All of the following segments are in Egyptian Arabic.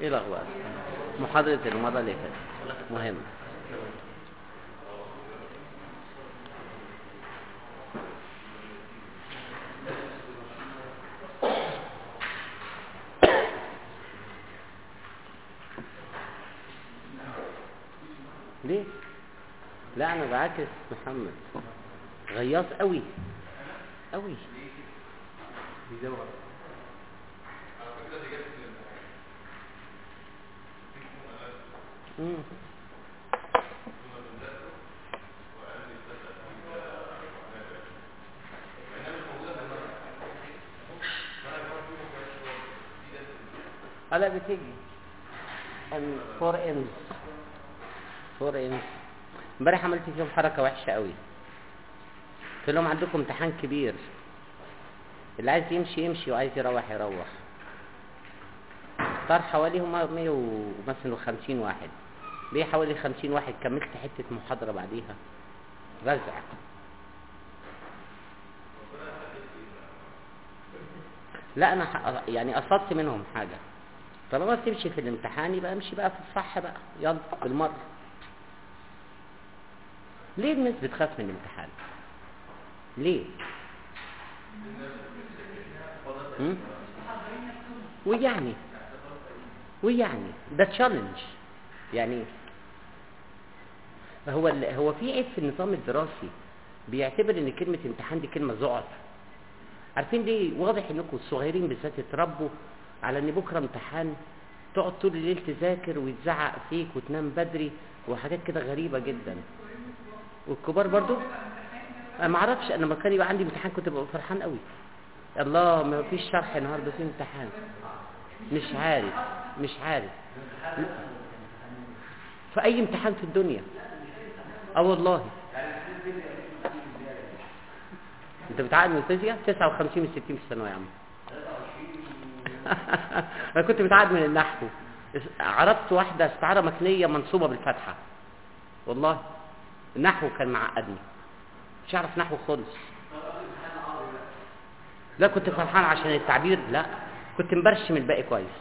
الاخبار محاضرة المرة اللي فاتت مهم ليه لا انا بعاكس محمد غياص قوي قوي بيدور مم. هلا بتيجي ان فور انز فور انز امبارح عملت فيهم حركة وحشة قوي قلت لهم عندكم امتحان كبير اللي عايز يمشي يمشي وعايز يروح يروح اختار حوالي هما 100 مثلا 50 واحد ليه حوالي 50 واحد كملت حتة محاضرة بعديها رزع لا انا ح- يعني قصدت منهم حاجة طالما تمشي في الامتحان يبقى امشي بقى في الصح بقى يلا بالمرة ليه الناس بتخاف من الامتحان ليه هم؟ ويعني ويعني ده تشالنج يعني هو ال- هو في عيب في النظام الدراسي بيعتبر ان كلمة امتحان دي كلمة زعر عارفين ليه واضح انكم الصغيرين بالذات اتربوا على ان بكره امتحان تقعد طول الليل تذاكر ويتزعق فيك وتنام بدري وحاجات كده غريبة جدا والكبار برضو انا ما اعرفش انا لما كان يبقى عندي امتحان كنت ببقى فرحان قوي الله ما فيش شرح النهارده في امتحان مش عارف مش عارف في اي امتحان في الدنيا اه والله انت بتعقد من الفيزياء 59 من 60 في الثانويه يا عم انا كنت متعقد من النحو عرضت واحده استعاره مكنيه منصوبه بالفتحه والله النحو كان معقدني مش عارف نحو خالص لا كنت فرحان عشان التعبير لا كنت مبرشم الباقي كويس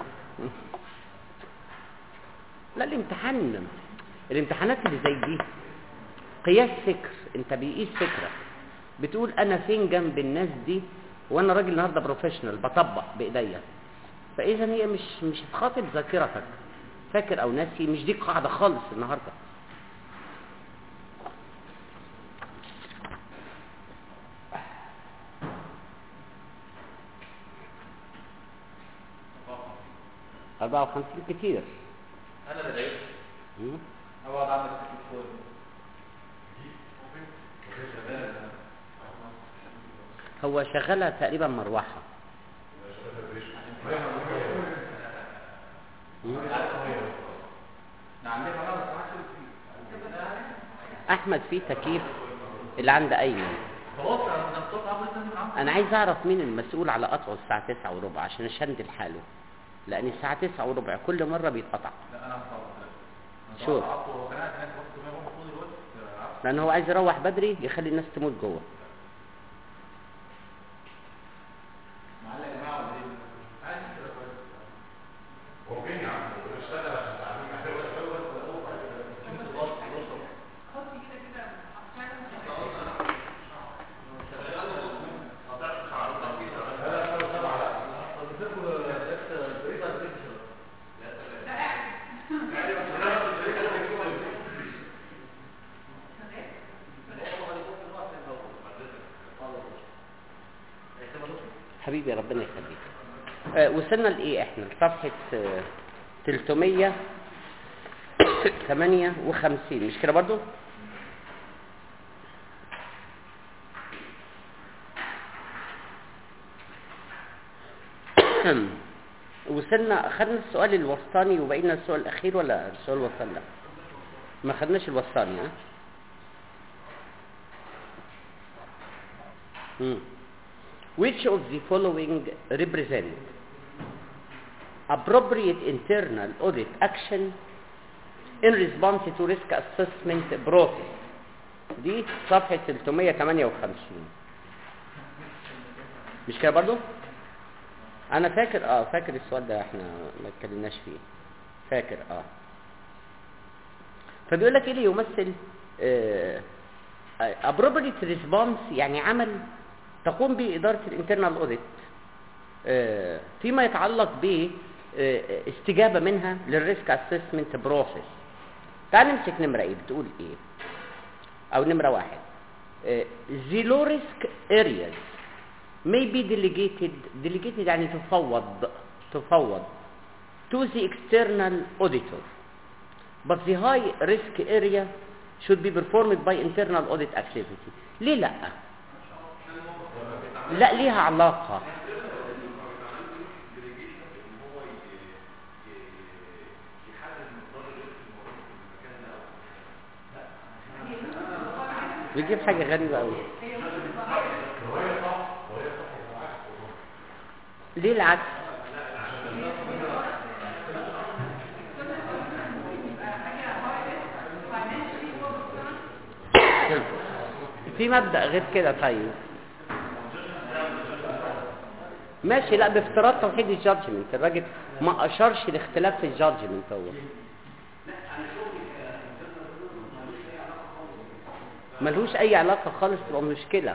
لا الامتحان الامتحانات اللي زي دي قياس فكر انت بيقيس فكرة بتقول انا فين جنب الناس دي وانا راجل النهارده بروفيشنال بطبق بايديا فاذا هي مش مش هتخاطب ذاكرتك فاكر او ناسي مش دي قاعده خالص النهارده أربعة وخمسين كتير انا اللي ضايقت مم. اقعد اعمل تليفون هو شغالة تقريبا مروحة مم. عندي انا بس ما أحمد فيه تكييف اللي عند أيمن خلاص انا الصوت عامل لازم اعمل أنا عايز أعرف مين المسؤول على قطعه الساعة تسعة وربع عشان أشندل حاله لأن الساعة تسعة وربع كل مرة بيتقطع لا انا هصور شوف. هو كان قاعد هناك وقت ما هو طول الوقت عارف لأن هو عايز يروح بدري يخلي الناس تموت جوه معلق يا جماعه ولا ايه؟ عادي كده كويس حبيبي ربنا يخليك آه وصلنا لإيه إحنا لصفحة آه 358 مش كده برضو وصلنا خدنا السؤال الوسطاني وبقينا السؤال الأخير ولا السؤال الوسطاني لا ما خدناش الوسطاني ها مم. Which of the following represent appropriate internal audit action in response to risk assessment process دي صفحة 358 مش كده برضو انا فاكر اه فاكر السؤال ده احنا ما اتكلمناش فيه فاكر اه فبيقول لك ايه اللي يمثل آه appropriate response يعني عمل تقوم به اداره الانترنال اوديت آه فيما يتعلق ب آه استجابه منها للريسك اسسمنت بروسيس تعال نمسك نمره ايه بتقول ايه او نمره واحد the low risk areas may be delegated delegated يعني تفوض تفوض to the external auditor but the high risk area should be performed by internal audit activity ليه لا لا ليها علاقة بيجيب حاجة غريبة قوي ليه العكس في مبدأ غير كده طيب ماشي لا بافتراض توحيد الجادجمنت الراجل ما اشارش لاختلاف في الجادجمنت هو ملهوش اي علاقه خالص تبقى مشكله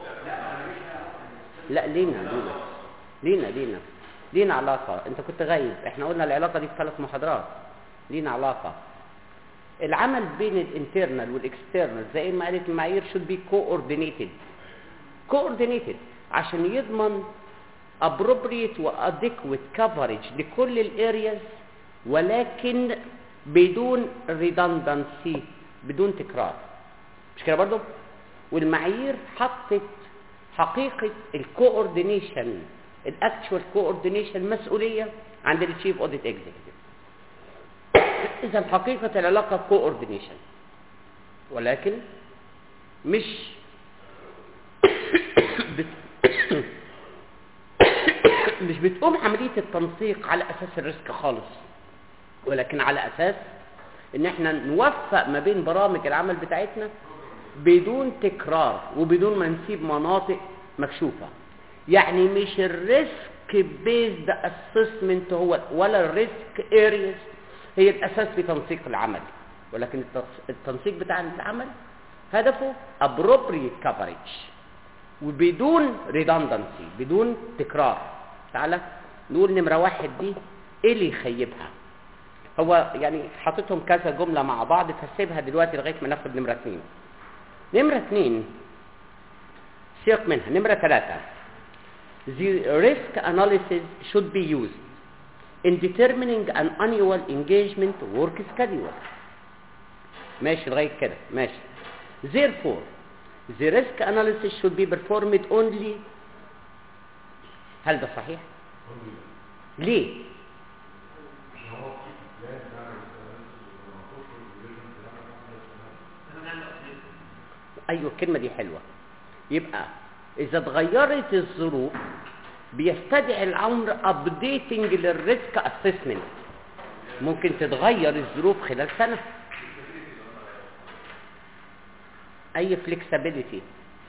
لا لينا لينا لينا لينا لينا علاقه انت كنت غايب احنا قلنا العلاقه دي في ثلاث محاضرات لينا علاقه العمل بين الانترنال والاكسترنال زي ما قالت المعايير should be coordinated coordinated عشان يضمن appropriate و adequate coverage لكل الارياز ولكن بدون redundancy بدون تكرار مش كده برضو والمعايير حطت حقيقة الكوردينيشن الاكتشوال كوردينيشن مسؤولية عند التشيف اوديت اكزيكتيف اذا حقيقة العلاقة كوردينيشن ولكن مش بت... مش بتقوم عملية التنسيق على اساس الريسك خالص ولكن على اساس ان احنا نوفق ما بين برامج العمل بتاعتنا بدون تكرار وبدون ما نسيب مناطق مكشوفة يعني مش الريسك بيزد اسسمنت هو ولا الريسك ارياز هي الاساس في تنسيق العمل ولكن التنسيق بتاع العمل هدفه appropriate coverage وبدون redundancy بدون تكرار تعالى نقول نمرة واحد دي ايه اللي يخيبها هو يعني حاططهم كذا جملة مع بعض فسيبها دلوقتي لغاية ما ناخد نمرة اتنين نمرة اتنين سياق منها نمرة ثلاثة The risk analysis should be used in determining an annual engagement work schedule ماشي لغاية كده ماشي Therefore the risk analysis should be performed only هل ده صحيح؟ ليه؟ ايوه الكلمه دي حلوه يبقى اذا اتغيرت الظروف بيستدعي الامر ابديتنج للريسك اسسمنت ممكن تتغير الظروف خلال سنه اي فليكسبيليتي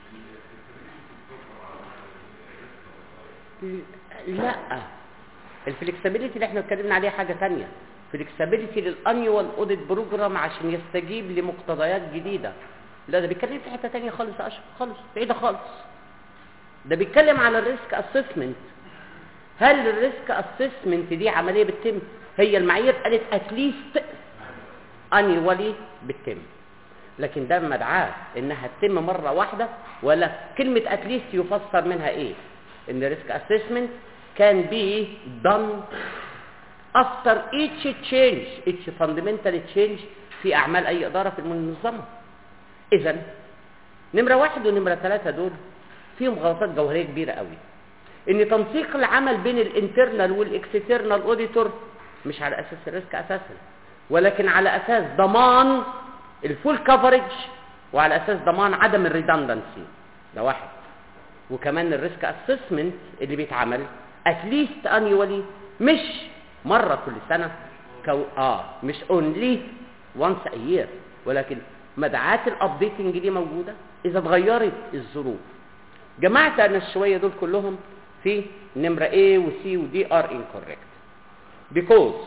لا الفليكسبيليتي اللي احنا اتكلمنا عليها حاجه ثانيه فليكسبيليتي للانيوال اوديت بروجرام عشان يستجيب لمقتضيات جديده لا ده بيتكلم في حته ثانيه خالص يا اشرف خالص بعيده خالص ده بيتكلم على الريسك اسسمنت هل الريسك اسسمنت دي عمليه بتتم هي المعايير قالت اتليست انيوالي بتتم لكن ده مدعاه انها تتم مره واحده ولا كلمه اتليست يفسر منها ايه ان الريسك اسسمنت كان بي done after each change each fundamental change في اعمال اي اداره في المنظمه اذا نمره واحد ونمره ثلاثه دول فيهم غلطات جوهريه كبيره قوي ان تنسيق العمل بين الانترنال والاكسترنال اوديتور مش على اساس الريسك اساسا ولكن على اساس ضمان الفول كفرج وعلى اساس ضمان عدم الريدندنسي ده واحد وكمان الريسك اسسمنت اللي بيتعمل اتليست انيولي مش مره كل سنه كو اه مش اونلي وانس ا يير ولكن مدعاة الابديتنج دي موجوده اذا اتغيرت الظروف جمعت انا الشويه دول كلهم في في نمرة A و C و D are incorrect because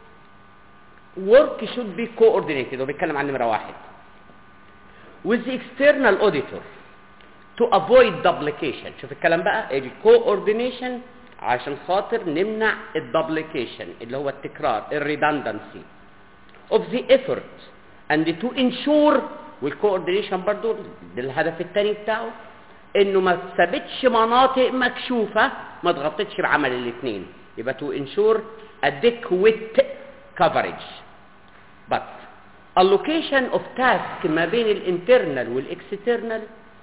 work should be coordinated وبيتكلم عن نمرة واحد with the external auditor to avoid duplication شوف الكلام بقى ادي coordination عشان خاطر نمنع الدبليكيشن اللي هو التكرار الريدندنسي of the effort and to ensure والكوردينيشن برضو ده الهدف الثاني بتاعه انه ما تثبتش مناطق مكشوفه ما تغطتش بعمل الاثنين يبقى to ensure adequate coverage but allocation of task ما بين الانترنال والاكسترنال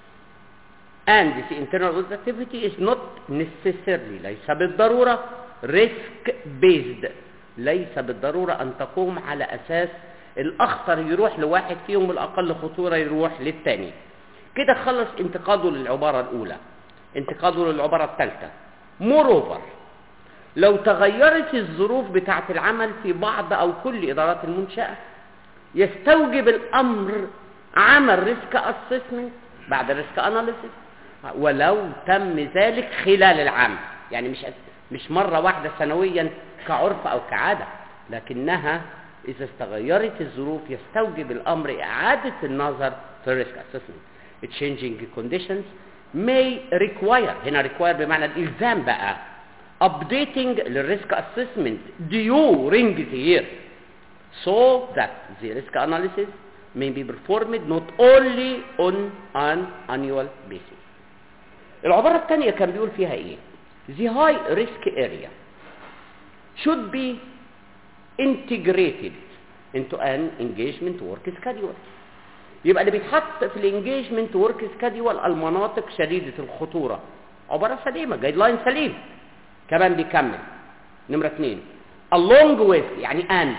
and the internal audit activity is not necessarily ليس بالضرورة risk based ليس بالضرورة أن تقوم على أساس الأخطر يروح لواحد فيهم والأقل خطورة يروح للتاني كده خلص انتقاده للعبارة الأولى انتقاده للعبارة الثالثة moreover لو تغيرت الظروف بتاعة العمل في بعض أو كل إدارات المنشأة يستوجب الأمر عمل ريسك اسسمنت بعد ريسك اناليسيس ولو تم ذلك خلال العام يعني مش مش مرة واحدة سنويا كعرف أو كعادة لكنها إذا استغيرت الظروف يستوجب الأمر إعادة النظر في الريسك اسسمنت changing conditions may require هنا require بمعنى الإلزام بقى updating للريسك assessment during the year so that the risk analysis may be performed not only on an annual basis العبارة الثانية كان بيقول فيها ايه the high risk area should be integrated into an engagement work schedule يبقى اللي بيتحط في الانجيجمنت ورك سكادول المناطق شديدة الخطورة عبارة سليمة جايد لاين سليم كمان بيكمل نمرة اثنين along with يعني and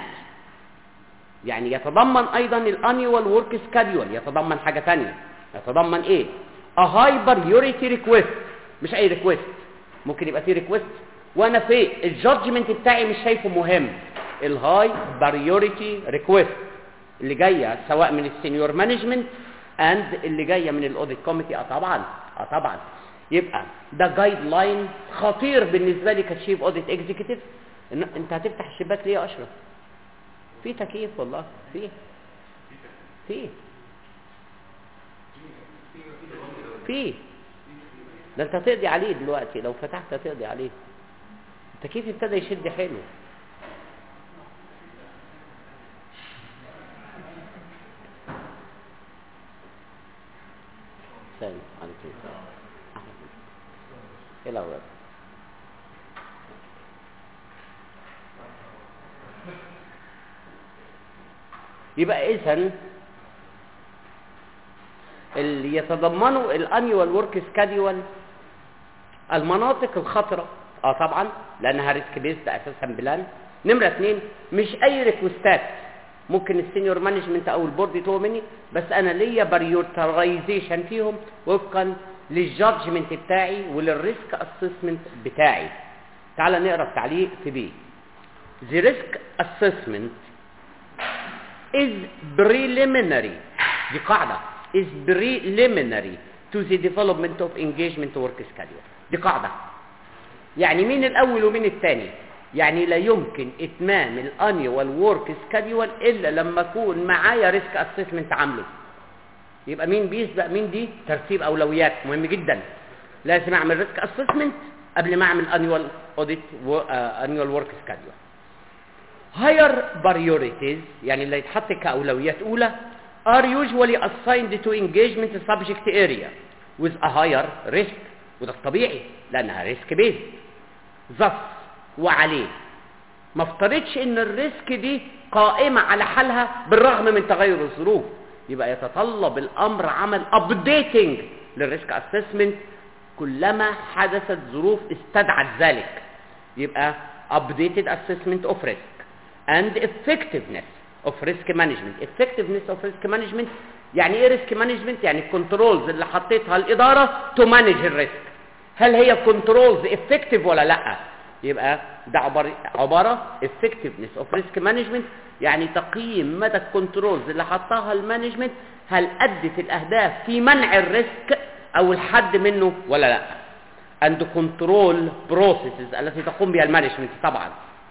يعني يتضمن ايضا الانيوال ورك سكادول يتضمن حاجة تانية يتضمن ايه a high priority request مش اي request ممكن يبقى فيه request وانا في الجادجمنت بتاعي مش شايفه مهم الهاي priority request اللي جايه سواء من السينيور مانجمنت اند اللي جايه من الاوديت كوميتي اه طبعا اه طبعا يبقى ده جايد لاين خطير بالنسبه لي كتشيف اوديت اكزيكتيف انت هتفتح الشباك ليه يا اشرف في تكييف والله في في في ده انت هتقضي عليه دلوقتي لو فتحت هتقضي عليه التكييف ابتدى يشد حلو الثاني عليكم السلام ايه الاول يبقى اذا اللي يتضمنوا الانيوال ورك سكادول المناطق الخطره اه طبعا لانها ريسك بيست اساسا بلان نمره اثنين مش اي ريكوستات ممكن السينيور مانجمنت او البورد يطلبوا مني بس انا ليا بريورترايزيشن فيهم وفقا للجادجمنت بتاعي وللريسك اسسمنت بتاعي تعال نقرا التعليق في بي The risk assessment is preliminary دي قاعدة is preliminary to the development of engagement work schedule دي قاعدة يعني مين الأول ومين الثاني يعني لا يمكن اتمام الانيوال ورك سكادول الا لما اكون معايا ريسك اسسمنت عامله يبقى مين بيسبق مين دي ترتيب اولويات مهم جدا لازم اعمل ريسك اسسمنت قبل ما اعمل انيوال اوديت انيوال ورك سكادول هاير priorities يعني اللي يتحط كاولويات اولى are usually assigned to engagement subject area with a higher risk وده الطبيعي لانها ريسك بيز thus وعليه ما افترضش ان الريسك دي قائمة على حالها بالرغم من تغير الظروف يبقى يتطلب الامر عمل ابديتنج للريسك اسسمنت كلما حدثت ظروف استدعت ذلك يبقى updated assessment of risk and effectiveness of risk management effectiveness of risk management يعني ايه risk management يعني الكنترولز اللي حطيتها الاداره to manage الريسك هل هي كنترولز effective ولا لا يبقى ده عبارة, عبارة effectiveness of risk management يعني تقييم مدى الكنترولز اللي حطها المانجمنت هل أدت الأهداف في منع الريسك أو الحد منه ولا لا and control processes التي تقوم بها المانجمنت طبعا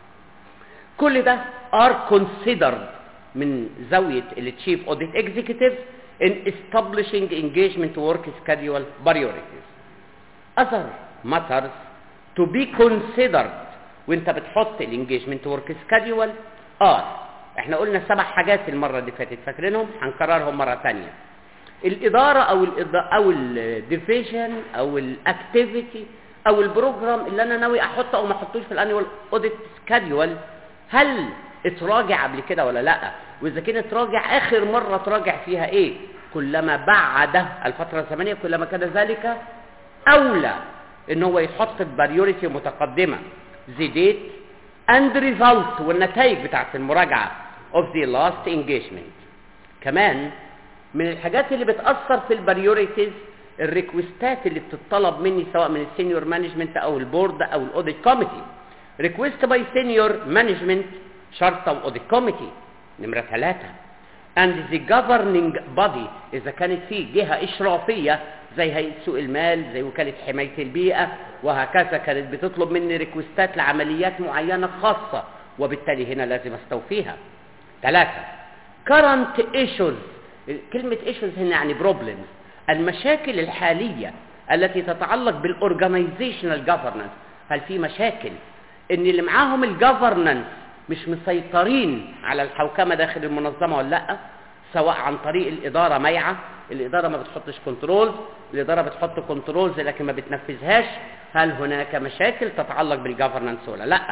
كل ده are considered من زاوية التشيف اوديت اكزيكتيف in establishing engagement work schedule priorities other matters to be considered وانت بتحط الانجيجمنت ورك سكادول اه احنا قلنا سبع حاجات المره اللي فاتت فاكرينهم هنكررهم مره ثانيه الاداره او ال او الديفيجن او الاكتيفيتي او البروجرام اللي انا ناوي احطه او ما احطوش في الانيوال اوديت سكادول هل اتراجع قبل كده ولا لا واذا كان اتراجع اخر مره تراجع فيها ايه كلما بعد الفتره الزمنيه كلما كان ذلك اولى ان هو يحط البريوريتي متقدمه the date and result والنتائج بتاعت المراجعه of the last engagement كمان من الحاجات اللي بتاثر في البريوريتيز الريكوستات اللي بتطلب مني سواء من السينيور مانجمنت او البورد او الاوديت كوميتي ريكوست باي سينيور مانجمنت شرطه واوديت كوميتي نمره ثلاثة and the governing body اذا كانت في جهه اشرافيه زي هيئه سوق المال زي وكاله حمايه البيئه وهكذا كانت بتطلب مني ريكوستات لعمليات معينه خاصه وبالتالي هنا لازم استوفيها ثلاثة current issues كلمة issues هنا يعني problems المشاكل الحالية التي تتعلق بالاورجانيزيشنال governance هل في مشاكل ان اللي معاهم الجفرنانس مش مسيطرين على الحوكمة داخل المنظمة ولا لا سواء عن طريق الإدارة ميعة الإدارة ما بتحطش كنترول الإدارة بتحط كنترولز لكن ما بتنفذهاش هل هناك مشاكل تتعلق بالجفرنانس ولا لا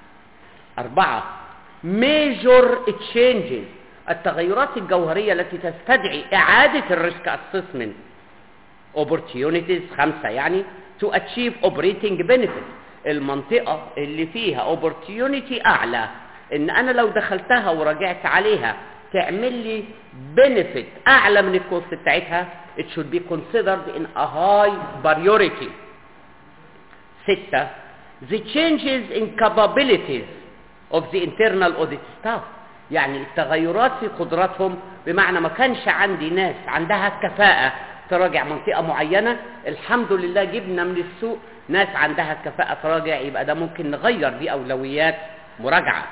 أربعة major changes التغيرات الجوهرية التي تستدعي إعادة الريسك assessment opportunities خمسة يعني to achieve operating benefit المنطقة اللي فيها opportunity أعلى إن أنا لو دخلتها وراجعت عليها تعمل لي benefit أعلى من الكوست بتاعتها it should be considered in a high priority ستة the changes in capabilities of the internal audit staff يعني التغيرات في قدراتهم بمعنى ما كانش عندي ناس عندها الكفاءة تراجع منطقة معينة الحمد لله جبنا من السوق ناس عندها الكفاءة تراجع يبقى ده ممكن نغير دي أولويات مراجعة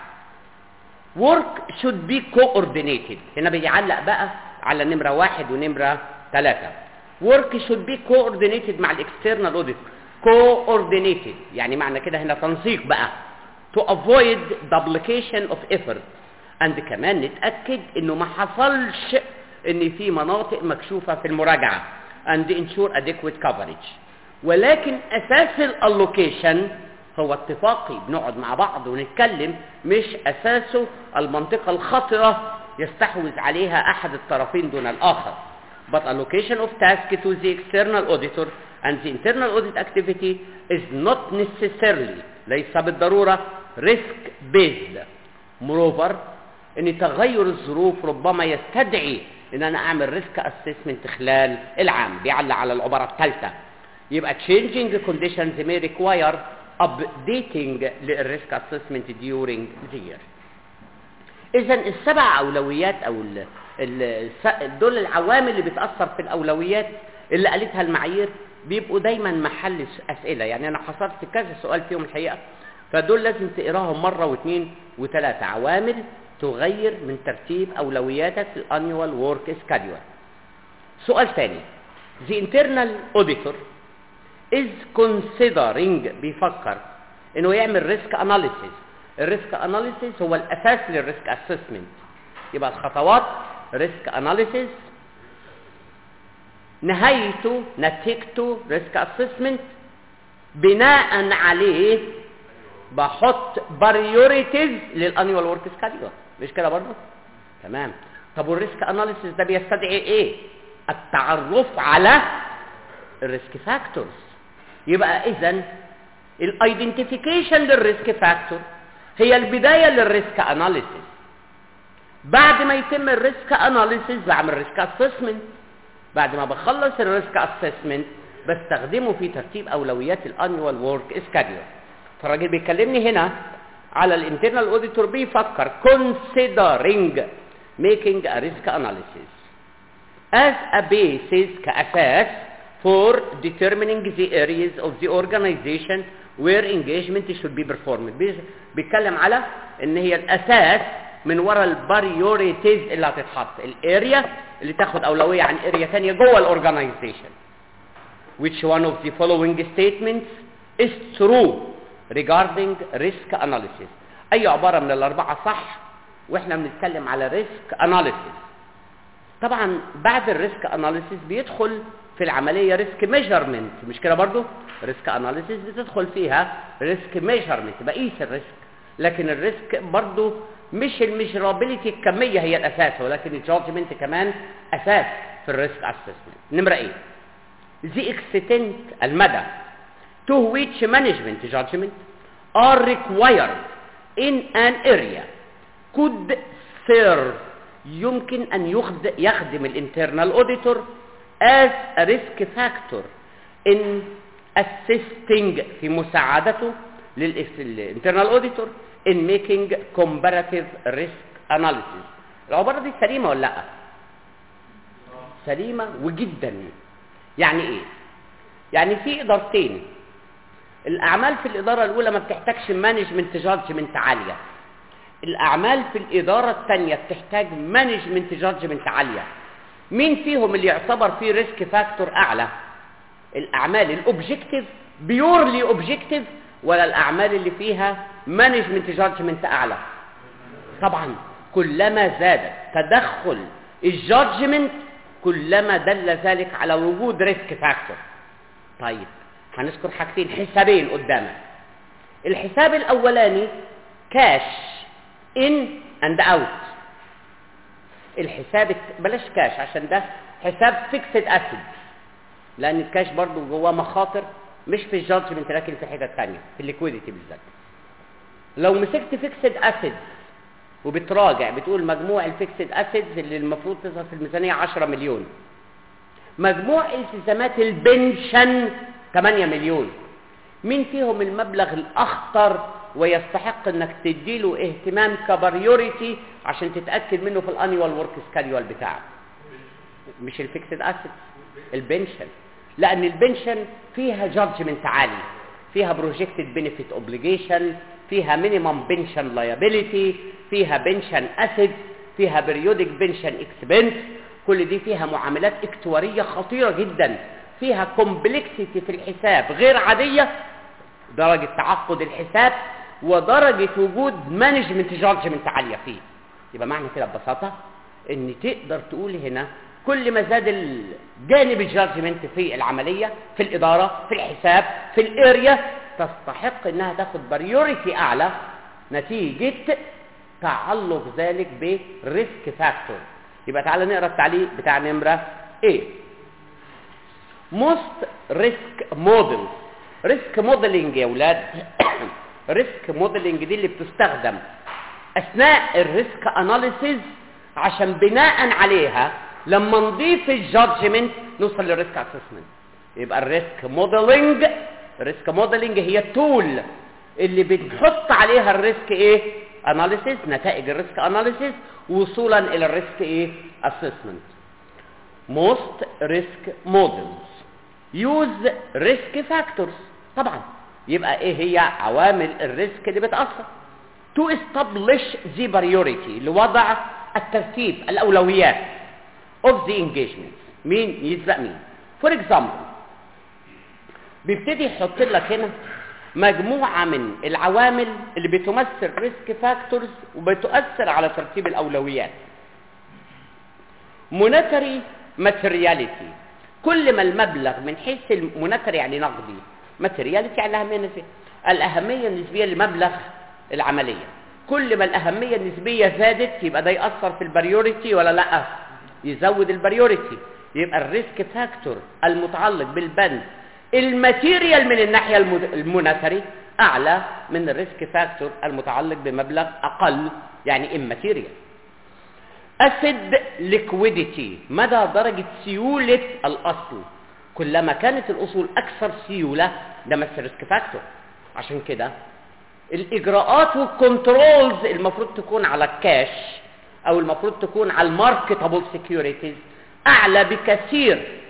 work should be coordinated هنا بيعلق بقى على نمرة واحد ونمرة ثلاثة work should be coordinated مع الاكسترنال audit coordinated يعني معنى كده هنا تنسيق بقى to avoid duplication of effort and كمان نتأكد انه ما حصلش ان في مناطق مكشوفة في المراجعة and ensure adequate coverage ولكن اساس الالوكيشن هو اتفاقي بنقعد مع بعض ونتكلم مش اساسه المنطقة الخطرة يستحوذ عليها احد الطرفين دون الاخر but allocation of task to the external auditor and the internal audit activity is not necessarily ليس بالضرورة risk based moreover ان تغير الظروف ربما يستدعي ان انا اعمل ريسك اسسمنت خلال العام بيعلق على العباره الثالثه يبقى changing conditions may require updating للريسك اسسمنت during the year اذا السبع اولويات او ال ال دول العوامل اللي بتاثر في الاولويات اللي قالتها المعايير بيبقوا دايما محل اسئله يعني انا حصلت كذا سؤال فيهم الحقيقه فدول لازم تقراهم مره واثنين وثلاثه عوامل تغير من ترتيب اولوياتك في الانيوال ورك سكادول سؤال ثاني the internal auditor is considering بيفكر انه يعمل ريسك اناليسيس الريسك اناليسيس هو الاساس للريسك اسسمنت يبقى الخطوات ريسك اناليسيس نهايته نتيجته ريسك اسسمنت بناء عليه بحط بريوريتيز للانيوال ورك سكادول مش كده برضه تمام طب والريسك اناليسيس ده بيستدعي ايه التعرف على الريسك فاكتورز يبقى اذا الايدنتيفيكيشن للريسك فاكتور هي البدايه للريسك اناليسيس بعد ما يتم الريسك اناليسيس بعمل ريسك اسسمنت بعد ما بخلص الريسك اسسمنت بستخدمه في ترتيب اولويات الانيوال ورك سكادول فالراجل بيكلمني هنا على الانترنال اوديتور بيفكر considering making a risk analysis as a basis كأساس for determining the areas of the organization where engagement should be performed بي- بيتكلم على ان هي الاساس من وراء البريوريتيز اللي هتتحط الاريا اللي تاخد اولويه عن اريا ثانيه جوه الاورجنايزيشن which one of the following statements is true regarding risk analysis اي عباره من الاربعه صح واحنا بنتكلم على risk analysis طبعا بعد الريسك اناليسيس بيدخل في العمليه ريسك ميجرمنت مش كده برضو ريسك اناليسيس بتدخل فيها ريسك ميجرمنت بقيس الريسك لكن الريسك برضو مش الميجرابيلتي الكميه هي الاساس ولكن الجادجمنت كمان اساس في الريسك اسسمنت نمره ايه the extent المدى to which management judgment are required in an area could serve يمكن أن يخد- يخدم الانترنال auditor as a risk factor in assisting في مساعدته للانترنال auditor in making comparative risk analysis العبارة دي سليمة ولا لأ؟ سليمة وجدا يعني ايه يعني في ادارتين الاعمال في الاداره الاولى ما بتحتاجش مانجمنت جادجمنت عاليه الاعمال في الاداره الثانيه بتحتاج مانجمنت جادجمنت عاليه مين فيهم اللي يعتبر فيه ريسك فاكتور اعلى الاعمال الاوبجكتيف بيورلي اوبجكتيف ولا الاعمال اللي فيها مانجمنت جادجمنت اعلى طبعا كلما زاد تدخل الجادجمنت كلما دل ذلك على وجود ريسك فاكتور طيب هنذكر حاجتين حسابين قدامك الحساب الاولاني كاش ان اند اوت الحساب الت- بلاش كاش عشان ده حساب فيكسد اسيد لان الكاش برضو جواه مخاطر مش في الجادجمنت لكن في حتت تانية في الليكويديتي بالذات لو مسكت فيكسد اسيد وبتراجع بتقول مجموع الفيكسد اسيدز اللي المفروض تظهر في الميزانيه 10 مليون مجموع التزامات البنشن 8 مليون مين فيهم المبلغ الاخطر ويستحق انك تديله اهتمام كبريوريتي عشان تتاكد منه في الانيوال ورك سكادول بتاعك مش الفيكسد اسيد البنشن لان البنشن فيها جادجمنت عالي فيها بروجكتد بنفيت اوبليجيشن فيها مينيمم بنشن لايبيليتي فيها بنشن اسيد فيها بريودك بنشن اكسبنس كل دي فيها معاملات اكتواريه خطيره جدا فيها كومبلكسيتي في الحساب غير عاديه درجه تعقد الحساب ودرجه وجود مانجمنت جادجمنت عاليه فيه يبقى معنى كده ببساطه ان تقدر تقول هنا كل ما زاد الجانب الجادجمنت في العمليه في الاداره في الحساب في الاريا تستحق انها تاخد بريوريتي اعلى نتيجه تعلق ذلك بريسك فاكتور يبقى تعالى نقرا التعليق بتاع نمره ايه most risk models risk modeling يا ولاد risk modeling دي اللي بتستخدم اثناء الريسك اناليسيز عشان بناء عليها لما نضيف الجادجمنت نوصل للريسك اسسمنت يبقى الريسك موديلنج الريسك موديلنج هي التول اللي بنحط عليها الريسك ايه اناليسيز نتائج الريسك اناليسيز وصولا الى الريسك ايه اسسمنت most risk models use risk factors طبعا يبقى ايه هي عوامل الريسك اللي بتأثر to establish the priority لوضع الترتيب الأولويات of the engagement مين يسبق مين for example بيبتدي يحط لك هنا مجموعة من العوامل اللي بتمثل ريسك فاكتورز وبتؤثر على ترتيب الأولويات مونتري ماتيرياليتي كل ما المبلغ من حيث المونتري يعني نقدي ماتيرياليتي يعني الأهمية النسبية الأهمية النسبية لمبلغ العملية كل ما الأهمية النسبية زادت يبقى ده يأثر في البريوريتي ولا لأ يزود البريوريتي يبقى الريسك فاكتور المتعلق بالبند الماتيريال من الناحية المد- المونتري أعلى من الريسك فاكتور المتعلق بمبلغ أقل يعني immaterial أسد ليكويديتي مدى درجة سيولة الأصل كلما كانت الأصول أكثر سيولة ده مثل ريسك فاكتور عشان كده الإجراءات والكنترولز المفروض تكون على الكاش أو المفروض تكون على الماركتابل سيكيورتيز أعلى بكثير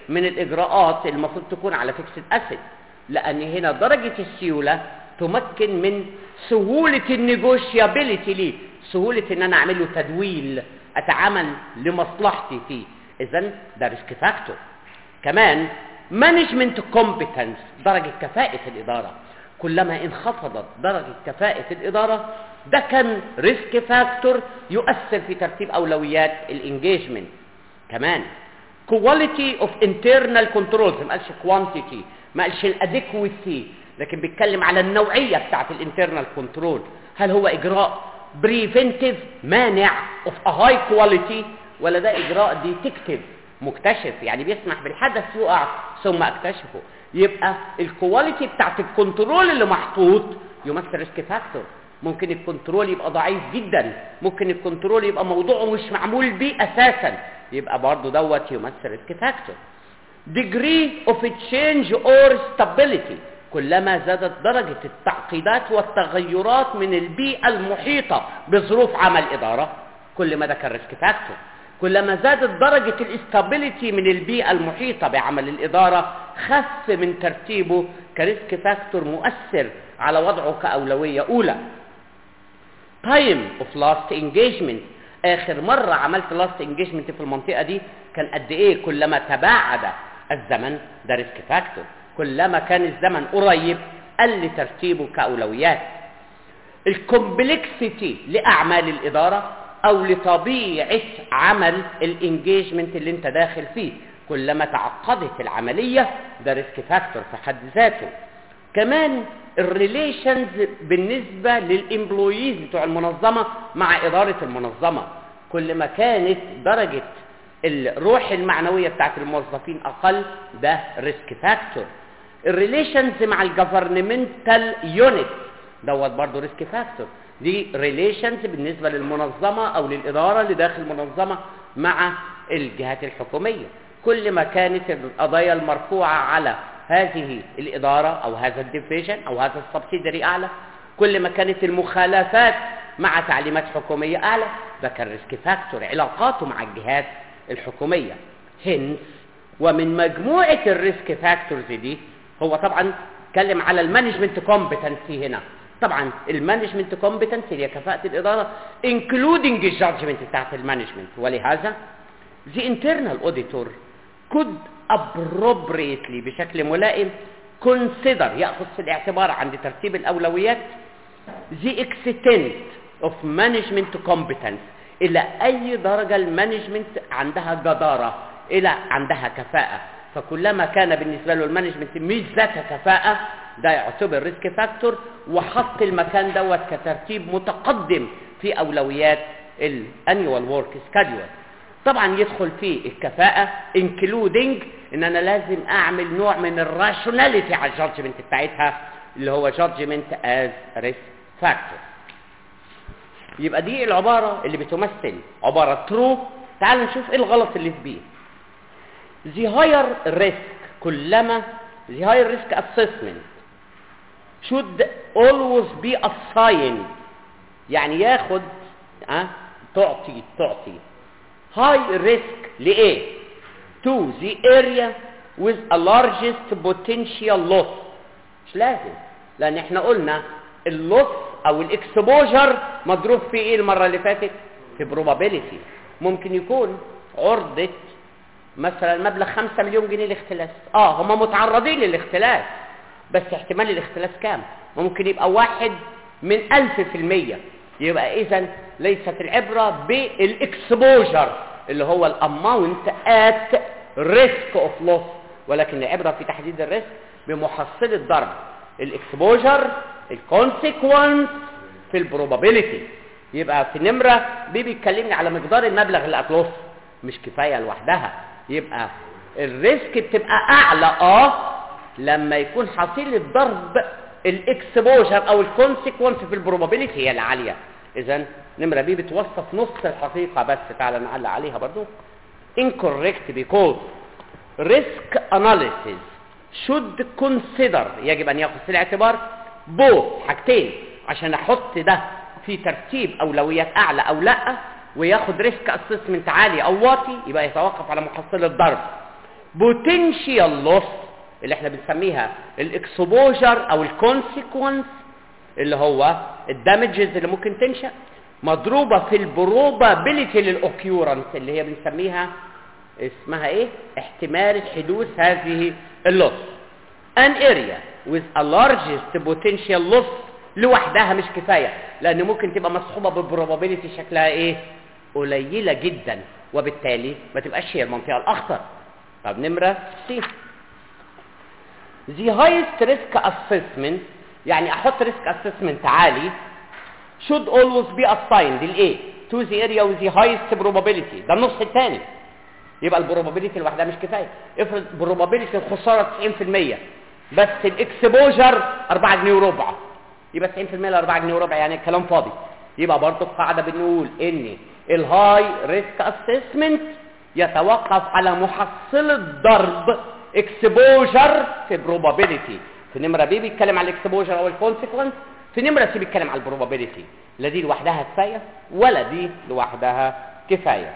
من الاجراءات المفروض تكون على فيكسد اسيد لان هنا درجه السيوله تمكن من سهوله النيجوشيابيليتي ليه سهوله ان انا اعمل له تدويل اتعامل لمصلحتي فيه اذا ده ريسك فاكتور كمان مانجمنت كومبتنس درجه كفاءه الاداره كلما انخفضت درجه كفاءه الاداره ده كان ريسك فاكتور يؤثر في ترتيب اولويات الانجيجمنت كمان كواليتي اوف انترنال كنترولز ما قالش كوانتيتي ما قالش الادكويسي لكن بيتكلم على النوعيه بتاعت الانترنال كنترول هل هو اجراء بريفنتيف مانع اوف ا هاي كواليتي ولا ده اجراء ديتكتيف مكتشف يعني بيسمح بالحدث يقع ثم اكتشفه يبقى الكواليتي بتاعت الكنترول اللي محطوط يمثل ريسك فاكتور ممكن الكنترول يبقى ضعيف جدا ممكن الكنترول يبقى موضوعه مش معمول بيه اساسا يبقى برضه دوت يمثل ريسك فاكتور degree of change or stability كلما زادت درجة التعقيدات والتغيرات من البيئة المحيطة بظروف عمل إدارة كل ما ده كان ريسك فاكتور كلما زادت درجة الاستابيليتي من البيئة المحيطة بعمل الإدارة خف من ترتيبه كريسك فاكتور مؤثر على وضعه كأولوية أولى تايم اوف لاست انجيجمنت اخر مره عملت لاست انجيجمنت في المنطقه دي كان قد ايه كلما تباعد الزمن ده ريسك فاكتور كلما كان الزمن قريب قل ترتيبه كاولويات الكومبلكسيتي لاعمال الاداره او لطبيعه عمل الانجيجمنت اللي انت داخل فيه كلما تعقدت العمليه ده ريسك فاكتور في حد ذاته كمان الريليشنز بالنسبة للإمبلويز بتوع المنظمة مع إدارة المنظمة كل ما كانت درجة الروح المعنوية بتاعت الموظفين أقل ده ريسك فاكتور الريليشنز مع الجفرنمنتال يونت دوت برضه ريسك فاكتور دي ريليشنز بالنسبة للمنظمة أو للإدارة اللي داخل المنظمة مع الجهات الحكومية كل ما كانت القضايا المرفوعة على هذه الإدارة أو هذا الديفيجن أو هذا السبسيدري أعلى كل ما كانت المخالفات مع تعليمات حكومية أعلى ده كان ريسك فاكتور علاقاته مع الجهات الحكومية هنس ومن مجموعة الريسك فاكتورز دي هو طبعا اتكلم على المانجمنت كومبتنسي هنا طبعا المانجمنت كومبتنسي اللي هي كفاءة الإدارة انكلودنج الجادجمنت بتاعت المانجمنت ولهذا the internal auditor could appropriately بشكل ملائم consider يأخذ في الاعتبار عند ترتيب الأولويات the extent of management competence إلى أي درجة المانجمنت عندها جدارة إلى عندها كفاءة فكلما كان بالنسبة له المانجمنت مش ذات كفاءة ده يعتبر ريسك فاكتور وحط المكان دوت كترتيب متقدم في أولويات الانيوال ورك سكادول طبعا يدخل فيه الكفاءة including ان انا لازم اعمل نوع من الراشوناليتي على الجادجمنت بتاعتها اللي هو جادجمنت از ريسك فاكتور يبقى دي العبارة اللي بتمثل عبارة ترو تعال نشوف ايه الغلط اللي في بيه the higher risk كلما the higher risk assessment should always be assigned يعني ياخد اه تعطي تعطي high risk لإيه؟ to the area with a largest potential loss مش لازم لأن احنا قلنا اللوس أو الاكسبوجر مضروب في إيه المرة اللي فاتت؟ في probability ممكن يكون عرضة مثلا مبلغ 5 مليون جنيه الاختلاس اه هم متعرضين للاختلاس بس احتمال الاختلاس كام؟ ممكن يبقى واحد من ألف في المية يبقى إذا ليست العبرة بالاكسبوجر اللي هو الاماونت ات ريسك اوف لوس ولكن العبرة في تحديد الريسك بمحصلة ضرب الاكسبوجر الكونسيكونس في البروبابيليتي يبقى في نمرة بي بيتكلمني على مقدار المبلغ اللي هتلوس مش كفاية لوحدها يبقى الريسك بتبقى اعلى اه لما يكون حصيل الضرب الاكسبوجر او الكونسيكونس في البروبابيليتي هي العالية اذا نمرة بي بتوصف نص الحقيقة بس تعالى نعلق عليها برضو incorrect because risk analysis should consider يجب ان ياخذ في الاعتبار both حاجتين عشان احط ده في ترتيب اولويات اعلى او لا وياخد ريسك اسسمنت عالي او واطي يبقى يتوقف على محصلة ضرب potential loss اللي احنا بنسميها الاكسبوجر او الكونسيكونس اللي هو الدامجز اللي ممكن تنشا مضروبه في البروبابيلتي للاوكيورنس اللي هي بنسميها اسمها ايه احتمال حدوث هذه اللص an area with a largest potential loss لوحدها مش كفايه لان ممكن تبقى مصحوبه ببروبابيلتي شكلها ايه قليله جدا وبالتالي ما تبقاش هي المنطقه الاخطر طب نمره سي the highest risk assessment يعني احط risk assessment عالي should always be assigned للايه to the area with the highest probability ده النص الثاني يبقى البروبابيلتي لوحدها مش كفايه افرض بروبابيلتي الخساره 90% بس الاكسبوجر 4 جنيه وربع يبقى 90% ل 4 جنيه وربع يعني الكلام فاضي يبقى برضه القاعده بنقول ان الهاي ريسك اسسمنت يتوقف على محصله ضرب اكسبوجر في بروبابيلتي في نمره بي بيتكلم على الاكسبوجر او الكونسيكونس في نمره سي بيتكلم على البروبابيلتي لا دي لوحدها كفايه ولا دي لوحدها كفايه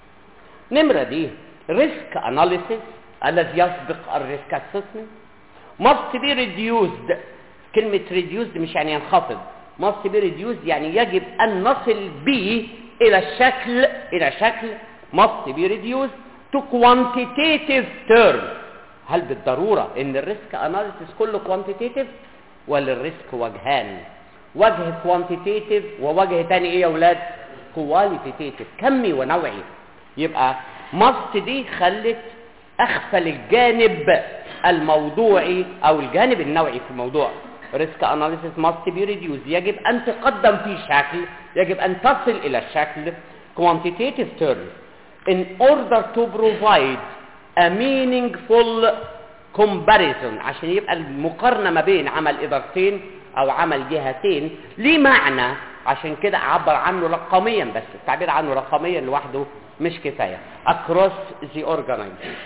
نمرة دي risk analysis الذي يسبق الريسك assessment must be reduced كلمة reduced مش يعني ينخفض must be reduced يعني يجب أن نصل به إلى الشكل إلى شكل must be reduced to quantitative terms هل بالضرورة إن الريسك analysis كله quantitative ولا الريسك وجهان وجه quantitative ووجه تاني إيه يا أولاد qualitative كمي ونوعي يبقى مصت دي خلت اخفل الجانب الموضوعي او الجانب النوعي في الموضوع ريسك اناليسيس ماست بي ريديوز يجب ان تقدم في شكل يجب ان تصل الى الشكل quantitative terms in order to provide a meaningful comparison عشان يبقى المقارنه ما بين عمل ادارتين او عمل جهتين ليه معنى عشان كده اعبر عنه رقميا بس التعبير عنه رقميا لوحده مش كفايه across the organization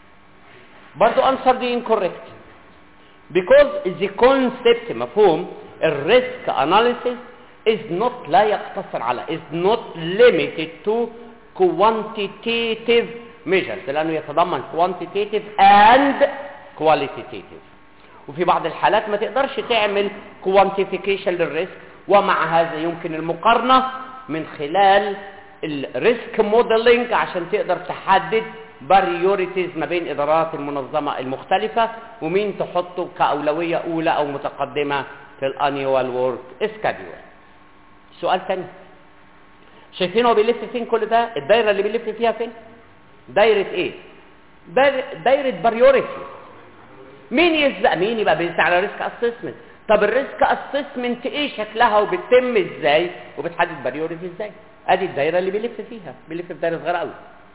برضو answer دي incorrect because the concept مفهوم الريسك analysis is not لا يقتصر على is not limited to quantitative measures لانه يتضمن quantitative and qualitative وفي بعض الحالات ما تقدرش تعمل quantification للريسك ومع هذا يمكن المقارنه من خلال الريسك موديلنج عشان تقدر تحدد بريوريتيز ما بين ادارات المنظمه المختلفه ومين تحطه كاولويه اولى او متقدمه في الانيوال وورك سكادول سؤال ثاني شايفين هو بيلف فين كل ده الدايره اللي بيلف فيها فين دايره ايه دايره, دايرة بريوريتي مين يسبق مين يبقى بيسعى على ريسك اسسمنت طب الريسك اسسمنت ايه شكلها وبتتم ازاي وبتحدد بريوريتي ازاي ادي الدايره اللي بيلف فيها بيلف في دايره صغيره قوي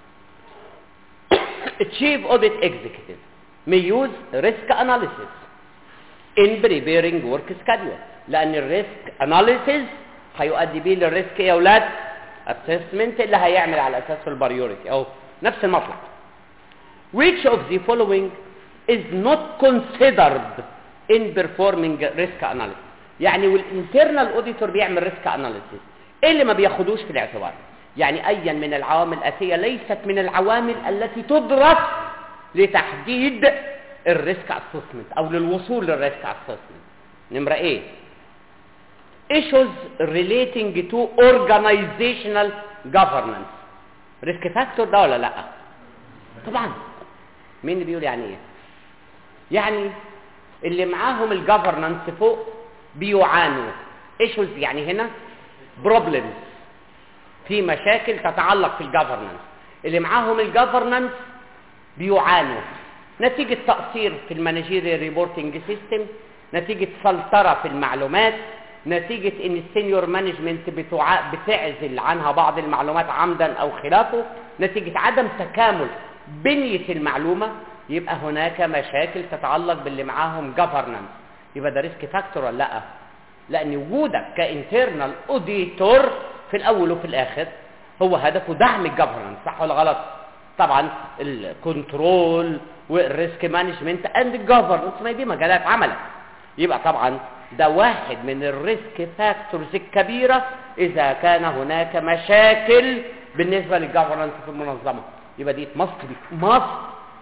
chief audit executive may use risk analysis in preparing work schedule لان الريسك analysis هيؤدي بيه للريسك يا اولاد assessment اللي هيعمل على اساسه البريوريتي اهو نفس المطلع which of the following is not considered in performing risk analysis يعني والانترنال اوديتور بيعمل ريسك اناليسيس ايه اللي ما بياخدوش في الاعتبار يعني ايا من العوامل الاتيه ليست من العوامل التي تدرس لتحديد الريسك اسسمنت او للوصول للريسك اسسمنت نمره ايه issues relating to organizational governance ريسك فاكتور ده ولا لا طبعا مين اللي بيقول يعني ايه يعني اللي معاهم الجفرنانس فوق بيعانوا ايشوز يعني هنا بروبلمز في مشاكل تتعلق في الجفرنانس اللي معاهم الجفرنانس بيعانوا نتيجة تقصير في المانجيريال ريبورتنج سيستم نتيجة سلطرة في المعلومات نتيجة ان السينيور مانجمنت بتع... بتعزل عنها بعض المعلومات عمدا او خلافه نتيجة عدم تكامل بنية المعلومة يبقى هناك مشاكل تتعلق باللي معاهم جفرنانس يبقى ده ريسك فاكتور ولا لا لان وجودك كانترنال اوديتور في الاول وفي الاخر هو هدفه دعم الجفرنس صح ولا غلط طبعا الكنترول والريسك مانجمنت اند الجفرنس ما دي مجالات عملك يبقى طبعا ده واحد من الريسك فاكتورز الكبيره اذا كان هناك مشاكل بالنسبه للجفرنس في المنظمه يبقى دي ماست ماست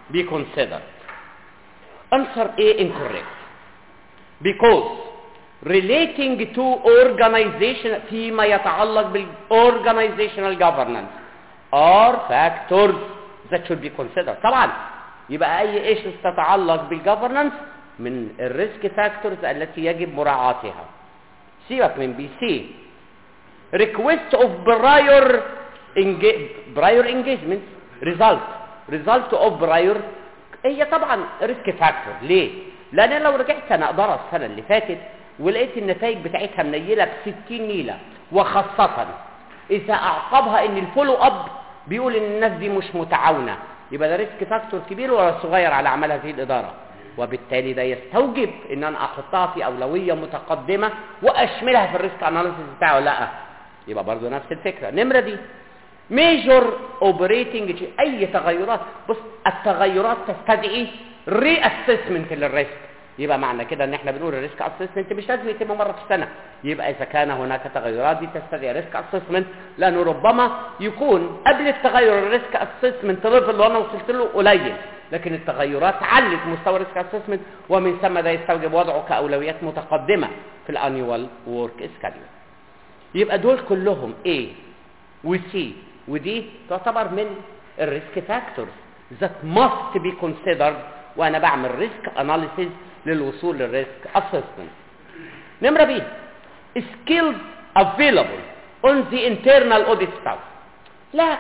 be considered answer A incorrect because relating to organization فيما يتعلق بالorganizational governance are factors that should be considered طبعا يبقى اي ايش تتعلق بالجفرنس من الريسك فاكتورز التي يجب مراعاتها سيبك من بي سي request of prior enga- prior engagement result result of prior هي طبعا ريسك فاكتور ليه لان لو رجعت انا اداره السنه اللي فاتت ولقيت النتائج بتاعتها منيله ب 60 نيله وخاصه اذا اعقبها ان الفولو اب بيقول ان الناس دي مش متعاونه يبقى ده ريسك فاكتور كبير ولا صغير على اعمال هذه الاداره وبالتالي ده يستوجب ان انا احطها في اولويه متقدمه واشملها في الريسك اناليسيس بتاعه ولا لا يبقى برضه نفس الفكره النمره دي ميجور اوبريتنج اي تغيرات بص التغيرات تستدعي ري اسسمنت للريسك يبقى معنى كده ان احنا بنقول الريسك اسسمنت مش لازم يتم مره في السنه يبقى اذا كان هناك تغيرات دي تستدعي ريسك اسسمنت لانه ربما يكون قبل التغير الريسك اسسمنت ليفل اللي انا وصلت له قليل لكن التغيرات علت مستوى الريسك اسسمنت ومن ثم ده يستوجب وضعه كاولويات متقدمه في الانيوال ورك سكادول يبقى دول كلهم A وسي ودي تعتبر من الريسك فاكتورز that must be considered وانا بعمل ريسك اناليسيز للوصول للريسك اسسمنت نمره بي skills available on the internal audit staff لا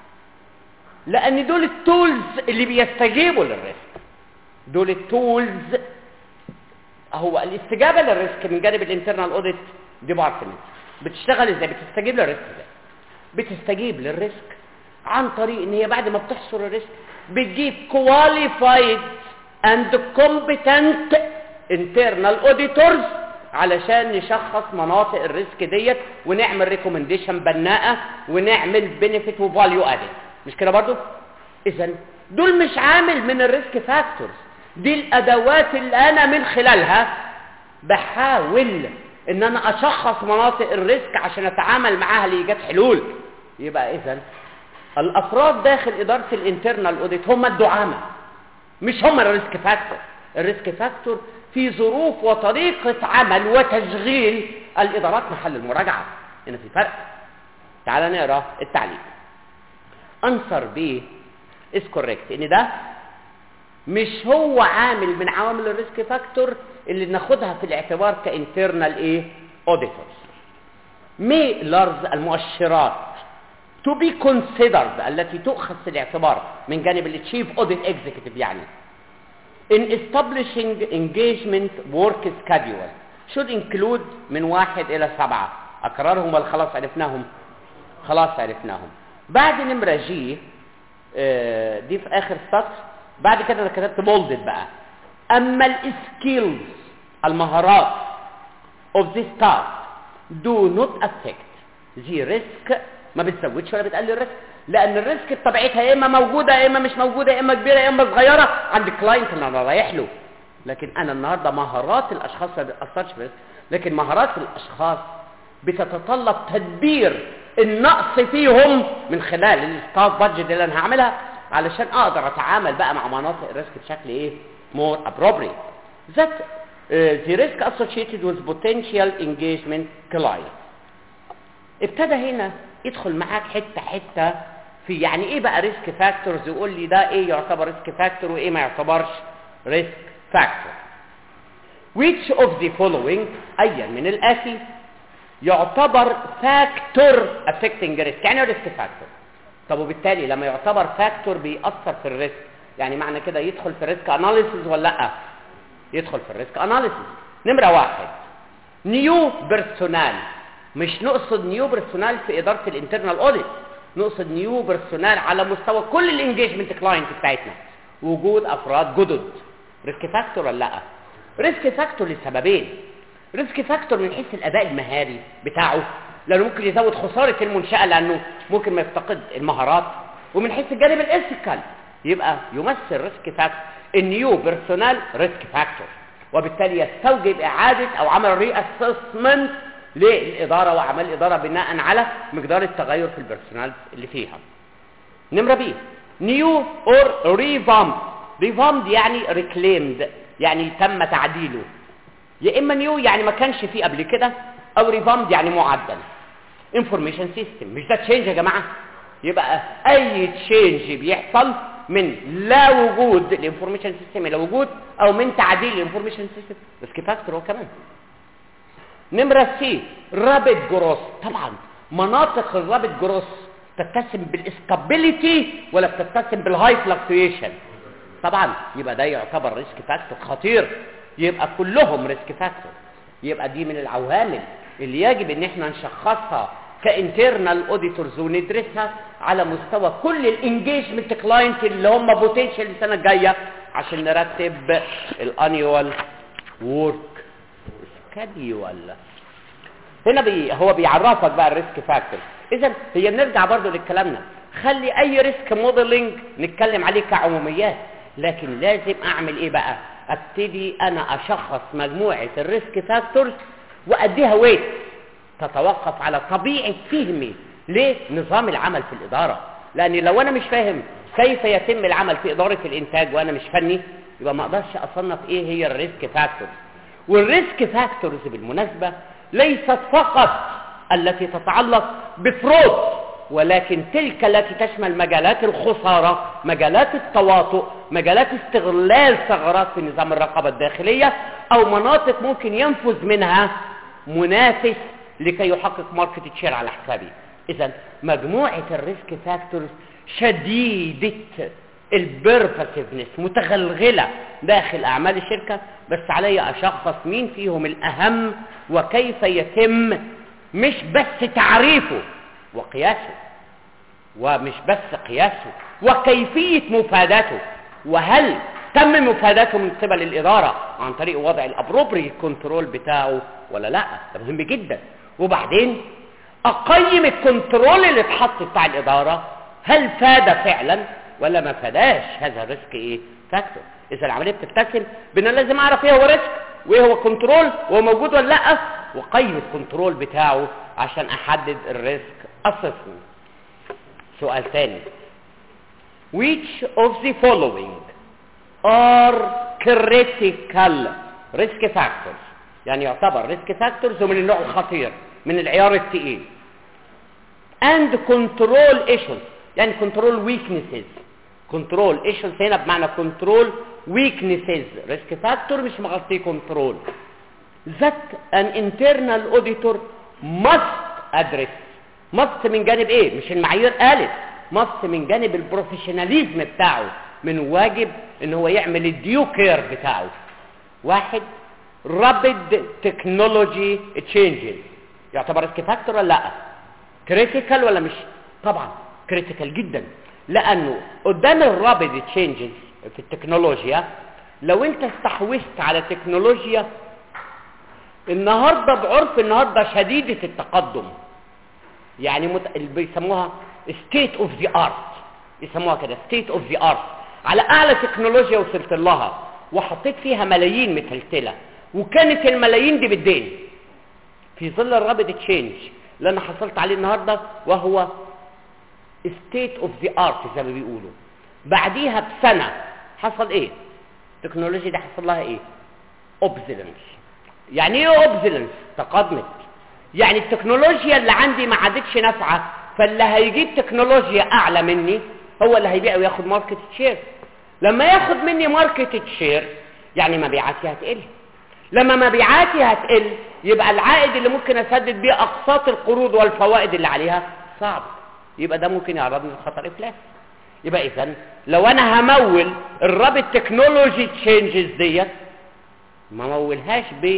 لان دول التولز اللي بيستجيبوا للريسك دول التولز هو الاستجابه للريسك من جانب الانترنال اوديت ديبارتمنت بتشتغل ازاي بتستجيب للريسك ازاي بتستجيب للريسك عن طريق ان هي بعد ما بتحصر الريسك بتجيب كواليفايد اند كومبتنت انترنال اوديتورز علشان نشخص مناطق الريسك ديت ونعمل ريكومنديشن بناءه ونعمل بنفيت وفاليو ادد مش كده برضو اذا دول مش عامل من الريسك فاكتورز دي الادوات اللي انا من خلالها بحاول ان انا اشخص مناطق الريسك عشان اتعامل معاها لايجاد حلول يبقى اذا الافراد داخل اداره الانترنال اوديت هم الدعامه مش هم الريسك فاكتور الريسك فاكتور في ظروف وطريقه عمل وتشغيل الادارات محل المراجعه هنا في فرق تعال نقرا التعليق انسر بي از كوريكت ان ده مش هو عامل من عوامل الريسك فاكتور اللي ناخدها في الاعتبار كانترنال ايه اوديتورز ميلرز المؤشرات to be considered التي تؤخذ في الاعتبار من جانب التشيف اوديت اكزيكتيف يعني in establishing engagement work schedule should include من واحد الى سبعة اكررهم ولا خلاص عرفناهم خلاص عرفناهم بعد نمرة جي آه، دي في اخر سطر بعد كده انا كتبت بولدد بقى اما السكيلز المهارات of the staff do not affect the risk ما بتزودش ولا بتقلل الريسك لان الريسك بطبيعتها يا اما موجوده يا اما مش موجوده يا اما كبيره يا اما صغيره عند الكلاينت اللي انا رايح له لكن انا النهارده مهارات الاشخاص ما بتاثرش في الريسك لكن مهارات الاشخاص بتتطلب تدبير النقص فيهم من خلال الستاف بادجت اللي انا هعملها علشان اقدر اتعامل بقى مع مناطق الريسك بشكل ايه more appropriate that uh, the risk associated with potential engagement client ابتدى هنا يدخل معاك حته حته في يعني ايه بقى ريسك فاكتورز يقول لي ده ايه يعتبر ريسك فاكتور وايه ما يعتبرش ريسك فاكتور which of the following ايا من الاتي يعتبر فاكتور affecting risk يعني ريسك فاكتور طب وبالتالي لما يعتبر فاكتور بيأثر في الريسك يعني معنى كده يدخل في الريسك اناليسيز ولا لا يدخل في الريسك اناليسيز نمره واحد نيو بيرسونال مش نقصد نيو بيرسونال في اداره الانترنال اوديت نقصد نيو بيرسونال على مستوى كل الانجيجمنت كلاينت بتاعتنا وجود افراد جدد ريسك فاكتور ولا لا ريسك فاكتور لسببين ريسك فاكتور من حيث الاداء المهاري بتاعه لانه ممكن يزود خساره المنشاه لانه ممكن ما يفتقد المهارات ومن حيث الجانب الاثيكال يبقى يمثل ريسك فاكتور النيو بيرسونال ريسك فاكتور وبالتالي يستوجب اعاده او عمل ري اسسمنت للاداره واعمال الاداره بناء على مقدار التغير في البيرسونال اللي فيها نمره بي نيو اور ريفامب ريفامد يعني ريكليمد يعني تم تعديله يا اما نيو يعني ما كانش فيه قبل كده او ريفامد يعني معدل انفورميشن سيستم مش ده تشينج يا جماعه يبقى اي تشينج بيحصل من لا وجود الانفورميشن سيستم الى وجود او من تعديل الانفورميشن سيستم ريسك فاكتور هو كمان نمرة سي رابد جروس طبعا مناطق الرابد جروس تتسم بالاستابيليتي ولا بتتسم بالهاي فلكتويشن طبعا يبقى ده يعتبر ريسك فاكتور خطير يبقى كلهم ريسك فاكتور يبقى دي من العوامل اللي يجب ان احنا نشخصها كانترنال اوديتورز وندرسها على مستوى كل الانجيجمنت كلاينت اللي هم بوتنشال السنه الجايه عشان نرتب الانيوال وورك سكاديول هنا بي هو بيعرفك بقى الريسك فاكتور اذا هي بنرجع برضو لكلامنا خلي اي ريسك موديلنج نتكلم عليه كعموميات لكن لازم اعمل ايه بقى ابتدي انا اشخص مجموعه الريسك فاكتورز واديها ويت تتوقف على طبيعه فهمي لنظام العمل في الاداره لان لو انا مش فاهم كيف يتم العمل في اداره الانتاج وانا مش فني يبقى ما اقدرش اصنف ايه هي الريسك فاكتورز والريسك فاكتورز بالمناسبه ليست فقط التي تتعلق بفرود ولكن تلك التي تشمل مجالات الخسارة مجالات التواطؤ مجالات استغلال ثغرات في نظام الرقابة الداخلية أو مناطق ممكن ينفذ منها منافس لكي يحقق ماركت تشير على حسابي إذا مجموعة الريسك فاكتورز شديدة البيرفاسيفنس متغلغلة داخل أعمال الشركة بس علي أشخص مين فيهم الأهم وكيف يتم مش بس تعريفه وقياسه ومش بس قياسه وكيفية مفاداته وهل تم مفاداته من قبل الإدارة عن طريق وضع الأبروبري كنترول بتاعه ولا لا ده مهم جدا وبعدين أقيم الكنترول اللي اتحط بتاع الإدارة هل فاد فعلا ولا ما فاداش هذا الريسك ايه فاكتور اذا العمليه بتتسم بان أنا لازم اعرف ايه هو ريسك وايه هو كنترول وهو موجود ولا لا وقيم الكنترول بتاعه عشان احدد الريسك اسسمنت سؤال ثاني which of the following are critical risk factors يعني يعتبر risk factors ومن النوع الخطير من العيار الثقيل and control issues يعني control weaknesses control issues هنا بمعنى control weaknesses risk factor مش مغطيه control that an internal auditor must address must من جانب ايه مش المعايير قالت must من جانب البروفيشناليزم بتاعه من واجب ان هو يعمل الديو كير بتاعه واحد rapid technology changes يعتبر ريسك فاكتور ولا لا كريتيكال ولا مش طبعا كريتيكال جدا لانه قدام الرابد تشينجز في التكنولوجيا لو انت استحوذت على تكنولوجيا النهارده بعرف النهارده شديده التقدم يعني مت... اللي بيسموها ستيت اوف ذا ارت يسموها كده ستيت اوف ذا ارت على اعلى تكنولوجيا وصلت لها وحطيت فيها ملايين متلتله وكانت الملايين دي بالدين في ظل الرابد تشينج اللي انا حصلت عليه النهارده وهو ستيت اوف ذا ارت زي ما بيقولوا بعديها بسنه حصل ايه التكنولوجيا دي حصل لها ايه اوبزيلنس يعني ايه اوبزيلنس تقدمت يعني التكنولوجيا اللي عندي ما عادتش نافعه فاللي هيجيب تكنولوجيا اعلى مني هو اللي هيبيع وياخد ماركت شير لما ياخد مني ماركت شير يعني مبيعاتي هتقل لما مبيعاتي هتقل يبقى العائد اللي ممكن اسدد بيه اقساط القروض والفوائد اللي عليها صعب يبقى ده ممكن يعرضني لخطر افلاس يبقى اذا لو انا همول الرابط تكنولوجي تشينجز ديت ما مولهاش ب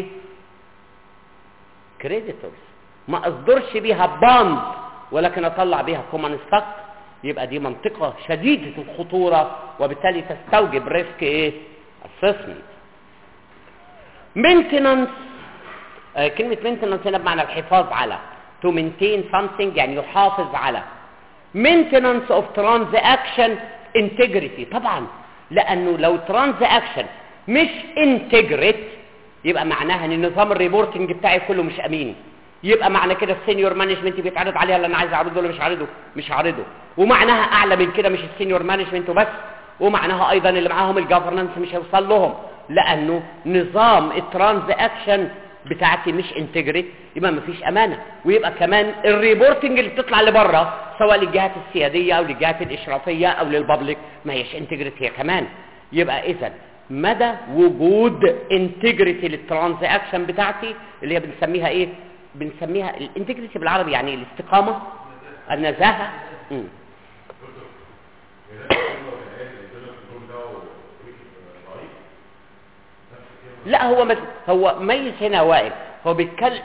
كريديتورز ما اصدرش بيها باند ولكن اطلع بيها كومن ستوك يبقى دي منطقة شديدة الخطورة وبالتالي تستوجب ريسك ايه assessment maintenance آه كلمة maintenance هنا بمعنى الحفاظ على to maintain something يعني يحافظ على maintenance of transaction integrity طبعا لانه لو transaction مش integrate يبقى معناها ان نظام الريبورتنج بتاعي كله مش امين يبقى معنى كده السينيور مانجمنت بيتعرض عليها اللي انا عايز اعرضه ولا مش عارضه مش عارضه ومعناها اعلى من كده مش السينيور مانجمنت وبس ومعناها ايضا اللي معاهم الجفرنس مش هيوصل لهم لانه نظام الترانزاكشن بتاعتي مش انتجريت يبقى مفيش امانه ويبقى كمان الريبورتنج اللي بتطلع لبره سواء للجهات السياديه او للجهات الاشرافيه او للبابليك ما هيش انتجريت هي كمان يبقى اذا مدى وجود انتجريتي للترانزاكشن بتاعتي اللي هي بنسميها ايه بنسميها الانتجريتي بالعربي يعني الاستقامه النزاهه مم. لا هو مز... هو ميز هنا واقف هو بيتكلم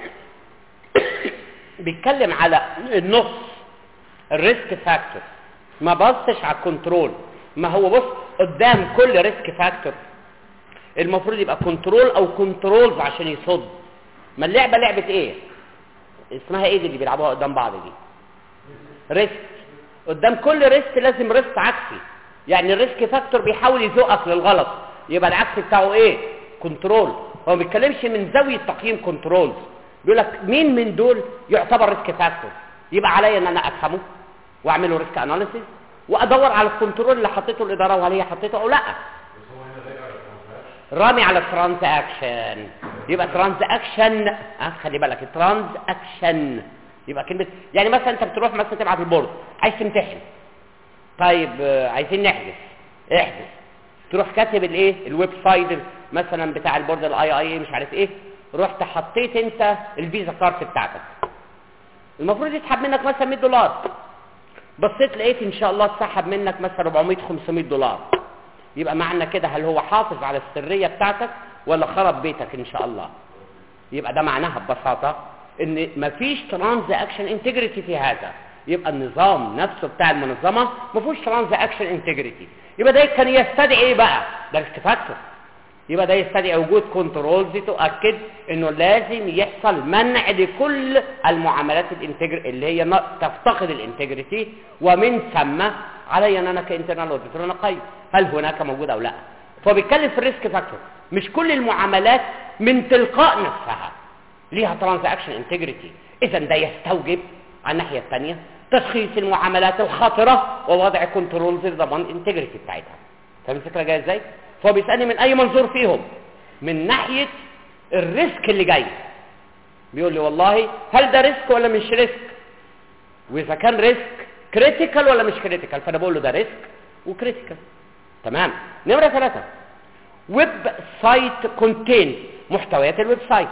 بيتكلم على النص الريسك فاكتور ما بصش على الكنترول ما هو بص قدام كل ريسك فاكتور المفروض يبقى كنترول او كنترولز عشان يصد ما اللعبه لعبه ايه اسمها ايه دي اللي بيلعبوها قدام بعض دي ريسك قدام كل ريسك لازم ريسك عكسي يعني الريسك فاكتور بيحاول يزقك للغلط يبقى العكس بتاعه ايه كنترول هو ما بيتكلمش من زاويه تقييم كنترولز بيقول لك مين من دول يعتبر ريسك فاكتور يبقى عليا ان انا افهمه واعمله ريسك اناليسيس وادور على الكنترول اللي حطيته الاداره وهل هي حطيته او لا رامي على ترانزاكشن يبقى ترانزاكشن اه خلي بالك ترانزاكشن يبقى كلمه يعني مثلا انت بتروح مثلا تبعت البورد عايز تمتحن طيب آه، عايزين نحجز احجز تروح كاتب الايه الويب سايت مثلا بتاع البورد الاي اي مش عارف ايه رحت حطيت انت الفيزا كارت بتاعتك المفروض يسحب منك مثلا 100 دولار بصيت لقيت ان شاء الله اتسحب منك مثلا 400 500 دولار يبقى معنى كده هل هو حافظ على السريه بتاعتك ولا خرب بيتك ان شاء الله يبقى ده معناها ببساطه ان مفيش ترانزاكشن انتجريتي في هذا يبقى النظام نفسه بتاع المنظمه ما فيهوش ترانزاكشن انتجريتي يبقى ده كان يستدعي ايه بقى ده ريسك فاكتور يبقى ده يستدعي وجود كنترولز تؤكد انه لازم يحصل منع لكل المعاملات الانتجر اللي هي ن- تفتقد الانتجريتي ومن ثم علي ان انا كانترنال اوديتور انا اقيم هل هناك موجود او لا فهو بيتكلم في الريسك فاكتور مش كل المعاملات من تلقاء نفسها ليها ترانزاكشن انتجريتي اذا ده يستوجب على الناحيه الثانيه تشخيص المعاملات الخطره ووضع كنترولز لضمان الانتجريتي بتاعتها فاهم الفكره جايه ازاي فهو بيسالني من اي منظور فيهم من ناحيه الريسك اللي جاي بيقول لي والله هل ده ريسك ولا مش ريسك واذا كان ريسك كريتيكال ولا مش كريتيكال فانا بقول له ده ريسك وكريتيكال تمام نمره ثلاثة ويب سايت كونتين محتويات الويب سايت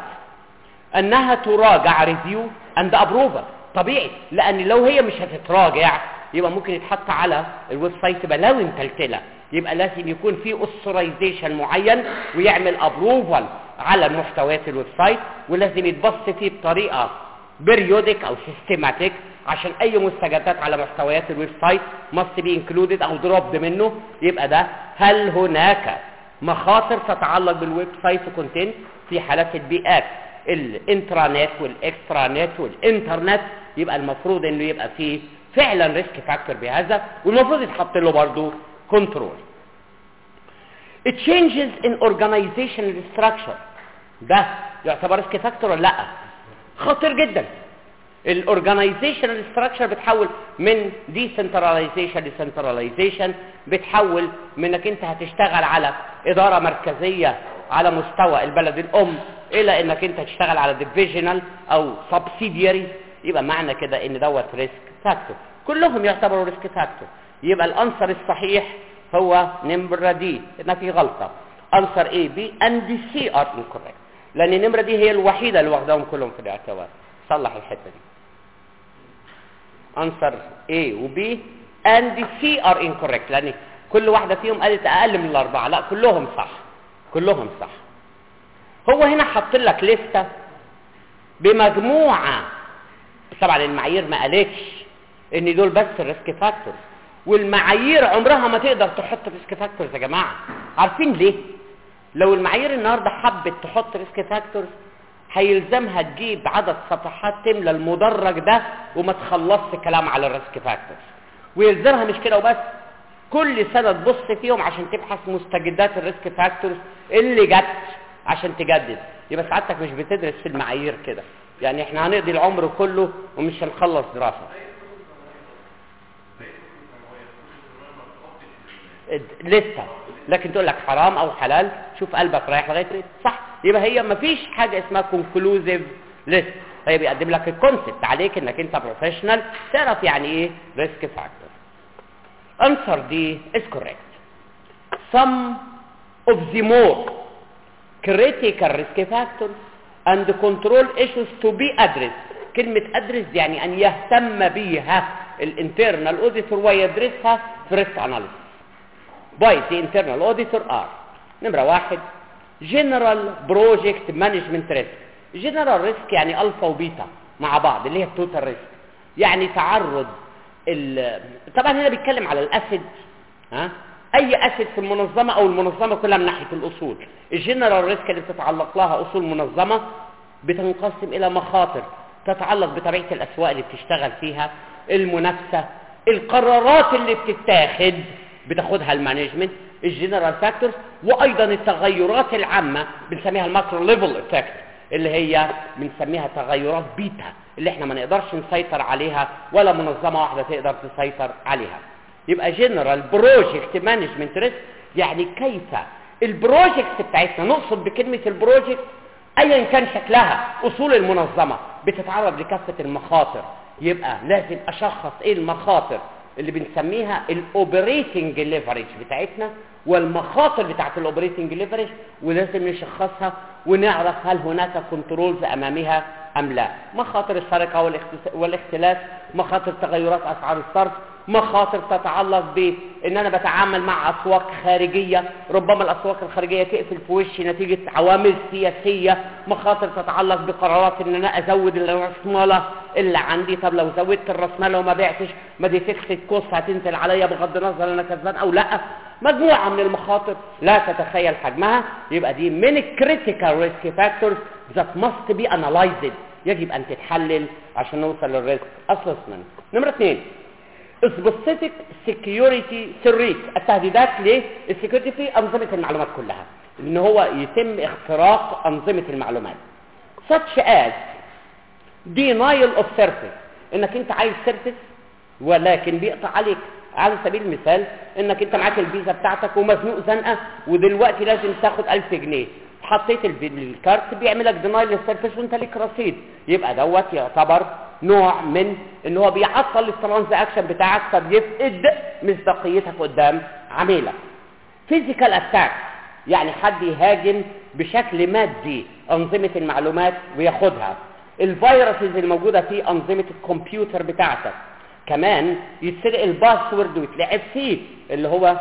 انها تراجع ريفيو اند ابروفر طبيعي لان لو هي مش هتتراجع يبقى ممكن يتحط على الويب سايت بلاوي متلتله يبقى لازم يكون في اوثرايزيشن معين ويعمل ابروفال على محتويات الويب سايت ولازم يتبص فيه بطريقه بيريودك او سيستماتيك عشان اي مستجدات على محتويات الويب سايت must be included او dropped منه يبقى ده هل هناك مخاطر تتعلق بالويب سايت كونتنت في حالات البيئات الانترانت والاكسترانت والانترنت يبقى المفروض انه يبقى فيه فعلا ريسك فاكتور بهذا والمفروض يتحط له برضه كنترول It changes in organizational structure ده يعتبر ريسك فاكتور ولا لا خطير جدا الاورجنايزيشنال ستراكشر بتحول من ديسنتراليزيشن لسنتراليزيشن بتحول من انك انت هتشتغل على اداره مركزيه على مستوى البلد الام الى انك انت تشتغل على ديفيجنال او سبسيدياري يبقى معنى كده ان دوت ريسك فاكتور كلهم يعتبروا ريسك فاكتور يبقى الانسر الصحيح هو نمره دي ان في غلطه انسر اي بي اند سي ار انكوريكت لان النمره دي هي الوحيده اللي واخداهم كلهم في الاعتبار صلح الحته دي answer A و B and C are incorrect لأن كل واحدة فيهم قالت أقل من الأربعة لا كلهم صح كلهم صح هو هنا حط لك لستة بمجموعة طبعا المعايير ما قالتش ان دول بس الريسك فاكتورز والمعايير عمرها ما تقدر تحط ريسك فاكتورز يا جماعة عارفين ليه لو المعايير النهاردة حبت تحط ريسك فاكتورز هيلزمها تجيب عدد صفحات تملى المدرج ده وما تخلصش كلام على الريسك فاكتورز ويلزمها مش كده وبس كل سنة تبص فيهم عشان تبحث مستجدات الريسك فاكتورز اللي جت عشان تجدد يبقى سعادتك مش بتدرس في المعايير كده يعني احنا هنقضي العمر كله ومش هنخلص دراسة لسه لكن تقول لك حرام او حلال شوف قلبك رايح لغايه فين صح يبقى هي ما فيش حاجه اسمها كونكلوزيف ليست هي بيقدم لك الكونسبت عليك انك انت بروفيشنال تعرف يعني ايه ريسك فاكتور answer دي is correct some of the more critical risk factors and control issues to be addressed كلمة address يعني أن يهتم بيها الانترنال auditor ويدرسها في risk analysis by the internal auditor are نمرة واحد general project management risk general risk يعني ألفا وبيتا مع بعض اللي هي التوتال ريسك يعني تعرض ال... طبعا هنا بيتكلم على الاسيد ها اي اسيد في المنظمه او المنظمه كلها من ناحيه الاصول الجنرال ريسك اللي بتتعلق لها اصول منظمه بتنقسم الى مخاطر تتعلق بطبيعه الاسواق اللي بتشتغل فيها المنافسه القرارات اللي بتتاخد بتاخدها المانجمنت الجنرال فاكتورز وايضا التغيرات العامه بنسميها الماكرو ليفل افكت اللي هي بنسميها تغيرات بيتا اللي احنا ما نقدرش نسيطر عليها ولا منظمه واحده تقدر تسيطر عليها يبقى جنرال بروجكت مانجمنت ريسك يعني كيف البروجكتس بتاعتنا نقصد بكلمه البروجكت ايا كان شكلها اصول المنظمه بتتعرض لكافه المخاطر يبقى لازم اشخص ايه المخاطر اللي بنسميها الاوبريتنج ليفرج بتاعتنا والمخاطر بتاعت الاوبريتنج ليفرج ولازم نشخصها ونعرف هل هناك كنترولز امامها ام لا مخاطر السرقه والاختس- والاختلاس مخاطر تغيرات اسعار الصرف مخاطر تتعلق بان انا بتعامل مع اسواق خارجيه ربما الاسواق الخارجيه تقفل في وشي نتيجه عوامل سياسيه مخاطر تتعلق بقرارات ان انا ازود الراسماله اللي عندي طب لو زودت الراسماله وما بعتش ما دي فيكسد كوست هتنزل عليا بغض النظر انا كسبان او لا مجموعه من المخاطر لا تتخيل حجمها يبقى دي من الكريتيكال ريسك فاكتورز ذات ماست بي انالايزد يجب ان تتحلل عشان نوصل للريسك اسسمنت نمره اثنين سبيسيفيك سكيورتي سريت التهديدات للسكيورتي في انظمه المعلومات كلها ان هو يتم اختراق انظمه المعلومات such as denial of service انك انت عايز سيرفيس ولكن بيقطع عليك على سبيل المثال انك انت معاك الفيزا بتاعتك ومزنوق زنقه ودلوقتي لازم تاخد 1000 جنيه حطيت الفي- الكارت بيعملك دينايل للسيرفيس وانت ليك رصيد يبقى دوت يعتبر نوع من ان هو بيعطل الترانزاكشن بتاعك فبيفقد مصداقيتك قدام عميلك فيزيكال اتاك يعني حد يهاجم بشكل مادي انظمه المعلومات وياخدها الفيروسز الموجوده في انظمه الكمبيوتر بتاعتك كمان يتسرق الباسورد ويتلعب فيه اللي هو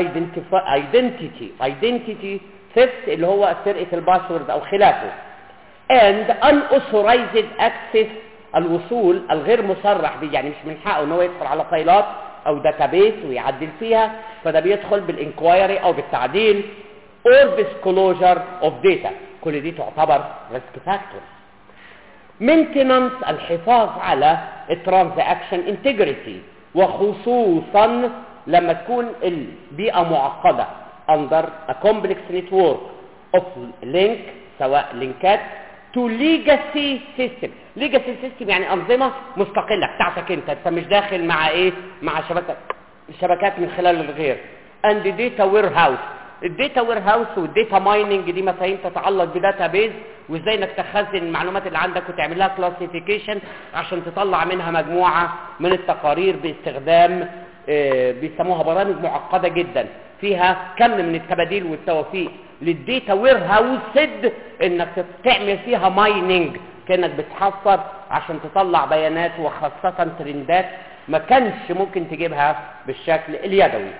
ايدنتيتي ايدنتيتي ثيفت اللي هو سرقه الباسورد او خلافه and unauthorized access الوصول الغير مصرح بيه يعني مش من حقه ان هو يدخل على فايلات او داتابيس ويعدل فيها فده بيدخل بالانكوايري او بالتعديل or disclosure of data كل دي تعتبر risk factors maintenance الحفاظ على الترانزاكشن انتجريتي وخصوصا لما تكون البيئة معقدة under a complex network of link سواء لينكات to legacy system legacy system يعني أنظمة مستقلة بتاعتك انت انت مش داخل مع ايه مع شبكة شبكات من خلال الغير and data warehouse الداتا وير هاوس والداتا مايننج دي مفاهيم تتعلق بداتا بيز وازاي انك تخزن المعلومات اللي عندك وتعمل لها كلاسيفيكيشن عشان تطلع منها مجموعه من التقارير باستخدام آه، بيسموها برامج معقده جدا فيها كم من التباديل والتوافيق للداتا وير هاوس انك تعمل فيها مايننج كانك بتحفر عشان تطلع بيانات وخاصه ترندات ما كانش ممكن تجيبها بالشكل اليدوي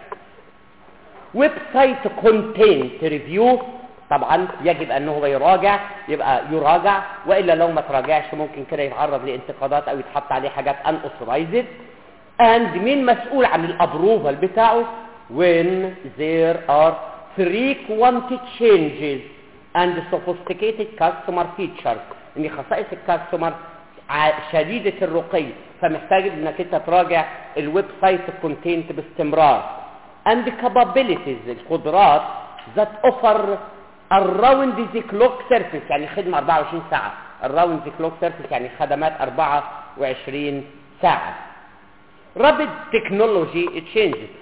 ويب سايت كونتنت ريفيو طبعا يجب ان هو يراجع يبقى يراجع والا لو ما تراجعش ممكن كده يتعرض لانتقادات او يتحط عليه حاجات ان اوثرايزد اند مين مسؤول عن الابروفال بتاعه when there are frequent changes and sophisticated customer features ان خصائص الكاستمر ع- شديدة الرقي فمحتاج انك انت تراجع الويب سايت كونتنت باستمرار and capabilities القدرات that offer around the clock service يعني خدمة 24 ساعة around the clock service يعني خدمات 24 ساعة rapid technology changes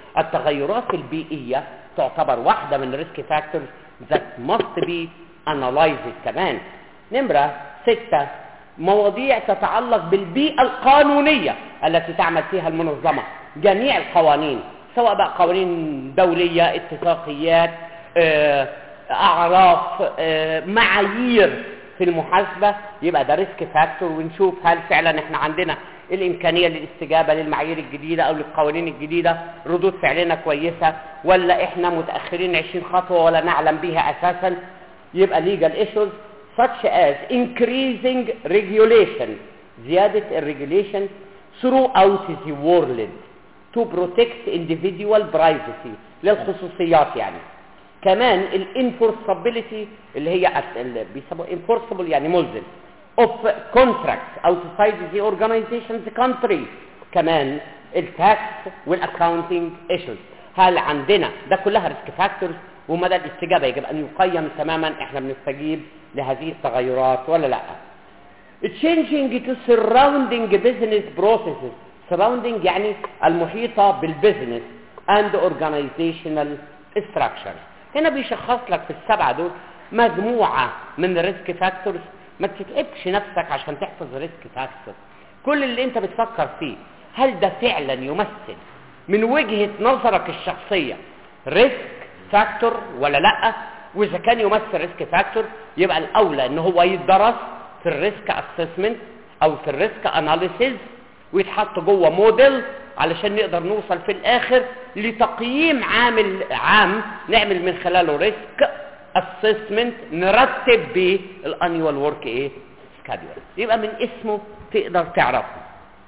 التغيرات البيئيه تعتبر واحده من الريسك فاكتورز that must be analyzed كمان نمره ستة مواضيع تتعلق بالبيئة القانونية التي تعمل فيها المنظمة جميع القوانين سواء بقى قوانين دولية اتفاقيات آه، أعراف آه، معايير في المحاسبة يبقى ده ريسك فاكتور ونشوف هل فعلا احنا عندنا الإمكانية للاستجابة للمعايير الجديدة أو للقوانين الجديدة ردود فعلنا كويسة ولا احنا متأخرين 20 خطوة ولا نعلم بها أساسا يبقى legal issues such as increasing regulation زيادة الريجوليشن throughout the world to protect individual privacy للخصوصيات يعني كمان الانفورسابيلتي اللي هي أس- اللي بيسموها enforceable يعني ملزم of contracts outside the organization's country كمان التاكس والاكاونتنج ايشوز هل عندنا ده كلها ريسك فاكتورز ومدى الاستجابه يجب ان يقيم تماما احنا بنستجيب لهذه التغيرات ولا لا changing to surrounding business processes surrounding يعني المحيطة بالبزنس and organizational structures هنا بيشخص لك في السبعة دول مجموعة من الريسك فاكتورز ما تتعبش نفسك عشان تحفظ ريسك فاكتور كل اللي انت بتفكر فيه هل ده فعلا يمثل من وجهة نظرك الشخصية ريسك فاكتور ولا لا واذا كان يمثل ريسك فاكتور يبقى الاولى ان هو يدرس في الريسك اسسمنت او في الريسك اناليسيز ويتحط جوه موديل علشان نقدر نوصل في الاخر لتقييم عامل عام نعمل من خلاله ريسك اسسمنت نرتب بيه الانيوال ورك ايه سكادول يبقى من اسمه تقدر تعرفه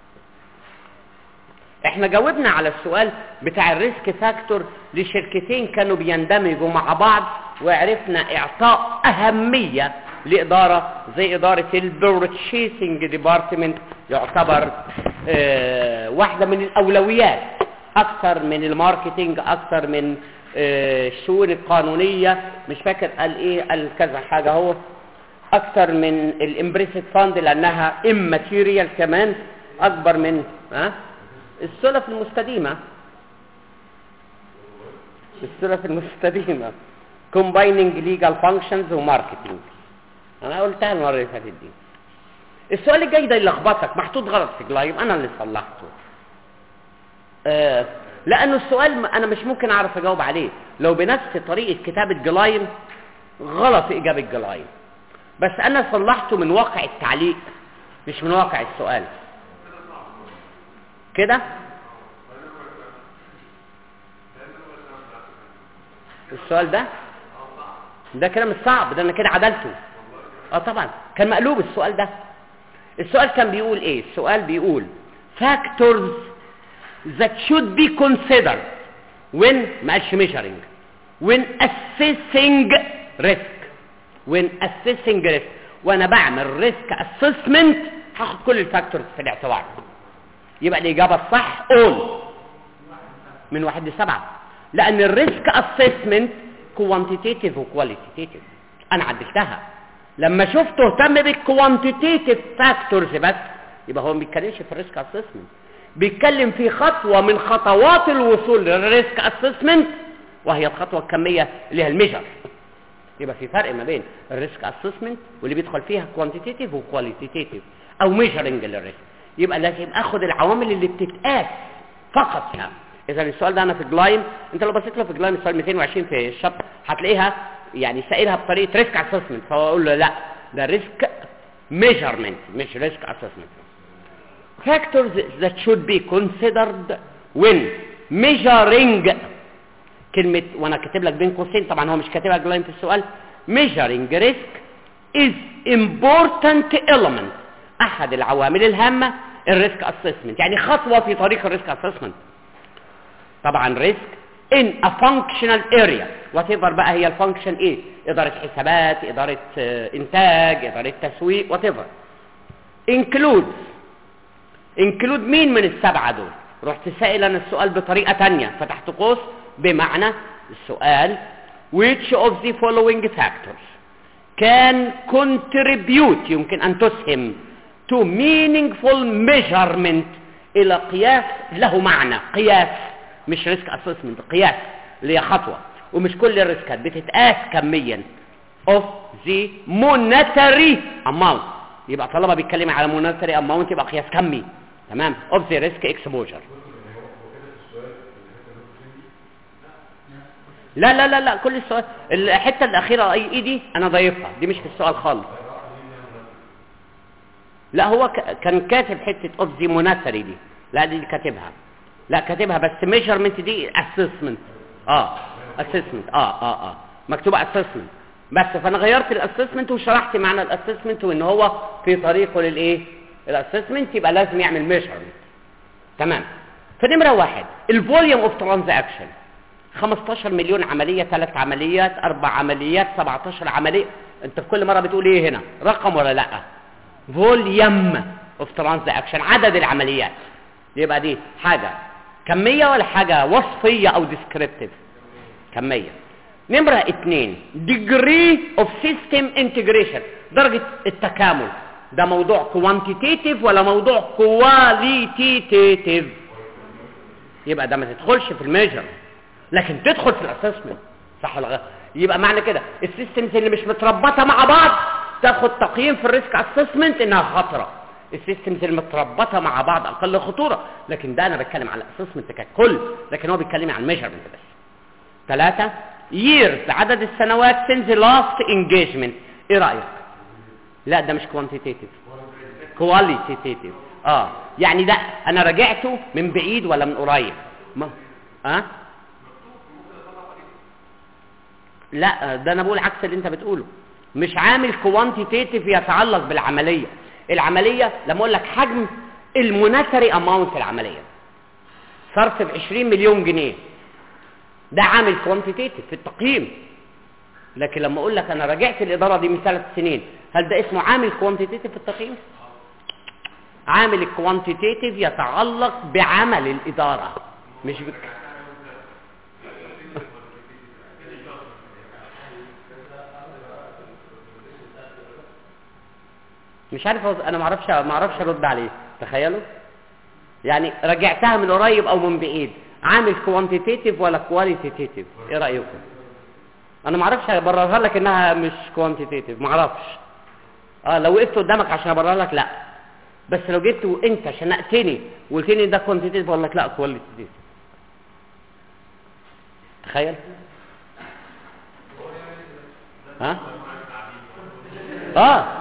احنا جاوبنا على السؤال بتاع الريسك فاكتور لشركتين كانوا بيندمجوا مع بعض وعرفنا اعطاء اهمية لادارة زي ادارة البرتشيسنج ديبارتمنت يعتبر اه واحدة من الاولويات اكثر من الماركتينج اكثر من اه الشؤون القانونية مش فاكر قال ايه قال كذا حاجة هو اكثر من الامبريسد فاند لانها اماتيريال كمان اكبر من ها السلف المستديمة السلف المستديمة combining legal functions وماركتينج انا قلتها المرة اللي فاتت دي السؤال الجاي ده يلخبطك محطوط غلط في جلايم انا اللي صلحته آه لانه السؤال انا مش ممكن اعرف اجاوب عليه لو بنفس طريقة كتابة جلايم غلط في اجابة جلايم بس انا صلحته من واقع التعليق مش من واقع السؤال كده السؤال ده ده كده مش صعب ده انا كده عدلته اه طبعا كان مقلوب السؤال ده السؤال كان بيقول ايه السؤال بيقول factors that should be considered when ما قالش measuring when assessing risk when assessing risk وانا بعمل risk assessment هاخد كل الفاكتورز في الاعتبار يبقى الإجابة الصح all من واحد لسبعة لأن الريسك اسسمنت كوانتيتيف وكواليتيتيف أنا عدلتها لما شفته اهتم بالكوانتيتيف فاكتورز بس يبقى هو ما بيتكلمش في الريسك اسسمنت بيتكلم في خطوة من خطوات الوصول للريسك اسسمنت وهي الخطوة الكمية اللي هي الميجر يبقى في فرق ما بين الريسك اسسمنت واللي بيدخل فيها كوانتيتيف وكواليتيتيف او ميجرنج للريسك يبقى لازم اخد العوامل اللي بتتقاس فقط يعني اذا السؤال ده انا في جلايم انت لو بصيت له في جلايم السؤال 220 في الشط هتلاقيها يعني سائلها بطريقه ريسك اسسمنت فهو اقول له لا ده ريسك ميجرمنت مش ريسك اسسمنت factors that should be considered when measuring كلمة وانا كاتب لك بين قوسين طبعا هو مش كاتبها جلايم في السؤال measuring risk is important element احد العوامل الهامة الريسك اسسمنت يعني خطوة في طريق الريسك اسسمنت طبعا ريسك in a functional area whatever بقى هي الفانكشن ايه ادارة حسابات ادارة آه، انتاج ادارة تسويق whatever includes include مين من السبعة دول رحت سائل انا السؤال بطريقة تانية فتحت قوس بمعنى السؤال which of the following factors can contribute يمكن ان تسهم to meaningful measurement الى قياس له معنى قياس مش ريسك اسسمنت قياس اللي هي خطوه ومش كل الريسكات بتتقاس كميا اوف ذا مونتري اماونت يبقى طالما بيتكلم على مونتري اماونت يبقى قياس كمي تمام اوف ذا ريسك اكسبوجر لا لا لا لا كل السؤال الحته الاخيره اي اي دي انا ضايفها دي مش في السؤال خالص لا هو ك- كان كاتب حته اوف ذا مونتري دي لا دي كاتبها لا كاتبها بس ميجرمنت دي اسسمنت اه اسسمنت اه اه اه مكتوبه اسسمنت بس فانا غيرت الاسسمنت وشرحت معنى الاسسمنت وان هو في طريقه للايه الاسسمنت يبقى لازم يعمل ميجرمنت تمام فنمره واحد الفوليوم اوف ترانزاكشن 15 مليون عمليه ثلاث عمليات اربع عمليات 17 عمليه انت في كل مره بتقول ايه هنا رقم ولا لا فوليوم اوف ترانزاكشن عدد العمليات يبقى دي حاجه كميه ولا حاجه وصفيه او ديسكريبتيف كميه نمرة اتنين degree of system integration درجة التكامل ده موضوع quantitative ولا موضوع qualitative يبقى ده ما تدخلش في الميجر لكن تدخل في الاسسمنت صح ولا غلط يبقى معنى كده السيستمز اللي مش متربطه مع بعض تاخد تقييم في الريسك اسسمنت انها خطره السيستمز اللي متربطه مع بعض اقل خطوره لكن ده انا بتكلم على الاسسمنت ككل لكن هو بيتكلم عن الميجرمنت بس ثلاثة years عدد السنوات since the last engagement ايه رأيك لا ده مش quantitative qualitative اه يعني ده انا رجعته من بعيد ولا من قريب ما اه لا ده انا بقول عكس اللي انت بتقوله مش عامل كوانتيتيف يتعلق بالعمليه العمليه لما اقول لك حجم المونتري اماونت العمليه صرف ب 20 مليون جنيه ده عامل كوانتيتيف في التقييم لكن لما اقول لك انا راجعت الاداره دي من ثلاث سنين هل ده اسمه عامل كوانتيتيف في التقييم عامل الكوانتيتيف يتعلق بعمل الاداره مش بك... مش عارف أوز- انا ما اعرفش ما اعرفش ارد عليه تخيلوا يعني رجعتها من قريب او من بعيد عامل كوانتيتيف ولا كواليتيتيف ايه رايكم انا ما اعرفش ابررها لك انها مش كوانتيتيف ما اعرفش اه لو وقفت قدامك عشان ابرر لك لا بس لو جبت وانت شنقتني وقلت لي ده كوانتيتيف اقول لك لا كواليتيتيف تخيل ها اه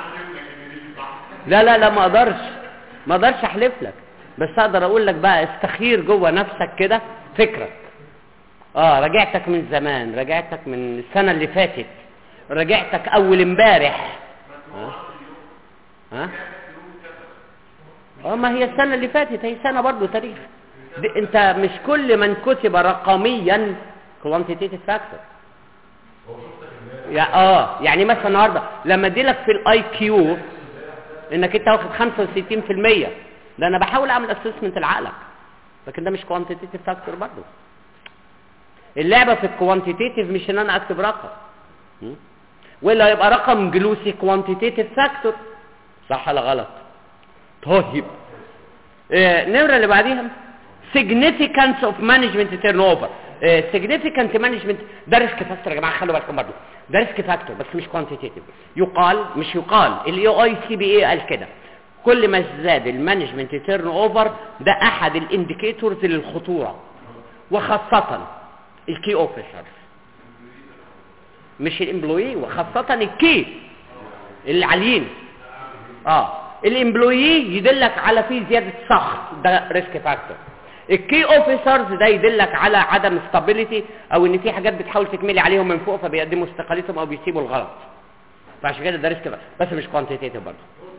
لا لا لا ما اقدرش ما اقدرش احلف لك بس اقدر اقول لك بقى استخير جوه نفسك كده فكرك اه رجعتك من زمان رجعتك من السنه اللي فاتت رجعتك اول امبارح ها ها اه ما هي السنه اللي فاتت هي سنه برضو تاريخ دي انت مش كل من كتب رقميا كوانتيتيف فاكتور يا اه يعني مثلا النهارده لما اديلك في الاي كيو انك انت واخد 65% ده انا بحاول اعمل اسسمنت لعقلك لكن ده مش كوانتيتيف فاكتور برضه اللعبه في الكوانتيتيف مش ان انا اكتب رقم م? ولا يبقى رقم جلوسي كوانتيتيف فاكتور صح ولا غلط طيب آه، النمره اللي بعديها significance of management turnover آه، significant management ده ريسك فاكتور يا جماعه خلوا بالكم برضه ده ريسك فاكتور بس مش كوانتيتيف يقال مش يقال الاي اي سي بي اي قال كده كل ما زاد المانجمنت تيرن اوفر ده احد الانديكيتورز للخطوره وخاصه الكي اوفيسرز مش الامبلوي وخاصه الكي العاليين اه الامبلوي يدلك على فيه زياده سخط ده ريسك فاكتور الكي اوفيسرز ده يدلك على عدم ستابيليتي او ان في حاجات بتحاول تكملي عليهم من فوق فبيقدموا استقالتهم او بيسيبوا الغلط فعشان كده ده ريسك بس مش كوانتيتيف برضه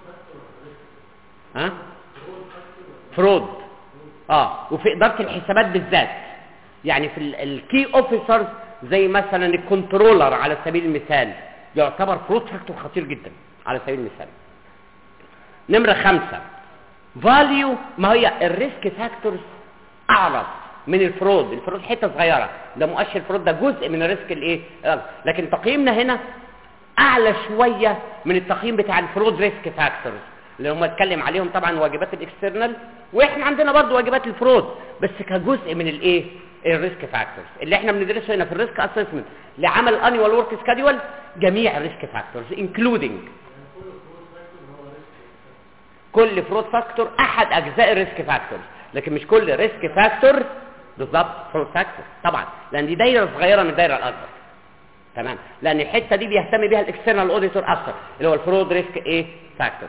ها فرود اه وفي اداره الحسابات بالذات يعني في الكي اوفيسرز زي مثلا الكنترولر على سبيل المثال يعتبر فرود فاكتور خطير جدا على سبيل المثال نمرة خمسة فاليو ما هي الريسك فاكتورز اعرض من الفرود الفرود حته صغيره ده مؤشر الفرود ده جزء من الريسك الايه آه. لكن تقييمنا هنا اعلى شويه من التقييم بتاع الفرود ريسك فاكتورز اللي هم اتكلم عليهم طبعا واجبات الاكسترنال واحنا عندنا برضو واجبات الفرود بس كجزء من الايه الريسك فاكتورز اللي احنا بندرسه هنا في الريسك اسسمنت لعمل الانيوال ورك سكادول جميع الريسك فاكتورز انكلودنج كل فرود فاكتور احد اجزاء الريسك فاكتورز لكن مش كل ريسك فاكتور بالظبط فرود فاكتور طبعا لان دي دايره صغيره من الدايره الاكبر تمام لان الحته دي بيهتم بيها الاكسترنال اوديتور اكتر اللي هو الفرود ريسك ايه فاكتورز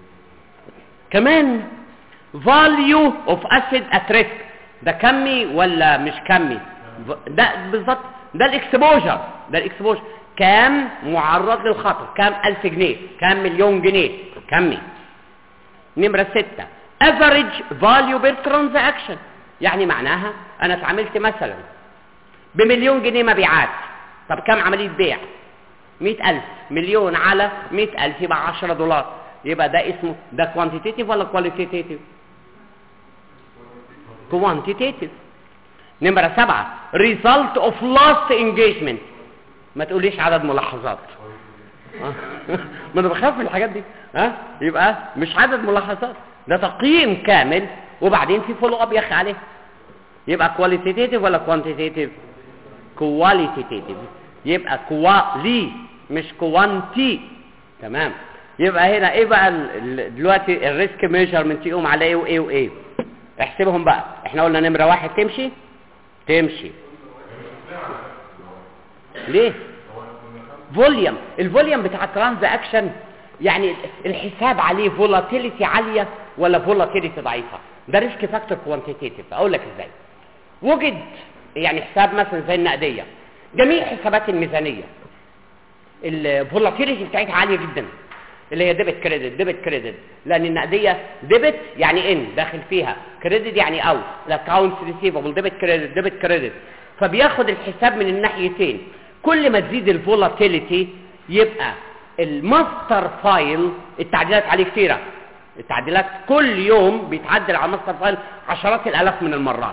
كمان فاليو اوف اسيد ات ريسك ده كمي ولا مش كمي ده بالظبط ده الاكسبوجر ده الاكسبوجر كام معرض للخطر كام ألف جنيه كام مليون جنيه كمي نمرة ستة average value per transaction يعني معناها انا اتعاملت مثلا بمليون جنيه مبيعات طب كام عملية بيع مئة ألف مليون على مئة ألف يبقى عشرة دولار يبقى ده اسمه ده quantitative ولا qualitative quantitative نمرة سبعة result of last engagement ما تقوليش عدد ملاحظات ما انا بخاف من الحاجات دي ها يبقى مش عدد ملاحظات ده تقييم كامل وبعدين في فولو اب يا اخي عليه يبقى كواليتيتيف ولا كوانتيتيف كواليتيتيف يبقى كوالي مش كوانتي تمام يبقى هنا ايه بقى ال- ال- دلوقتي الريسك ميجرمنت يقوم على ايه وايه وايه احسبهم بقى احنا قلنا نمره واحد تمشي تمشي ليه فوليوم الفوليوم بتاع الترانزاكشن يعني الحساب عليه فولاتيليتي عاليه ولا فولاتيليتي ضعيفه ده ريسك فاكتور كوانتيتيف اقول لك ازاي وجد يعني حساب مثلا زي النقديه جميع حسابات الميزانيه الفولاتيليتي بتاعتها عاليه جدا اللي هي ديبت كريدت ديبت كريدت لان النقديه ديبت يعني ان داخل فيها كريدت يعني اوت الاكونت ريسيفبل ديبت كريدت ديبت كريدت فبياخد الحساب من الناحيتين كل ما تزيد الفولاتيليتي يبقى الماستر فايل التعديلات عليه كتيره التعديلات كل يوم بيتعدل على الماستر فايل عشرات الالاف من المرات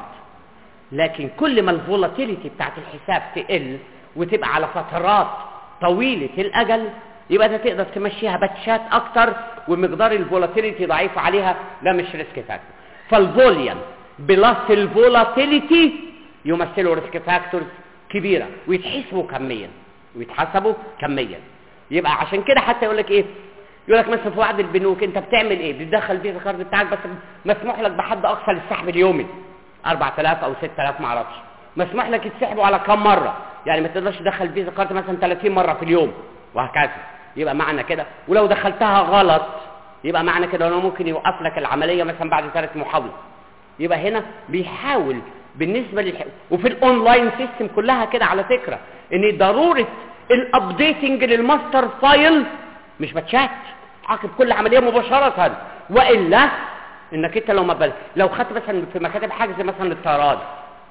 لكن كل ما الفولاتيليتي بتاعت الحساب تقل وتبقى على فترات طويلة الأجل يبقى ده تقدر تمشيها باتشات أكتر ومقدار الفولاتيليتي ضعيف عليها ده مش ريسك فاكتور فالفوليوم بلس الفولاتيليتي يمثلوا ريسك فاكتورز كبيرة ويتحسبوا كميا ويتحسبوا كميا يبقى عشان كده حتى يقول لك ايه يقول لك مثلا في بعض البنوك انت بتعمل ايه بتدخل فيزا كارد بتاعك بس مسموح لك بحد اقصى للسحب اليومي 4000 او 6000 ما اعرفش مسموح لك يتسحبوا على كم مره يعني ما تقدرش تدخل فيزا كارد مثلا 30 مره في اليوم وهكذا يبقى معنى كده ولو دخلتها غلط يبقى معنى كده انه ممكن يوقف لك العمليه مثلا بعد ثلاث محاولات يبقى هنا بيحاول بالنسبه للح... وفي الاونلاين سيستم كلها كده على فكره ان ضروره الابديتنج للماستر فايل مش باتشات عقب كل عمليه مباشره والا انك انت لو ما بل... لو خدت مثلا في مكاتب حجز مثلا الطيران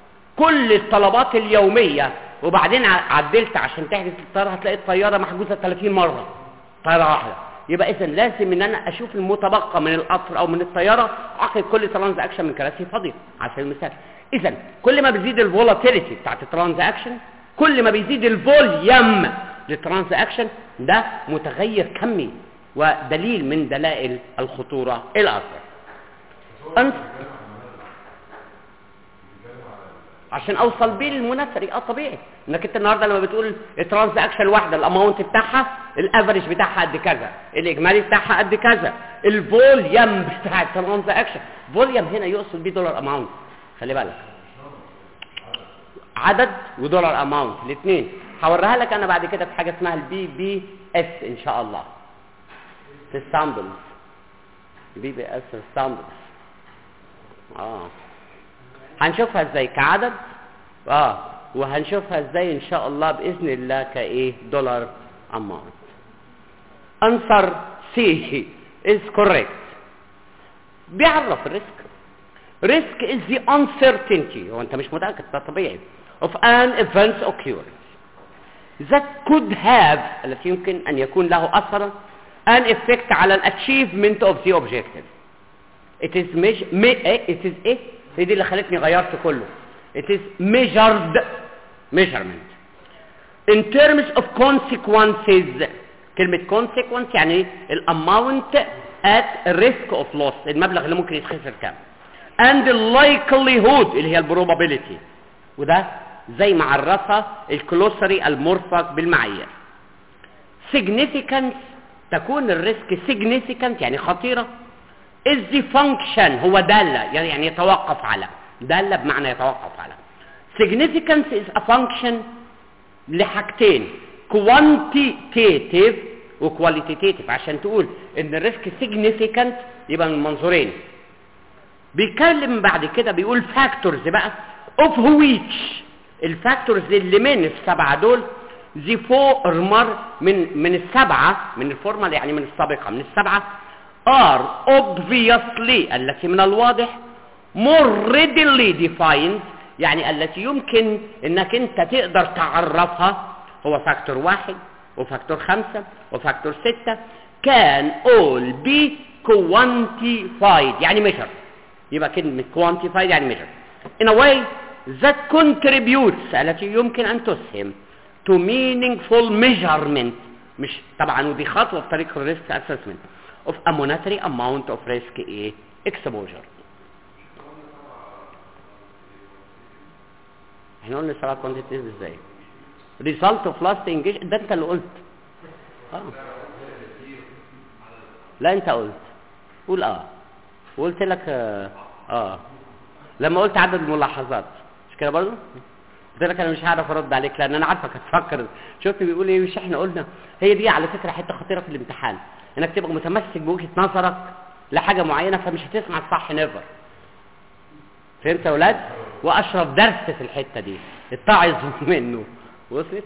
كل الطلبات اليوميه وبعدين ع- عدلت عشان تحجز الطياره هتلاقي الطياره محجوزه 30 مره طياره واحده يبقى اذا لازم ان انا اشوف المتبقى من القطر او من الطياره عقب كل ترانزاكشن من كراسي فاضيه على سبيل المثال اذا كل ما بيزيد الفولاتيليتي بتاعت الترانزاكشن كل ما بيزيد الفوليوم للترانزاكشن ده متغير كمي ودليل من دلائل الخطوره الاكبر أنت عشان اوصل بيه للمنافسه اه طبيعي انك انت النهارده لما بتقول الترانزاكشن واحده الاماونت بتاعها الافريج بتاعها قد كذا الاجمالي بتاعها قد كذا الفوليوم بتاع الترانزاكشن فوليوم هنا يقصد بيه دولار اماونت خلي بالك عدد ودولار اماونت الاثنين هوريها لك انا بعد كده في حاجه اسمها البي بي اس ان شاء الله في السامبلز بي بي اس السامبلز اه هنشوفها ازاي كعدد اه وهنشوفها ازاي ان شاء الله باذن الله كايه دولار اماونت answer C is correct بيعرف الريسك risk is the uncertainty هو انت مش متاكد ده طبيعي of an event occurrence that could have التي يمكن ان يكون له اثرا an effect على ال achievement of the objective it is measure me, eh, it is ايه هي دي اللي خلتني غيرت كله it is measured measurement in terms of consequences كلمة consequence يعني الاماونت at risk of loss المبلغ اللي ممكن يتخسر كام and the likelihood اللي هي البروبابيلتي وده زي ما عرفها الكلوسري المرفق بالمعايير significance تكون الريسك significant يعني خطيرة is the function هو دالة يعني يعني يتوقف على دالة بمعنى يتوقف على significance is a function لحاجتين quantitative و qualitative عشان تقول ان الريسك significant يبقى من منظورين بيتكلم بعد كده بيقول factors بقى of which الفاكتورز اللي من السبعة دول ذي فورمر من من السبعة من الفورمال يعني من السابقة من السبعة are obviously التي من الواضح more readily defined يعني التي يمكن انك انت تقدر تعرفها هو فاكتور واحد وفاكتور خمسة وفاكتور ستة can all be quantified يعني measure يبقى كلمة quantified يعني measure in a way that contributes التي يمكن أن تسهم to meaningful measurement مش طبعا ودي خطوة في طريق الريسك assessment of a monetary amount of risk ايه exposure احنا قلنا سبعة quantitative ازاي result of last engagement ده انت اللي قلت آه. لا انت قلت قول اه وقلت لك اه, آه. لما قلت عدد الملاحظات مش كده برضه قلت لك انا مش هعرف ارد عليك لان انا عارفك هتفكر شفت بيقول ايه مش احنا قلنا هي دي على فكره حته خطيره في الامتحان انك تبقى متمسك بوجهه نظرك لحاجه معينه فمش هتسمع الصح نيفر فهمت يا اولاد واشرف درس في الحته دي اتعظوا منه وصلت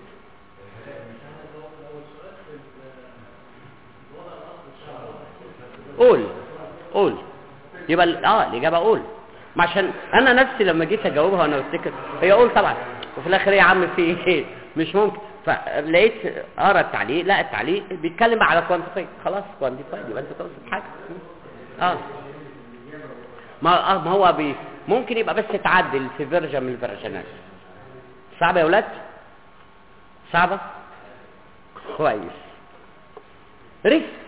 قول قول يبقى ال- اه الاجابه قول ما عشان انا نفسي لما جيت اجاوبها وانا بفتكر هي قول طبعا وفي الاخر يا عم في ايه مش ممكن فلقيت اقرا التعليق لا التعليق بيتكلم على كوانتيفاي خلاص كوانتيفاي يبقى انت توصل حاجه اه ما اه ما هو بي ممكن يبقى بس تعدل في فيرجن من الفيرجنات صعبه يا ولاد صعبه كويس risk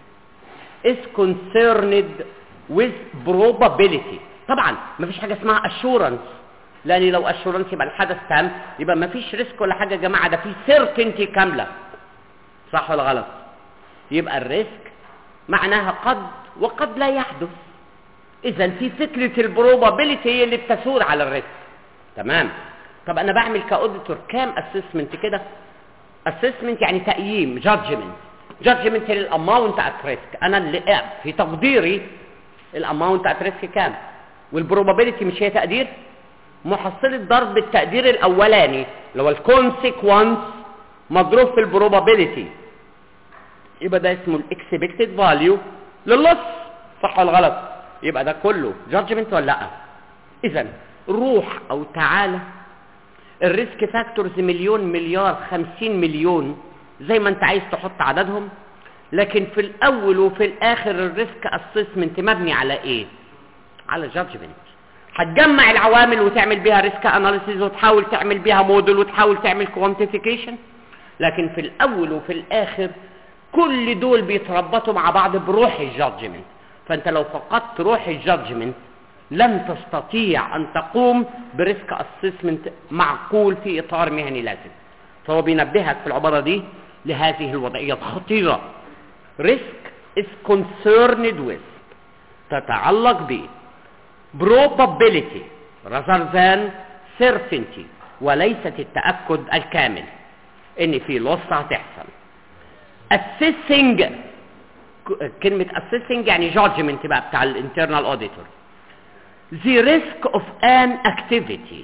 is concerned with probability طبعا ما فيش حاجه اسمها assurance لان لو assurance يبقى الحدث تام يبقى ما فيش ريسك ولا حاجه يا جماعه ده في certainty كامله صح ولا غلط يبقى الريسك معناها قد وقد لا يحدث اذا في فكره البروبابيلتي هي اللي بتثور على الريسك تمام طب انا بعمل كاوديتور كام اسسمنت كده اسسمنت يعني تقييم جادجمنت جادجمنت للاماونت ات ريسك انا اللي في تقديري الاماونت ات ريسك كام والبروبابيلتي مش هي تقدير محصله ضرب التقدير الاولاني اللي هو الكونسيكونس مضروب في البروبابيلتي يبقى ده اسمه الاكسبكتد فاليو للص صح ولا غلط يبقى ده كله جادجمنت ولا لا اذا روح او تعالى الريسك فاكتورز مليون مليار خمسين مليون زي ما انت عايز تحط عددهم لكن في الاول وفي الاخر الريسك اسسمنت مبني على ايه على جادجمنت هتجمع العوامل وتعمل بيها ريسك اناليسيز وتحاول تعمل بيها موديل وتحاول تعمل كوانتيفيكيشن لكن في الاول وفي الاخر كل دول بيتربطوا مع بعض بروح الجادجمنت فانت لو فقدت روح الجادجمنت لن تستطيع ان تقوم بريسك اسسمنت معقول في اطار مهني لازم فهو بينبهك في العبارة دي لهذه الوضعية الخطيرة risk is concerned with تتعلق ب probability rather than certainty وليست التأكد الكامل ان في لص هتحصل assessing كلمة assessing يعني judgment بقى بتاع الانترنال auditor the risk of an activity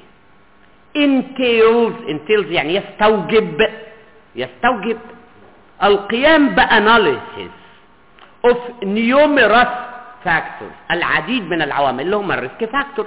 entails entails يعني يستوجب يستوجب القيام باناليسيس of numerous factors العديد من العوامل اللي هم الريسك فاكتورز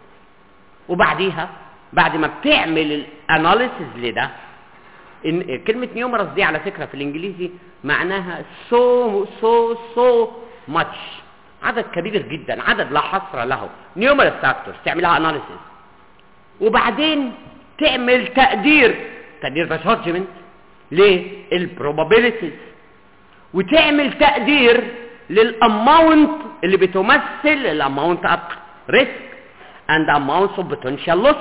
وبعديها بعد ما بتعمل الاناليسيس لده إن كلمة نيومرس دي على فكرة في الإنجليزي معناها so so so much عدد كبير جدا عدد لا حصر له نيومرس فاكتورز تعملها اناليسيس وبعدين تعمل تقدير تقدير ده جادجمنت للبروبابيلتيز وتعمل تقدير للاماونت اللي بتمثل الاماونت ات ريسك and amounts of potential loss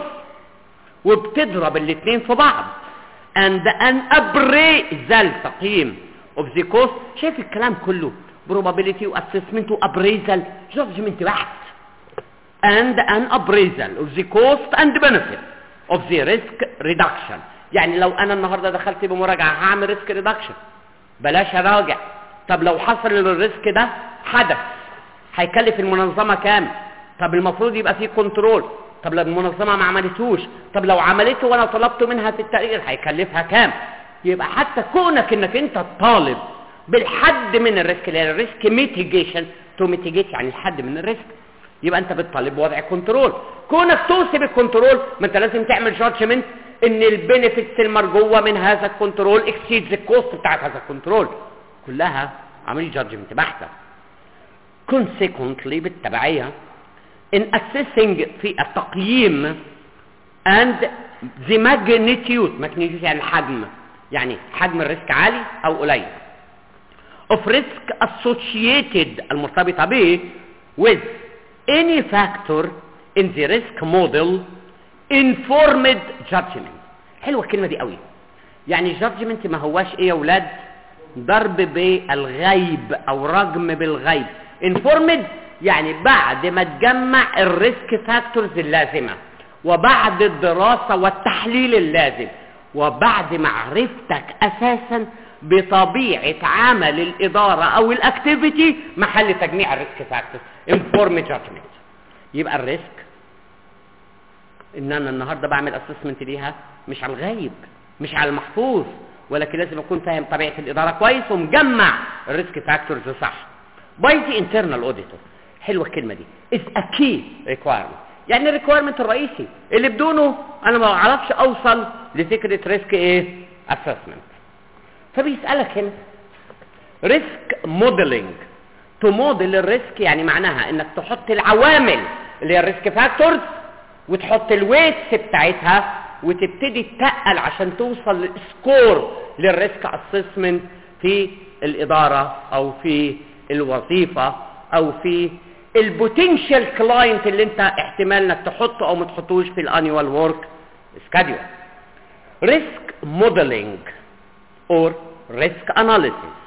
وبتضرب الاثنين في بعض and an appraisal تقييم of the cost شايف الكلام كله probability وassessment وappraisal judgment بحت and an appraisal of the cost and benefit of the risk reduction يعني لو انا النهارده دخلت بمراجعه هعمل ريسك ريدكشن بلاش اراجع طب لو حصل الريسك ده حدث هيكلف المنظمه كام طب المفروض يبقى فيه كنترول طب لو المنظمه ما عملتوش طب لو عملته وانا طلبت منها في التقرير هيكلفها كام يبقى حتى كونك انك انت الطالب بالحد من الريسك اللي هي الريسك ميتيجيشن تو ميتيجيت يعني الحد من الريسك يبقى انت بتطالب بوضع كنترول كونك توصي بالكنترول ما انت لازم تعمل جادجمنت ان البينيفيتس المرجوه من هذا الكنترول اكسيدز الكوست بتاعت هذا الكنترول كلها عمليه جادجمنت بحته consequently بالتبعيه in assessing في التقييم and the magnitude magnitude يعني الحجم يعني حجم الريسك عالي او قليل of risk associated المرتبطة به with any factor in the risk model informed judgment حلوة الكلمة دي قوي يعني judgment ما هواش ايه يا ولاد ضرب بالغيب او رجم بالغيب informed يعني بعد ما تجمع الريسك فاكتورز اللازمة وبعد الدراسة والتحليل اللازم وبعد معرفتك اساسا بطبيعة عمل الادارة او الاكتيفيتي محل تجميع الريسك فاكتورز informed judgment يبقى الريسك ان انا النهاردة بعمل اسسمنت ليها مش على الغايب مش على المحفوظ ولكن لازم اكون فاهم طبيعة الادارة كويس ومجمع الريسك فاكتورز صح باي ذا انترنال اوديتور حلوه الكلمه دي is a key requirement يعني الريكويرمنت الرئيسي اللي بدونه انا ما اعرفش اوصل لفكره ريسك ايه اسسمنت فبيسالك هنا ريسك موديلنج تموديل الريسك يعني معناها انك تحط العوامل اللي هي الريسك فاكتورز وتحط الويتس بتاعتها وتبتدي تتقل عشان توصل للسكور للريسك اسسمنت في الاداره او في الوظيفه او في البوتنشال كلاينت اللي انت احتمال انك تحطه او ما تحطوش في الانيوال ورك سكادول ريسك موديلنج اور ريسك اناليسيس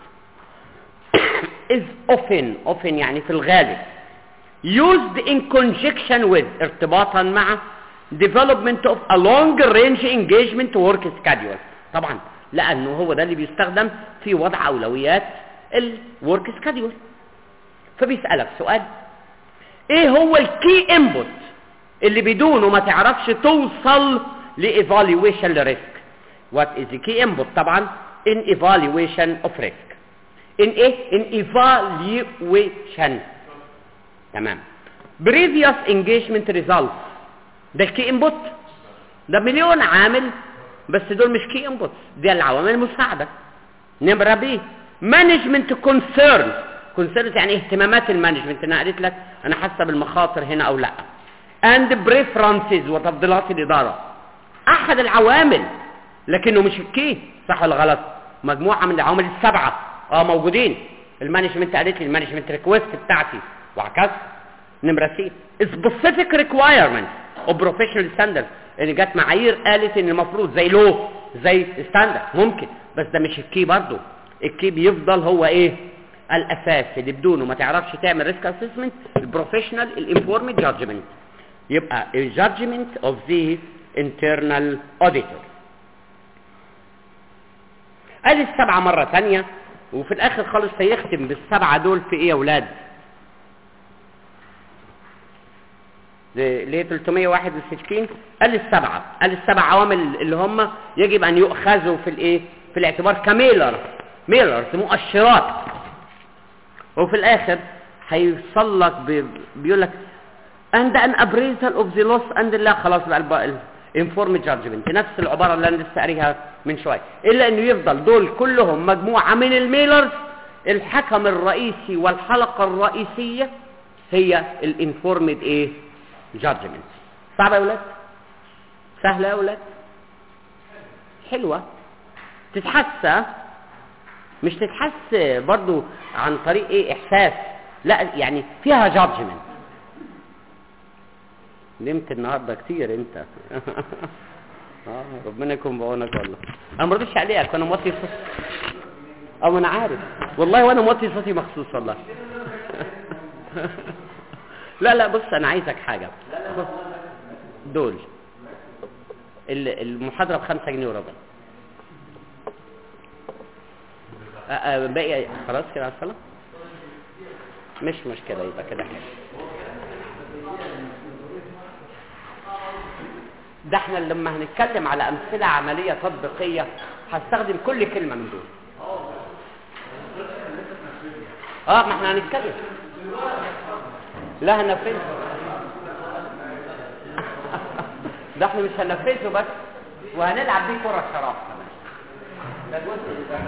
is often often يعني في الغالب used in conjunction with ارتباطا مع development of a long range engagement work schedule طبعا لانه هو ده اللي بيستخدم في وضع اولويات الورك سكادول فبيسالك سؤال ايه هو الكي انبوت اللي بدونه ما تعرفش توصل لايفالويشن لريسك وات از كي انبوت طبعا ان ايفالويشن اوف ريسك ان ايه ان ايفالويشن تمام بريفيوس انجيجمنت ريزلتس ده الكي انبوت ده مليون عامل بس دول مش كي انبوتس دي العوامل المساعده نمره بي مانجمنت كونسيرن كونسيرن يعني اهتمامات المانجمنت انا قالت لك انا حاسه بالمخاطر هنا او لا اند بريفرنسز وتفضيلات الاداره احد العوامل لكنه مش الكي صح ولا غلط مجموعه من العوامل السبعه اه موجودين المانجمنت قالت لي المانجمنت ريكويست بتاعتي وهكذا نمره سي سبيسيفيك ريكوايرمنت او بروفيشنال ستاندرد ان جت معايير قالت ان المفروض زي لو زي ستاندرد ممكن بس ده مش الكي برضه الكي بيفضل هو ايه الاساس اللي بدونه ما تعرفش تعمل ريسك اسسمنت البروفيشنال الانفورمد جادجمنت يبقى الجادجمنت اوف ذا انترنال اوديتور قال السبعه مره ثانيه وفي الاخر خالص هيختم بالسبعه دول في ايه يا اولاد اللي هي 361 قال السبعه قال السبع عوامل اللي هم يجب ان يؤخذوا في الايه في الاعتبار كميلر ميلرز مؤشرات وفي الاخر هيوصل لك بي... بيقول لك and an appraisal of the loss and لا خلاص بقى informed judgment نفس العباره اللي انا لسه قاريها من شويه الا انه يفضل دول كلهم مجموعه من الميلرز الحكم الرئيسي والحلقه الرئيسيه هي الانفورمد ايه جادجمنت صعبه يا اولاد سهله يا اولاد حلوه تتحسى مش تتحس برضو عن طريق ايه احساس لا يعني فيها جادجمنت نمت النهارده كتير انت اه ربنا يكون بعونك والله انا ما رضيتش عليك وانا موطي صوتي اه انا عارف والله وانا موطي صوتي مخصوص والله لا لا بص انا عايزك حاجه بص دول ال- المحاضره بخمسة جنيه وربع آه، آه، باقي خلاص كده على الصلاه مش مشكله يبقى كده حلو ده احنا لما هنتكلم على امثله عمليه تطبيقيه هستخدم كل كلمه من دول اه ما احنا هنتكلم لا هنفذه ده احنا مش هنفذه بس وهنلعب بيه كره شراب كمان ده جزء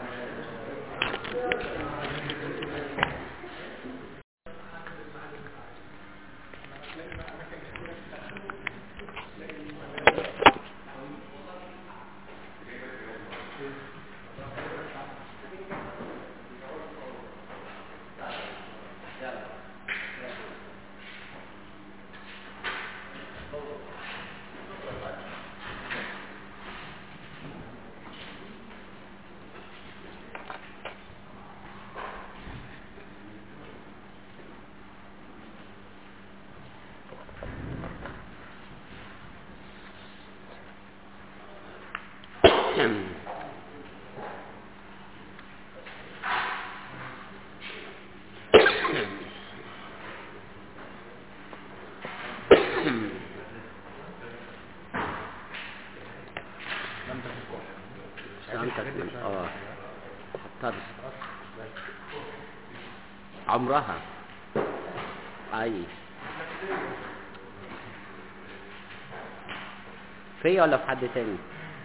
سلامتك من اه حطها عمرها اي فيا ولا في حد تاني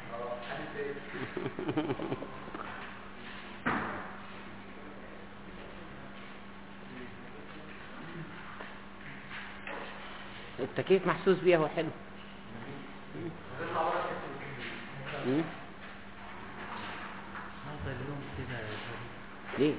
التكييف محسوس بيه هو حلو مم. هذا اليوم كده ليه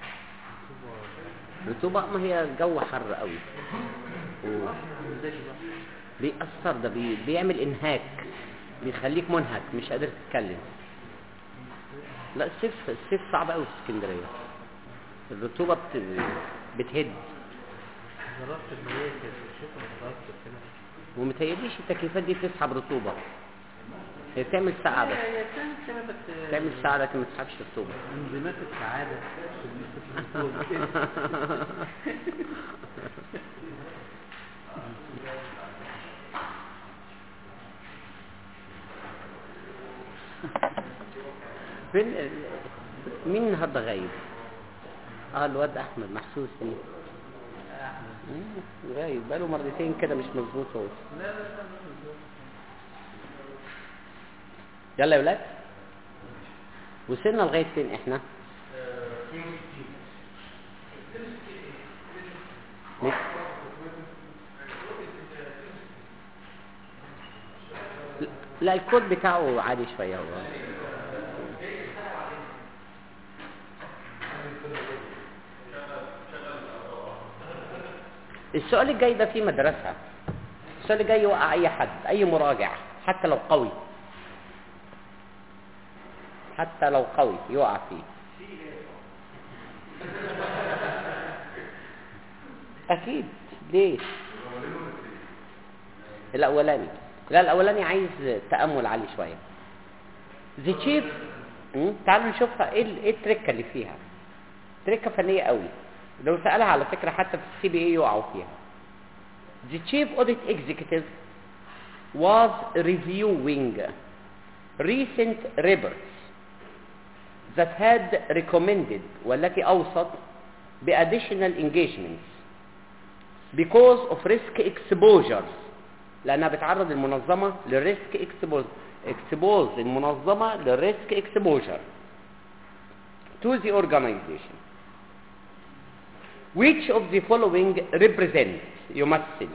رطوبة ما هي الجو حر قوي و... بيأثر ده بي... بيعمل انهاك بيخليك منهك مش قادر تتكلم لا الصيف الصيف صعب قوي في اسكندرية الرطوبة بت... بتهد جربت المياه في الشتاء جربت كده ومتهيأليش التكييفات دي بتسحب رطوبة هي بتعمل سقعة بس هي كانت كده بس بتعمل سقعة لكن ما تسحبش رطوبة انزيمات السعادة في الدكتور فين مين النهارده غايب؟ اه الواد احمد محسوس بيه مم، غايب بقاله مرتين كده مش مظبوط هو يلا يا ولاد وصلنا لغايه فين احنا؟ ليه؟ لا الكود بتاعه عالي شويه هو السؤال الجاي ده فيه مدرسة السؤال الجاي يوقع أي حد أي مراجع حتى لو قوي حتى لو قوي يقع فيه أكيد ليه الأولاني لا الأولاني عايز تأمل عالي شوية زي تشيف تعالوا نشوفها ايه ال- ايه التركه اللي فيها تركه فنيه قوي لو سالها على فكره حتى في السي بي اي يقعوا فيها The chief audit executive was reviewing recent reports that had recommended والتي أوصت بadditional engagements because of risk exposures لأنها بتعرض المنظمة للريسك exposure expose المنظمة للريسك exposure to the organization which of the following represents يمثل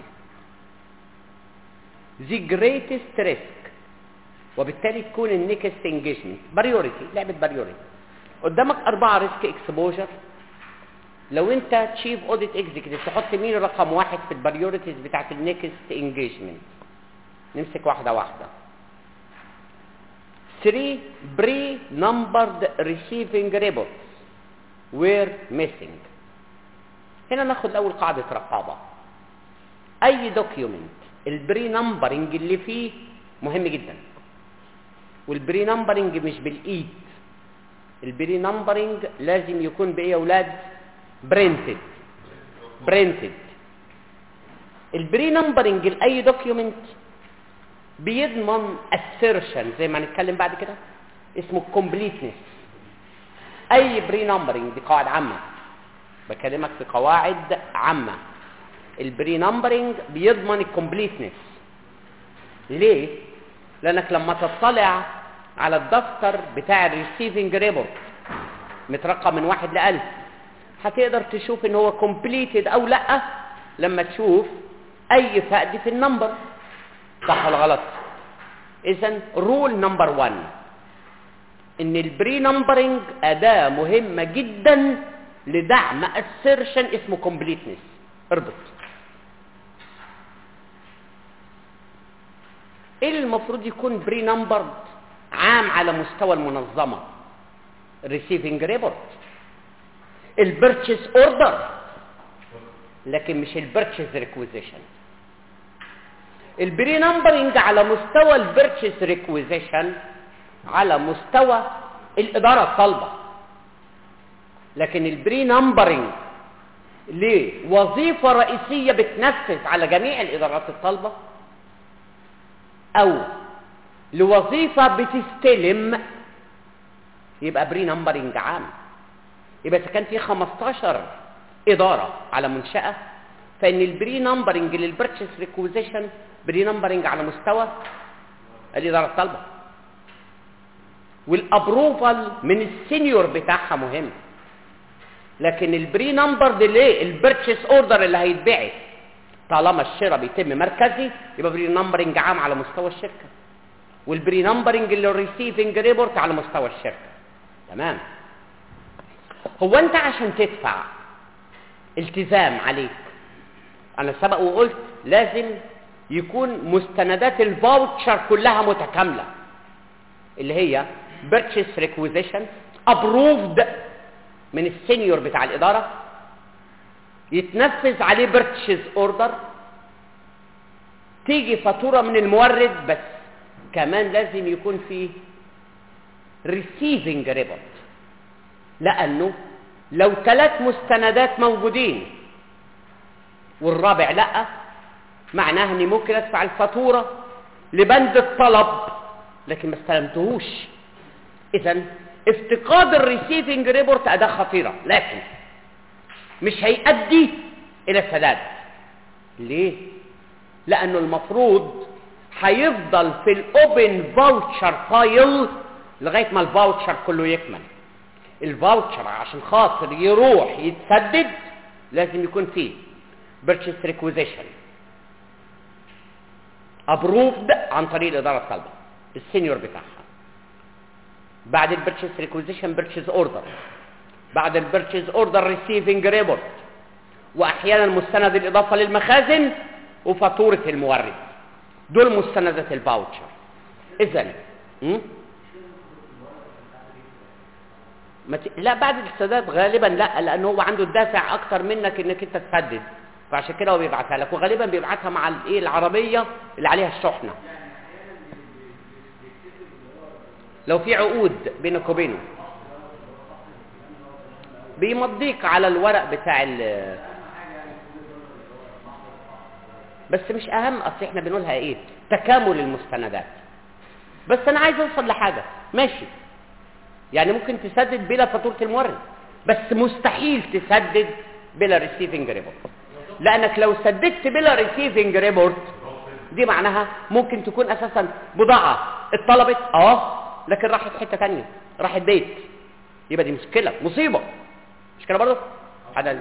the greatest risk وبالتالي تكون النكست engagement priority لعبة priority قدامك أربعة ريسك اكسبوجر لو انت تشيف اوديت اكزيكتيف تحط مين رقم واحد في البريوريتيز بتاعت النكست انجيجمنت نمسك واحدة واحدة 3 بري نمبرد ريسيفنج ريبورتس were missing هنا ناخد الاول قاعدة رقابة اي دوكيومنت البري نمبرنج اللي فيه مهم جدا والبري نمبرنج مش بالايد البري نمبرنج لازم يكون بايه يا اولاد برينتد برينتد البري نمبرنج لاي دوكيومنت بيضمن assertion زي ما هنتكلم بعد كده اسمه completeness اي بري نمبرنج دي قواعد عامه بكلمك في قواعد عامه البري نمبرنج بيضمن الكومبليتنس ليه لانك لما تطلع على الدفتر بتاع الريسيفنج ريبورت مترقم من واحد لألف هتقدر تشوف ان هو كومبليتد او لا لما تشوف اي فقد في النمبر صح ولا غلط اذا رول نمبر 1 ان البري نمبرنج اداه مهمه جدا لدعم assertion اسمه completeness اربط ايه اللي المفروض يكون بري نمبرد عام على مستوى المنظمه receiving report البرتشيز اوردر لكن مش البرتشيز ريكويزيشن البري نمبرنج على مستوى البرتشيز ريكويزيشن على مستوى الاداره الطالبه لكن البري نمبرنج لوظيفه رئيسيه بتنفذ على جميع الادارات الطالبه او لوظيفه بتستلم يبقى بري نمبرنج عام يبقى اذا كان في 15 اداره على منشاه فان البري نمبرنج للبرتشيس ريكوزيشن بري نمبرنج على مستوى الاداره الطالبه والابروفال من السينيور بتاعها مهم لكن البري نمبر دي ليه البرتشيس اوردر اللي هيتبعت طالما الشراء بيتم مركزي يبقى بري نمبرنج عام على مستوى الشركه والبري نمبرنج للريسيفنج ريبورت على مستوى الشركه تمام هو انت عشان تدفع التزام عليك انا سبق وقلت لازم يكون مستندات الفاوتشر كلها متكامله اللي هي purchase requisition approved من السينيور بتاع الاداره يتنفذ عليه purchase order تيجي فاتوره من المورد بس كمان لازم يكون فيه receiving report لانه لو ثلاث مستندات موجودين والرابع لا معناها اني ممكن ادفع الفاتوره لبند الطلب لكن ما استلمتهوش اذا افتقاد الريسيفنج ريبورت اداه خطيره لكن مش هيؤدي الى السداد ليه لانه المفروض هيفضل في الاوبن فاوتشر فايل لغايه ما الفاوتشر كله يكمل الفاوتشر عشان خاطر يروح يتسدد لازم يكون فيه purchase requisition approved عن طريق الاداره الطالبه السينيور بتاعها بعد البرتشيز ريكوزيشن بيرتشيز اوردر بعد البيرتشيز اوردر ريسيفنج ريبورت واحيانا مستند الاضافه للمخازن وفاتوره المورد دول مستندات الفاوتشر اذا ت... لا بعد السداد غالبا لا لان هو عنده الدافع اكتر منك انك انت تسدد فعشان كده هو بيبعتها لك وغالبا بيبعتها مع الايه العربيه اللي عليها الشحنه لو في عقود بينك وبينه بيمضيك على الورق بتاع ال بس مش اهم اصل احنا بنقولها ايه تكامل المستندات بس انا عايز اوصل لحاجه ماشي يعني ممكن تسدد بلا فاتوره المورد بس مستحيل تسدد بلا ريسيفنج ريبورت لانك لو سددت بلا ريسيفنج ريبورت دي معناها ممكن تكون اساسا بضاعه اتطلبت اه لكن راحت حته تانية راحت بيت يبقى دي مشكله مصيبه مش كده برضه على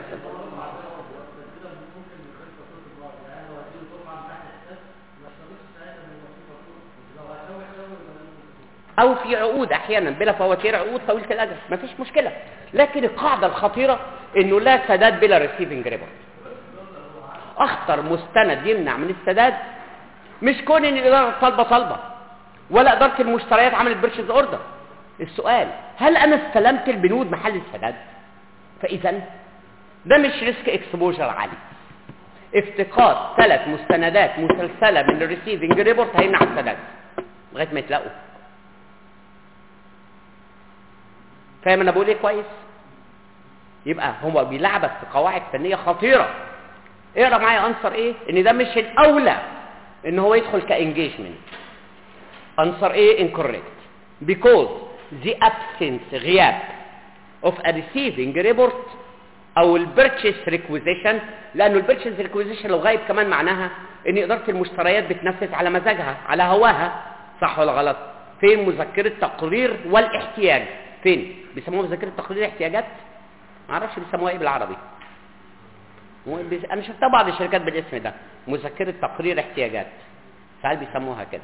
او في عقود احيانا بلا فواتير عقود طويله الاجل مفيش مشكله لكن القاعده الخطيره انه لا سداد بلا ريسيفنج ريبورت اخطر مستند يمنع من السداد مش كون ان الاداره طالبه طالبه ولا اداره المشتريات عملت بيرشيز اوردر السؤال هل انا استلمت البنود محل السداد فاذا ده مش ريسك اكسبوجر عالي افتقاد ثلاث مستندات مسلسله من الريسيفنج ريبورت هيمنع السداد لغايه ما يتلاقوا فاهم انا بقول ايه كويس يبقى هو بيلعبك في قواعد فنيه خطيره اقرا معايا انصر ايه ان ده مش الاولى ان هو يدخل كانجيجمنت انصر ايه incorrect because the absence غياب of a receiving report او البيرتشيس ريكويزيشن لانه البيرتشيس ريكويزيشن لو غايب كمان معناها ان اداره المشتريات بتنفذ على مزاجها على هواها صح ولا غلط فين مذكره تقرير والاحتياج فين بيسموها مذكره تقرير احتياجات ما اعرفش بيسموها ايه بالعربي هو بيس- انا شفتها بعض الشركات بالاسم ده مذكره تقرير احتياجات ساعات بيسموها كده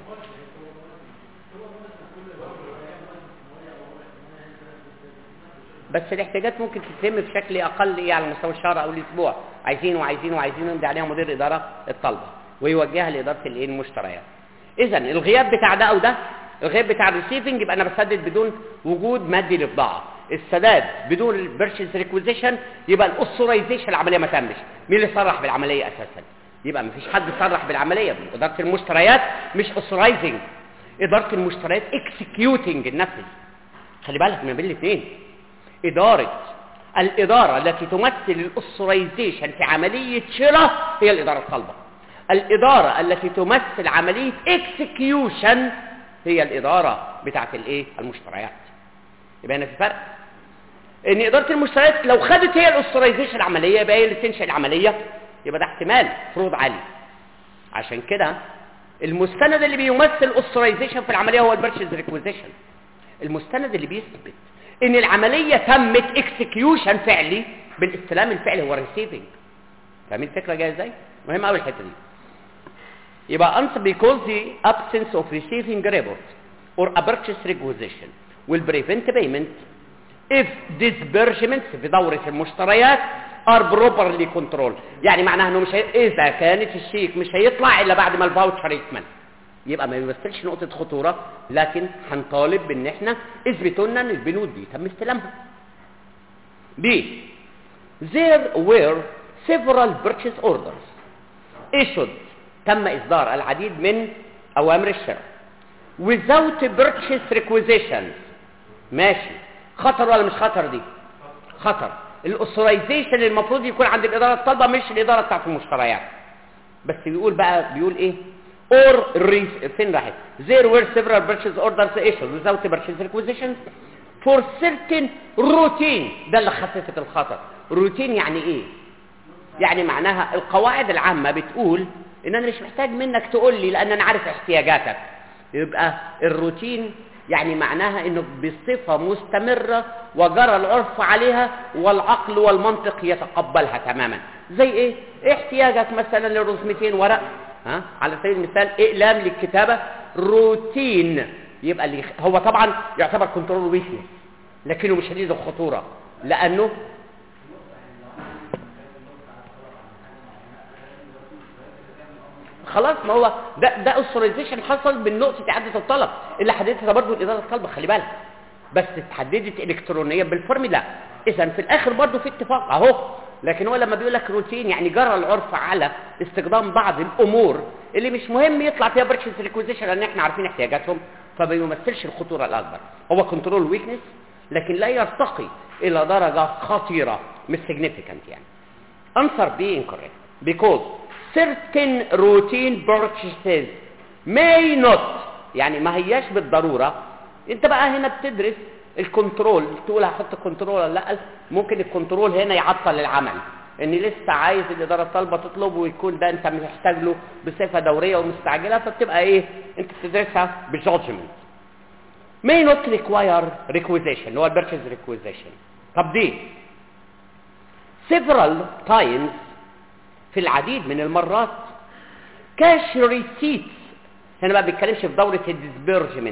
بس الاحتياجات ممكن تتم بشكل اقل ايه على مستوى الشهر او الاسبوع عايزين وعايزين وعايزين يمضي عليها مدير اداره الطلبه ويوجهها لاداره الايه المشتريات اذا الغياب بتاع ده او ده الغياب بتاع الريسيفنج يبقى انا بسدد بدون وجود مادي للبضاعه السداد بدون البيرشيز ريكويزيشن يبقى الاوثرايزيشن العمليه ما تمش مين اللي صرح بالعمليه اساسا يبقى ما فيش حد صرح بالعمليه اداره المشتريات مش اوثرايزنج اداره المشتريات اكسكيوتنج النفذ خلي بالك من بين الاثنين إدارة الإدارة التي تمثل الأسرايزيشن في عملية شراء هي الإدارة الصلبة الإدارة التي تمثل عملية اكسكيوشن هي الإدارة بتاعة الإيه؟ المشتريات يبقى هنا في فرق إن إدارة المشتريات لو خدت هي الأسرايزيشن العملية يبقى هي اللي تنشئ العملية يبقى ده احتمال فروض عالي عشان كده المستند اللي بيمثل أسرايزيشن في العملية هو البرشيز ريكويزيشن المستند اللي بيثبت ان العملية تمت اكسكيوشن فعلي بالاستلام الفعلي هو الريسيفنج فاهمين الفكرة جاية ازاي؟ مهم قوي الحتة دي يبقى answer because the absence of receiving report or a purchase requisition will prevent payment if disbursements في دورة المشتريات are properly controlled يعني معناها انه مش هي... اذا كانت الشيك مش هيطلع الا بعد ما الفاوتشر يكمل يبقى ما بيمثلش نقطة خطورة لكن هنطالب بان احنا اثبتوا لنا ان البنود دي تم استلامها. B. There were several purchase orders issued تم اصدار العديد من اوامر الشراء without purchase requisitions ماشي خطر ولا مش خطر دي خطر الاوثرايزيشن المفروض يكون عند الاداره الطالبه مش الاداره بتاعت المشتريات بس بيقول بقى بيقول ايه or re- فين راحت there were several purchase orders issued without purchase requisitions for certain routine ده اللي خففت الخطر روتين يعني ايه يعني معناها القواعد العامة بتقول ان انا مش محتاج منك تقول لي لان انا عارف احتياجاتك يبقى الروتين يعني معناها انه بصفة مستمرة وجرى العرف عليها والعقل والمنطق يتقبلها تماما زي ايه احتياجك مثلا لرزمتين ورق ها على سبيل المثال اقلام للكتابة روتين يبقى اللي هو طبعا يعتبر كنترول ويكنس لكنه مش شديد الخطورة لانه خلاص ما هو ده ده اوثرايزيشن حصل من نقطه اعاده الطلب اللي حددتها برضه الاداره الطالبه خلي بالك بس اتحددت الكترونيا بالفورمولا اذا في الاخر برضه في اتفاق اهو لكن هو لما بيقول لك روتين يعني جرى العرف على استخدام بعض الامور اللي مش مهم يطلع فيها برشيز ريكويزيشن لان احنا عارفين احتياجاتهم فما بيمثلش الخطوره الاكبر هو كنترول ويكنس لكن لا يرتقي الى درجه خطيره مش significant يعني answer B incorrect because certain routine purchases may not يعني ما هياش بالضرورة انت بقى هنا بتدرس الكنترول تقول هحط كنترول ولا لا ممكن الكنترول هنا يعطل العمل ان لسه عايز الاداره الطالبه تطلبه ويكون ده انت محتاج له بصفه دوريه ومستعجله فبتبقى ايه انت بتدرسها بجادجمنت may not require requisition اللي هو البيرشيز requisition طب دي several times في العديد من المرات كاش ريسيتس هنا بقى بيتكلمش في دورة الديسبيرجمنت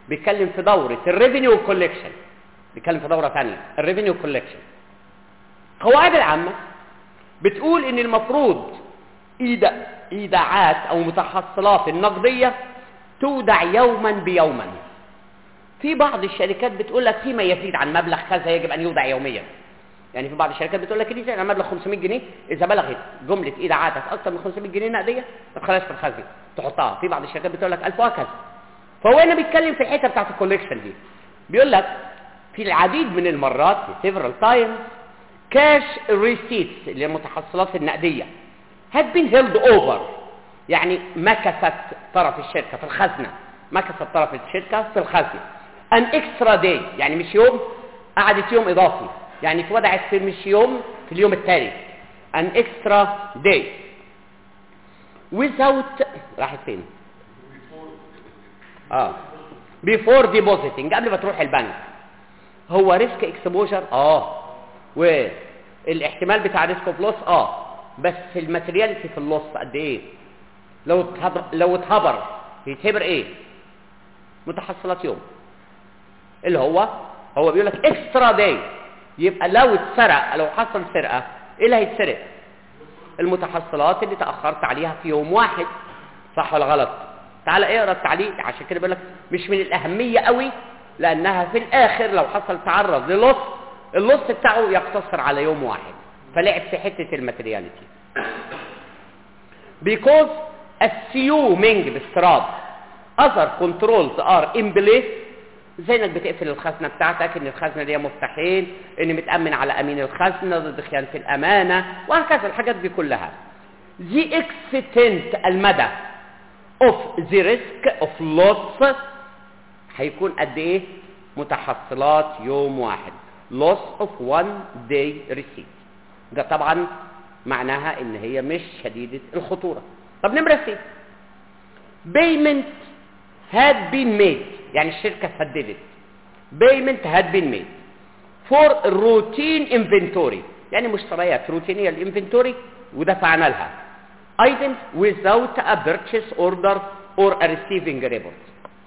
بيتكلم في دوره الريفينيو كولكشن بيتكلم في دوره ثانيه الريفينيو كولكشن قواعد العامه بتقول ان المفروض إيدا ايداعات او متحصلات النقديه تودع يوما بيوما في بعض الشركات بتقول لك فيما يزيد عن مبلغ كذا يجب ان يودع يوميا يعني في بعض الشركات بتقول لك اللي يزيد عن مبلغ 500 جنيه اذا بلغت جمله ايداعاتك اكثر من 500 جنيه نقديه ما تخليهاش في الخزنه تحطها في بعض الشركات بتقول لك 1000 وهكذا فهو هنا بيتكلم في الحته بتاعت الكوليكشن دي بيقول لك في العديد من المرات في several times كاش receipts اللي هي المتحصلات النقديه had been held over يعني مكثت طرف الشركه في الخزنه مكثت طرف الشركه في الخزنه an extra day يعني مش يوم قعدت يوم اضافي يعني اتودعت في مش يوم في اليوم التالي an extra day without راحت فين اه before depositing قبل ما تروح البنك هو ريسك اكسبوجر اه والاحتمال بتاع ريسك اوف لوس اه بس الماتيرياليتي في اللوس قد ايه لو اتهبر لو اتهبر يتهبر ايه متحصلات يوم اللي هو هو بيقول لك اكسترا داي يبقى لو اتسرق لو حصل سرقه ايه اللي هيتسرق المتحصلات اللي تاخرت عليها في يوم واحد صح ولا غلط تعال اقرا التعليق عشان كده بيقول لك مش من الاهميه قوي لانها في الاخر لو حصل تعرض للص اللص بتاعه يقتصر على يوم واحد فلعب في حته الماتيرياليتي because assuming بافتراض other controls are in place زي انك بتقفل الخزنه بتاعتك ان الخزنه دي مفتاحين ان متامن على امين الخزنه ضد خيانه الامانه وهكذا الحاجات دي كلها the extent المدى of the risk of loss هيكون قد ايه متحصلات يوم واحد loss of one day receipt ده طبعا معناها ان هي مش شديدة الخطورة طب نمرة سي payment had been made يعني الشركة سددت payment had been made for routine inventory يعني مشتريات روتينية الانفنتوري ودفعنا لها items without a purchase order or a receiving report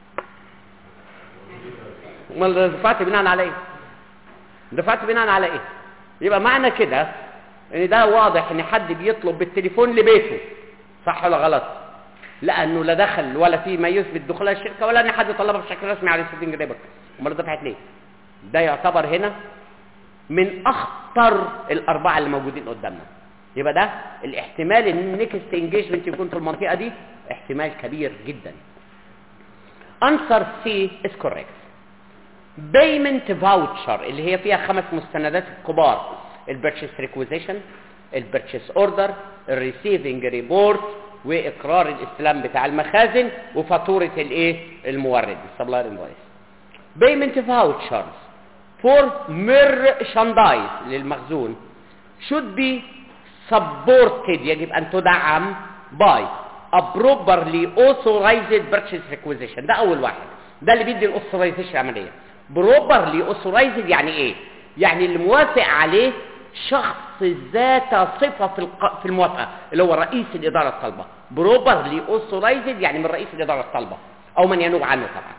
امال دفعت بناء على ايه دفعت بناء على ايه يبقى معنى كده ان ده واضح ان حد بيطلب بالتليفون لبيته صح ولا غلط لانه لا دخل ولا في ما يثبت دخول الشركه ولا ان حد طلبها بشكل رسمي على السيتنج ريبورت امال دفعت ليه ده يعتبر هنا من اخطر الاربعه اللي موجودين قدامنا يبقى ده الاحتمال ان النكست انجيجمنت يكون في المنطقه دي احتمال كبير جدا answer C is correct payment voucher اللي هي فيها خمس مستندات كبار البرتشيس ريكويزيشن البرتشيس اوردر الريسيفنج ريبورت واقرار الاستلام بتاع المخازن وفاتوره الايه المورد السبلاير انفويس بيمنت فاوتشرز فور ميرشاندايز للمخزون should be supported يجب ان تدعم by a properly authorized purchase requisition ده اول واحد ده اللي بيدي الاوثرايزيشن العمليه بروبرلي اوثرايزد يعني ايه يعني اللي موافق عليه شخص ذات صفه في الق... في الموافقه اللي هو رئيس الاداره الطالبه بروبرلي اوثرايزد يعني من رئيس الاداره الطالبه او من ينوب عنه طبعا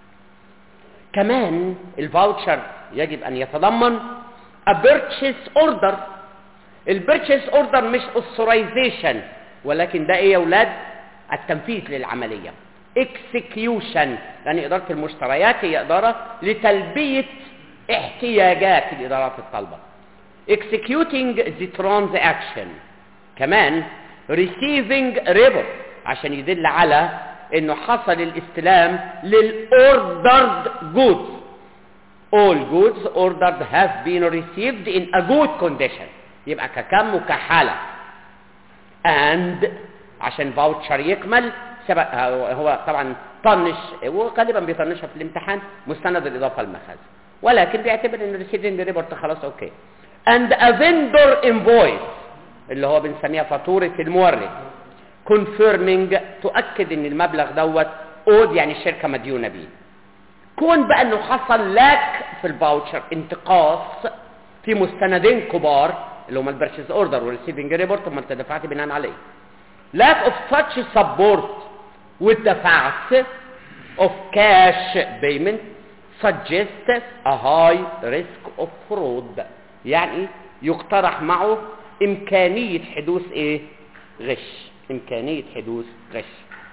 كمان الفاوتشر يجب ان يتضمن a purchase order البيرتشيس اوردر مش اوثرايزيشن ولكن ده ايه يا اولاد التنفيذ للعمليه اكسكيوشن يعني اداره المشتريات هي اداره لتلبيه احتياجات الادارات الطالبه executing the transaction كمان receiving report عشان يدل على انه حصل الاستلام للاوردرد goods all goods ordered have been received in a good condition يبقى ككم وكحالة and عشان فاوتشر يكمل سبق هو طبعا طنش وغالبا بيطنشها في الامتحان مستند الاضافه للمخازن ولكن بيعتبر ان الريسيفنج ريبورت خلاص اوكي and a vendor invoice اللي هو بنسميها فاتوره المورد confirming تؤكد ان المبلغ دوت اود يعني الشركه مديونه بيه كون بقى انه حصل لك في الفاوتشر انتقاص في مستندين كبار اللي هم البرشيز اوردر والريسيفنج ريبورت هم انت دفعت بناء عليه lack of such support ودفعت of cash payment suggests a high risk of fraud يعني يقترح معه إمكانية حدوث إيه؟ غش إمكانية حدوث غش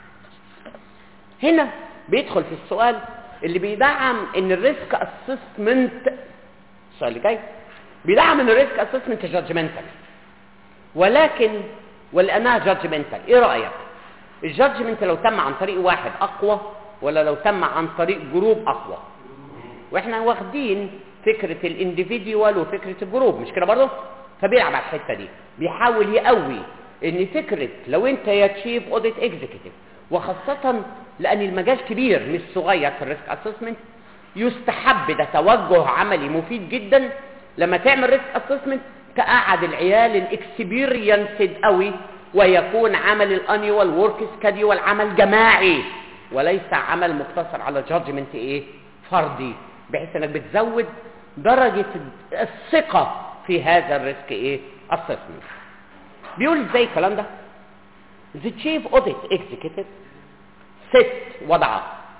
هنا بيدخل في السؤال اللي بيدعم ان الريسك اسسمنت السؤال اللي جاي بيدعم ان الريسك اسسمنت جادجمنتال ولكن ولانها جادجمنتال ايه رايك الجادجمنت لو تم عن طريق واحد اقوى ولا لو تم عن طريق جروب اقوى واحنا واخدين فكره الانديفيديوال وفكره الجروب مش كده برضه فبيلعب على الحته دي بيحاول يقوي ان فكره لو انت يا تشيف اوديت اكزيكتيف وخاصه لان المجال كبير مش صغير في الريسك اسسمنت يستحب ده توجه عملي مفيد جدا لما تعمل ريسك اسسمنت تقعد العيال الاكسبيرينسد قوي ويكون عمل الانيوال ورك سكاديول عمل جماعي وليس عمل مقتصر على جادجمنت ايه فردي بحيث انك بتزود درجه الثقه في هذا الريسك ايه اسسمنت بيقول ازاي الكلام ده The chief audit executive set وضع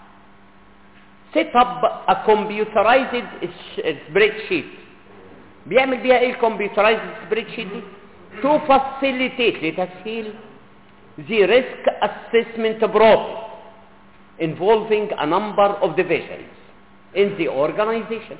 set up a computerized spreadsheet بيعمل بيها ايه الكمبيوترايزد spreadsheet دي to facilitate لتسهيل the risk assessment process involving a number of divisions in the organization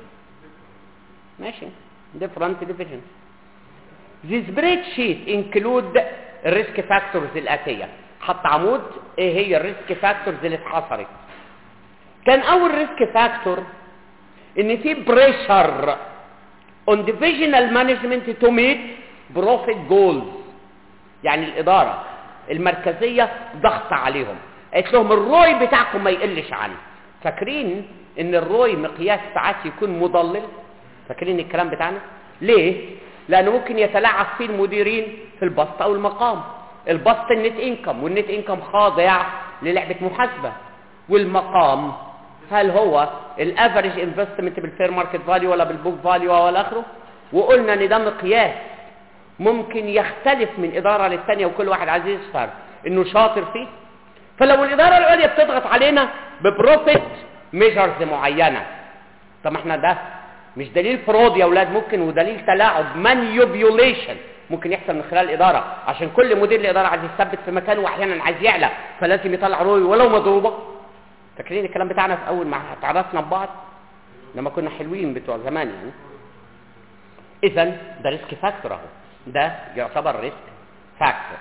ماشي different divisions the spreadsheet include الريسك فاكتورز الاتيه حط عمود ايه هي الريسك فاكتورز اللي اتحصرت كان اول ريسك فاكتور ان في بريشر on divisional management to meet profit goals يعني الاداره المركزيه ضغط عليهم قالت لهم الروي بتاعكم ما يقلش عنه فاكرين ان الروي مقياس ساعات يكون مضلل فاكرين الكلام بتاعنا ليه لانه ممكن يتلاعب فيه المديرين في البسط او المقام البسط النت انكم والنت انكم خاضع للعبه محاسبه والمقام هل هو الافريج انفستمنت بالفير ماركت فاليو ولا بالبوك فاليو ولا اخره وقلنا ان ده مقياس ممكن يختلف من اداره للثانيه وكل واحد عايز يظهر انه شاطر فيه فلو الاداره العليا بتضغط علينا ببروفيت ميجرز معينه طب ما احنا ده مش دليل فرود يا اولاد ممكن ودليل تلاعب مانيوبيوليشن ممكن يحصل من خلال الاداره عشان كل مدير الاداره عايز يثبت في مكانه واحيانا عايز يعلى فلازم يطلع روي ولو مضروبه فاكرين الكلام بتاعنا في اول ما اتعرفنا ببعض لما كنا حلوين بتوع زمان يعني اذا ده ريسك فاكتور اهو ده يعتبر ريسك فاكتور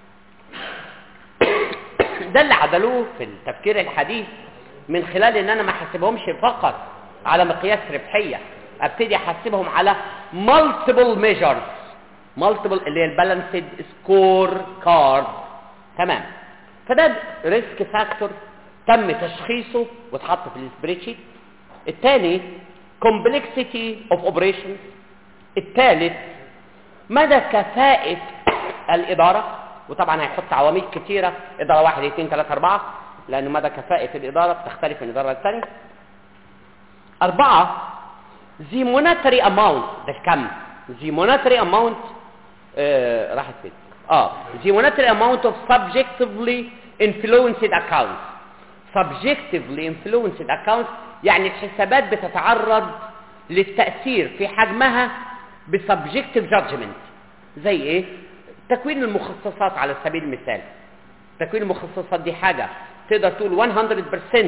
ده اللي عدلوه في التفكير الحديث من خلال ان انا ما احاسبهمش فقط على مقياس ربحيه ابتدي احاسبهم على multiple measures multiple اللي هي البالانسد سكور كارد تمام فده ريسك فاكتور تم تشخيصه واتحط في السبريتشيت الثاني complexity of operations الثالث مدى كفاءة الإدارة وطبعا هيحط عوامل كتيرة إدارة واحد اثنين ثلاثة أربعة لأن مدى كفاءة الإدارة بتختلف من إدارة للثانية أربعة the monetary amount ده الكم the monetary amount آه راحت فين اه the monetary amount of subjectively influenced accounts subjectively influenced accounts يعني الحسابات بتتعرض للتأثير في حجمها بسبجكتيف جادجمنت زي ايه تكوين المخصصات على سبيل المثال تكوين المخصصات دي حاجة تقدر تقول 100%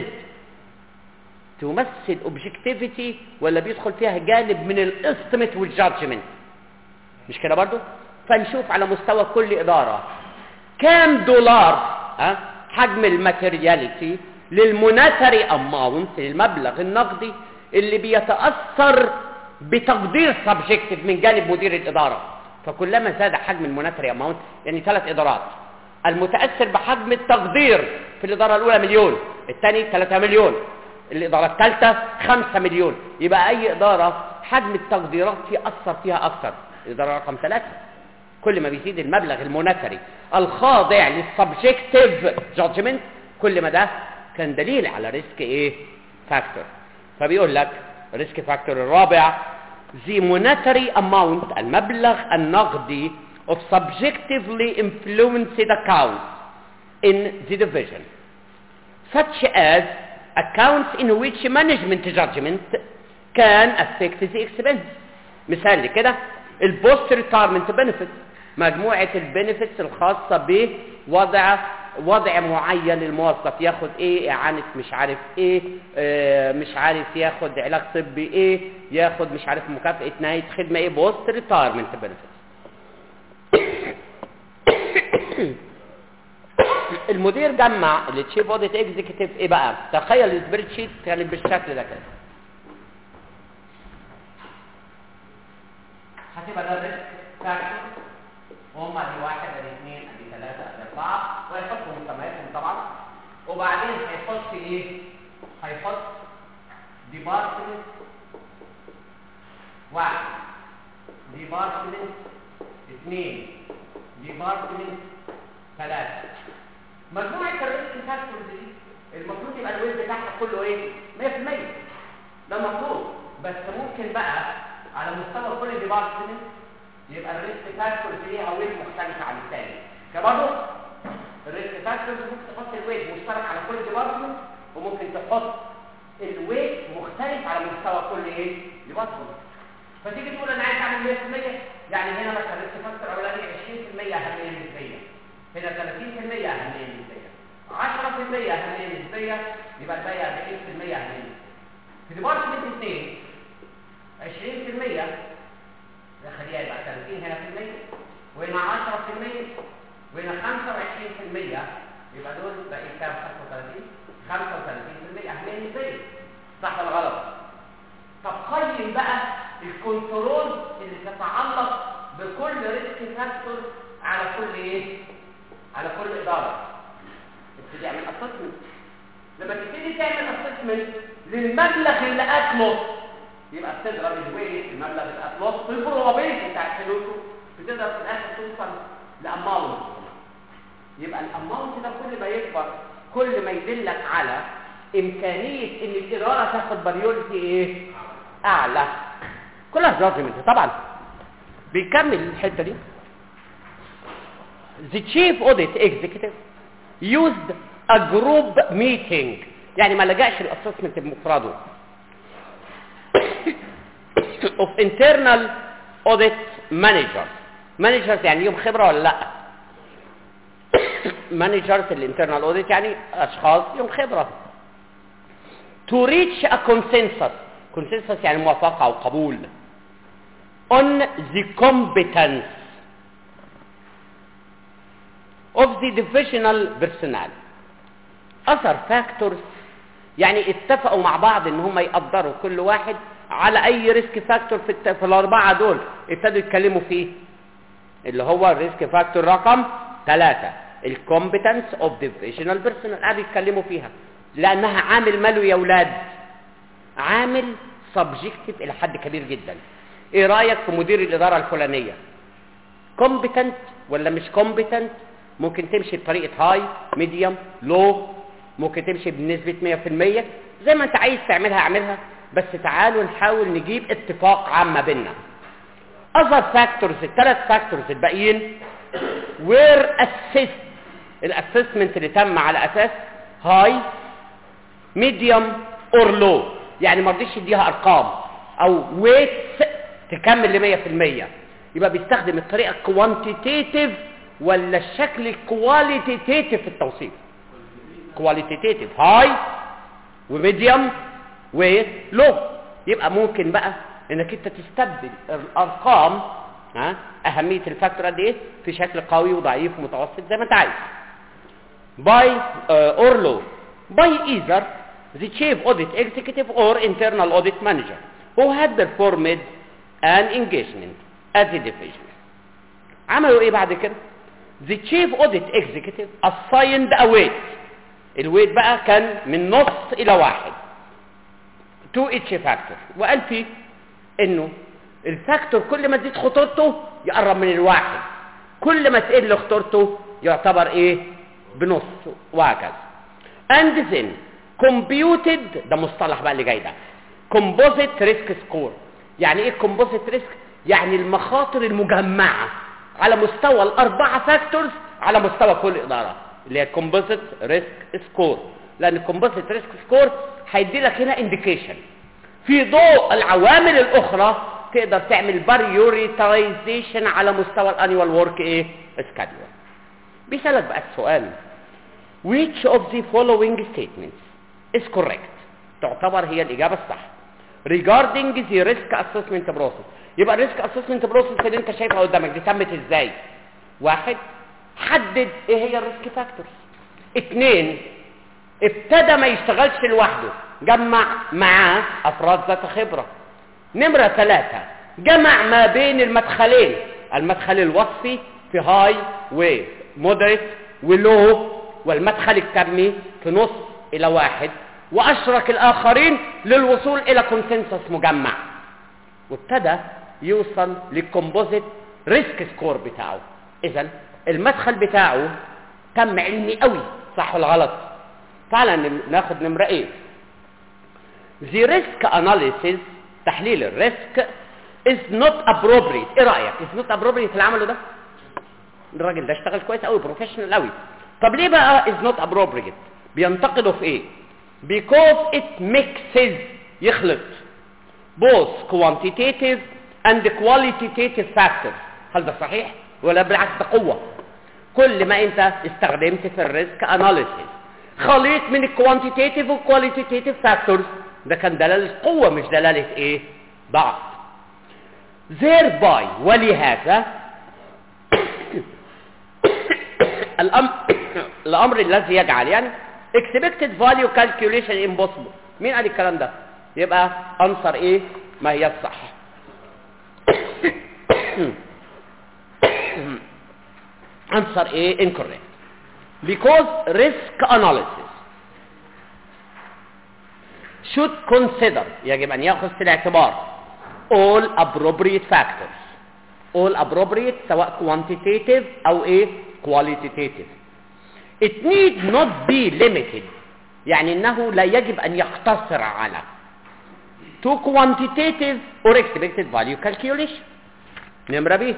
تمثل اوبجكتيفيتي ولا بيدخل فيها جانب من الاستيميت والجادجمنت مش كده برضو فنشوف على مستوى كل اداره كام دولار ها حجم الماتيرياليتي للموناتري اماونت للمبلغ النقدي اللي بيتاثر بتقدير سبجكتيف من جانب مدير الاداره فكلما زاد حجم الموناتري اماونت يعني ثلاث ادارات المتاثر بحجم التقدير في الاداره الاولى مليون الثاني 3 مليون الإدارة الثالثة 5 مليون يبقى أي إدارة حجم التقديرات يأثر فيها أكثر الإدارة رقم ثلاثة كل ما بيزيد المبلغ المونتري الخاضع للسبجكتيف جادجمنت كل ما ده كان دليل على ريسك ايه فاكتور فبيقول لك ريسك فاكتور الرابع the monetary amount المبلغ النقدي of subjectively influenced accounts in the division such as accounts in which management judgment can affect the expense مثال كده البوست ريتايرمنت بنفيت مجموعة البنفيتس الخاصة بوضع وضع معين للموظف ياخد ايه اعانة مش عارف ايه آه مش عارف ياخد علاج طبي ايه ياخد مش عارف مكافأة نهاية خدمة ايه بوست ريتايرمنت بنفيتس المدير جمع التشيف اوديت اكزيكتيف ايه بقى تخيل السبريد شيت كانت بالشكل ده كده هتبقى ده الريسك فاكتور وهم ادي واحد ادي اثنين ادي ثلاثة ادي اربعة ويحطوا مسمياتهم طبعا وبعدين هيحط ايه؟ هيحط ديبارتمنت واحد ديبارتمنت اثنين ديبارتمنت ثلاثة مجموعة الريسك فاكتورز دي المفروض يبقى الويت بتاعها كله ايه؟ 100% ده المفروض بس ممكن بقى على مستوى كل ديبارتمنت يبقى الريسك فاكتورز ليها ويت مختلف عن الثاني كبرضه الريسك فاكتورز ممكن تحط الويت مشترك على كل ديبارتمنت وممكن تحط الويت مختلف على مستوى كل ايه؟ ديبارتمنت فتيجي تقول انا عايز اعمل 100% يعني هنا مثلا الريسك فاكتور الاولاني 20% اهميه نسبيه هنا 30% اهميه نسبيه 10% اهميه نسبيه يبقى الباقي 40% اهميه نسبيه في ديبارتمنت 2 20% خليها يبقى 30 هنا في المية وهنا 10 في المية وهنا 25 في المية يبقى دول باقي كام 35 35 في المية أهمية نسبية صح ولا غلط؟ طب قيم بقى الكنترول اللي تتعلق بكل ريسك فاكتور على كل ايه؟ على كل إدارة ابتدي اعمل اسسمنت لما تبتدي تعمل اسسمنت للمبلغ اللي أكله يبقى بتضرب الويت المبلغ الاطلاق في البروبابيلتي بتاعت فلوسه بتقدر في الاخر توصل لاماونت يبقى الاماونت ده كل ما يكبر كل ما يدلك على امكانيه ان الاداره تاخد بريورتي ايه اعلى كلها جادجمنت طبعا بيكمل الحته دي The chief audit executive used a group meeting يعني ما لجأش الاسسمنت بمفرده of internal audit managers managers يعني ليهم خبرة ولا لا managers الانترنال audit يعني اشخاص ليهم خبرة to reach a consensus consensus يعني موافقة او قبول on the competence of the divisional personnel other factors يعني اتفقوا مع بعض ان هم يقدروا كل واحد على اي ريسك فاكتور في, الت... في الاربعه دول ابتدوا يتكلموا فيه اللي هو الريسك فاكتور رقم ثلاثة الكومبتنس اوف ديفيشنال بيرسونال قاعدوا يتكلموا فيها لانها عامل ماله يا اولاد عامل سبجكتيف الى حد كبير جدا ايه رايك في مدير الاداره الفلانيه كومبتنت ولا مش كومبتنت ممكن تمشي بطريقه هاي ميديوم لو ممكن تمشي بنسبه 100% زي ما انت عايز تعملها اعملها بس تعالوا نحاول نجيب اتفاق عام ما بيننا other factors الثلاث factors الباقيين were assessed الاسسمنت اللي تم على اساس high medium or low يعني ما رضيش يديها ارقام او weights تكمل ل 100% يبقى بيستخدم الطريقه quantitative ولا الشكل qualitative في التوصيف qualitative high وميديوم ولو يبقى ممكن بقى انك انت تستبدل الارقام ها اهميه الفاكتور قد ايه في شكل قوي وضعيف ومتوسط زي ما انت عايز باي اور لو باي either the chief audit executive or internal audit manager who had performed an engagement at the division عملوا ايه بعد كده the chief audit executive assigned a weight الويت بقى كان من نص الى واحد تو اتش فاكتور وقال فيه انه الفاكتور كل ما تزيد خطورته يقرب من الواحد كل ما تقل خطورته يعتبر ايه بنص وهكذا and then computed ده مصطلح بقى اللي جاي ده composite risk score يعني ايه composite risk يعني المخاطر المجمعة على مستوى الاربعة فاكتورز على مستوى كل ادارة اللي هي composite risk score لان الكومبوزيت ريسك سكور هيدي لك هنا انديكيشن في ضوء العوامل الاخرى تقدر تعمل باريوريتايزيشن على مستوى الانيوال ورك ايه سكادول بيسالك بقى السؤال which of the following statements is correct تعتبر هي الاجابه الصح regarding the risk assessment process يبقى الريسك اسسمنت بروسيس اللي انت شايفها قدامك دي تمت ازاي واحد حدد ايه هي الريسك فاكتورز اتنين ابتدى ما يشتغلش لوحده جمع معاه افراد ذات خبره نمره ثلاثة جمع ما بين المدخلين المدخل الوصفي في هاي ومودريت ولو والمدخل الكمي في نص الى واحد واشرك الاخرين للوصول الى كونسنسس مجمع وابتدى يوصل للكومبوزيت ريسك سكور بتاعه اذا المدخل بتاعه تم علمي قوي صح ولا غلط تعالى ناخد نمرة ايه The risk analysis تحليل الريسك is not appropriate ايه رأيك is not appropriate اللي عمله ده الراجل ده اشتغل كويس قوي بروفيشنال قوي طب ليه بقى is not appropriate بينتقده في ايه because it mixes يخلط both quantitative and qualitative factors هل ده صحيح ولا بالعكس ده قوة كل ما انت استخدمت في الريسك اناليسيس خليط من الكوانتيتيف والكواليتيتيف فاكتورز ده كان دلالة قوة مش دلالة ايه ضعف thereby ولهذا الامر الامر الذي يجعل يعني expected value calculation impossible مين قال الكلام ده يبقى انصر ايه ما هي الصح answer A incorrect because risk analysis should consider يجب أن يأخذ في الاعتبار all appropriate factors all appropriate سواء quantitative أو إيه qualitative it need not be limited يعني أنه لا يجب أن يقتصر على to quantitative or expected value calculation نمرة B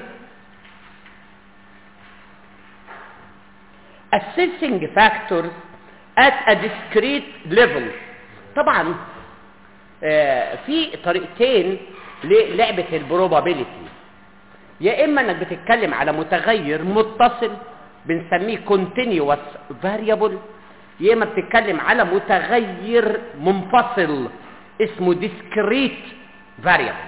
assessing factors at a discrete level طبعا آه في طريقتين للعبة البروبابيليتي يا اما انك بتتكلم على متغير متصل بنسميه continuous variable يا اما بتتكلم على متغير منفصل اسمه discrete variable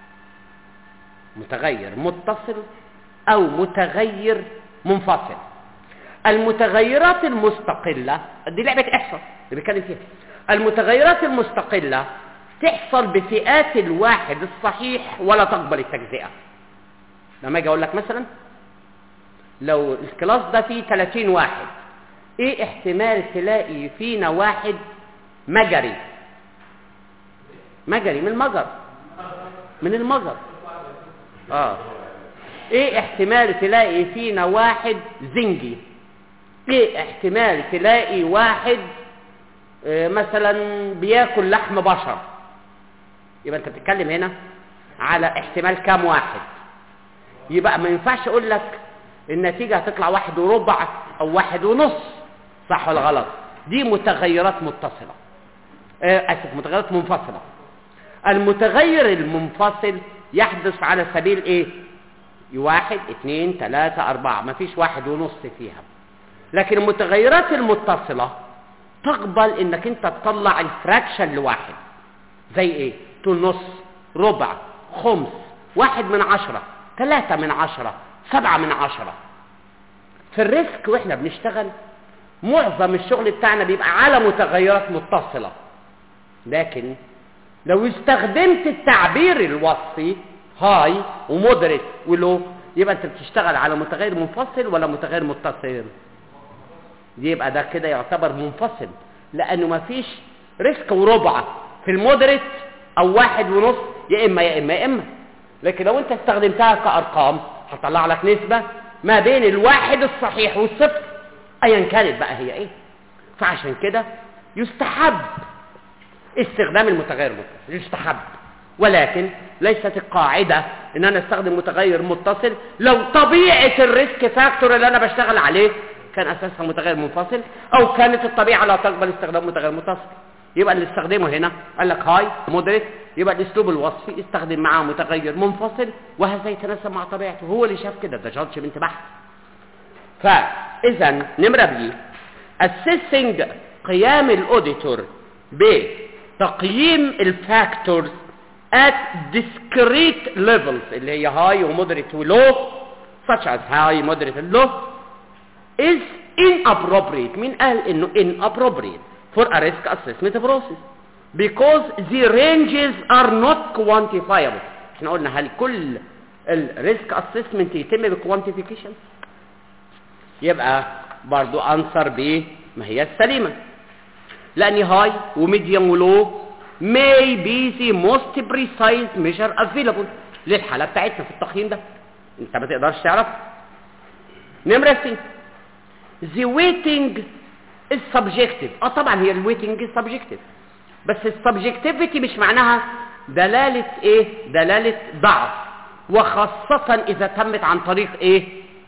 متغير متصل او متغير منفصل المتغيرات المستقلة دي لعبة احصاء اللي بيتكلم فيها المتغيرات المستقلة تحصل بفئات الواحد الصحيح ولا تقبل التجزئة لما اجي اقول لك مثلا لو الكلاس ده فيه 30 واحد ايه احتمال تلاقي فينا واحد مجري مجري من المجر من المجر اه ايه احتمال تلاقي فينا واحد زنجي ايه احتمال تلاقي واحد اه مثلا بياكل لحم بشر يبقى انت بتتكلم هنا على احتمال كام واحد يبقى ما ينفعش اقول لك النتيجة هتطلع واحد وربع او واحد ونص صح ولا غلط دي متغيرات متصلة اه اسف متغيرات منفصلة المتغير المنفصل يحدث على سبيل ايه واحد اثنين ثلاثة اربعة ما فيش واحد ونص فيها لكن المتغيرات المتصلة تقبل انك انت تطلع الفراكشن لواحد زي ايه تقول نص ربع خمس واحد من عشرة ثلاثة من عشرة سبعة من عشرة في الريسك واحنا بنشتغل معظم الشغل بتاعنا بيبقى على متغيرات متصلة لكن لو استخدمت التعبير الوصفي هاي ومودريت ولو يبقى انت بتشتغل على متغير منفصل ولا متغير متصل يبقى ده كده يعتبر منفصل لانه ما فيش ريسك وربع في المودريت او واحد ونص يا اما يا اما يا اما لكن لو انت استخدمتها كارقام هتطلع لك نسبة ما بين الواحد الصحيح والصفر ايا كانت بقى هي ايه فعشان كده يستحب استخدام المتغير المتصل يستحب ولكن ليست القاعدة ان انا استخدم متغير متصل لو طبيعة الريسك فاكتور اللي انا بشتغل عليه كان اساسها متغير منفصل او كانت الطبيعه لا تقبل استخدام متغير متصل يبقى اللي استخدمه هنا قال لك هاي مودريت يبقى الاسلوب الوصفي استخدم معاه متغير منفصل وهذا يتناسب مع طبيعته هو اللي شاف كده ده جادجمنت بحت فاذا نمره بي assessing قيام الاوديتور بتقييم الفاكتورز at discrete levels اللي هي high ومودريت ولو such as high moderate and low is inappropriate مين قال انه inappropriate for a risk assessment process because the ranges are not quantifiable احنا قلنا هل كل الريسك اسسمنت يتم بكوانتيفيكيشن يبقى برضو انسر ب ما هي السليمه لان هاي وميديوم ولو may be the most precise measure available للحاله بتاعتنا في التقييم ده انت ما تقدرش تعرف نمره سي the waiting is subjective اه طبعا هي الويتنج subjective بس السبجكتيفيتي مش معناها دلالة ايه دلالة ضعف وخاصة اذا تمت عن طريق ايه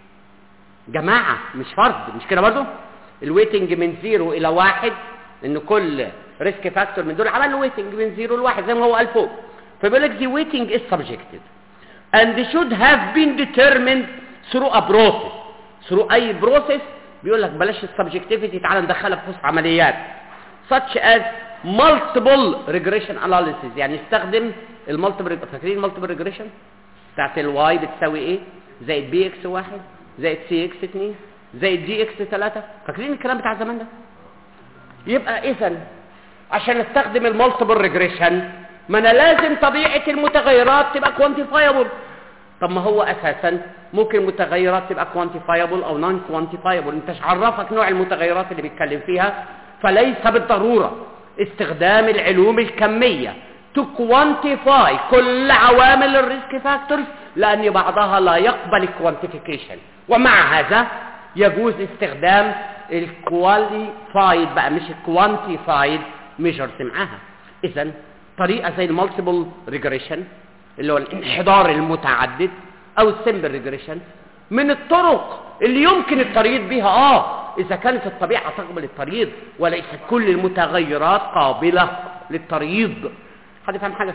جماعة مش فرد مش كده برضو الويتنج من زيرو الى واحد ان كل ريسك فاكتور من دول عمل له ويتنج من زيرو لواحد زي ما هو قال فوق فبيقول لك the waiting is subjective and should have been determined through a process through اي process بيقول لك بلاش السبجكتيفيتي تعال ندخلها في وسط عمليات such as multiple regression analysis يعني استخدم المالتيبل فاكرين المالتيبل ريجريشن بتاعت الواي بتساوي ايه زائد بي اكس واحد زائد سي اكس اتنين زائد دي اكس تلاتة فاكرين الكلام بتاع زمان ده يبقى اذا عشان استخدم المالتيبل ريجريشن ما انا لازم طبيعه المتغيرات تبقى كوانتيفايبل طب ما هو اساسا ممكن متغيرات تبقى كوانتيفايبل او نون كوانتيفايبل انت عرفك نوع المتغيرات اللي بيتكلم فيها فليس بالضروره استخدام العلوم الكميه to quantify كل عوامل الريسك فاكتورز لان بعضها لا يقبل الكوانتيفيكيشن ومع هذا يجوز استخدام الكواليفايد بقى مش الكوانتيفايد ميجرز معاها اذا طريقه زي المالتيبل ريجريشن اللي هو الانحدار المتعدد او السمبل ريجريشن من الطرق اللي يمكن التريض بها اه اذا كانت الطبيعه تقبل التريض وليست كل المتغيرات قابله للتريض حد يفهم حاجه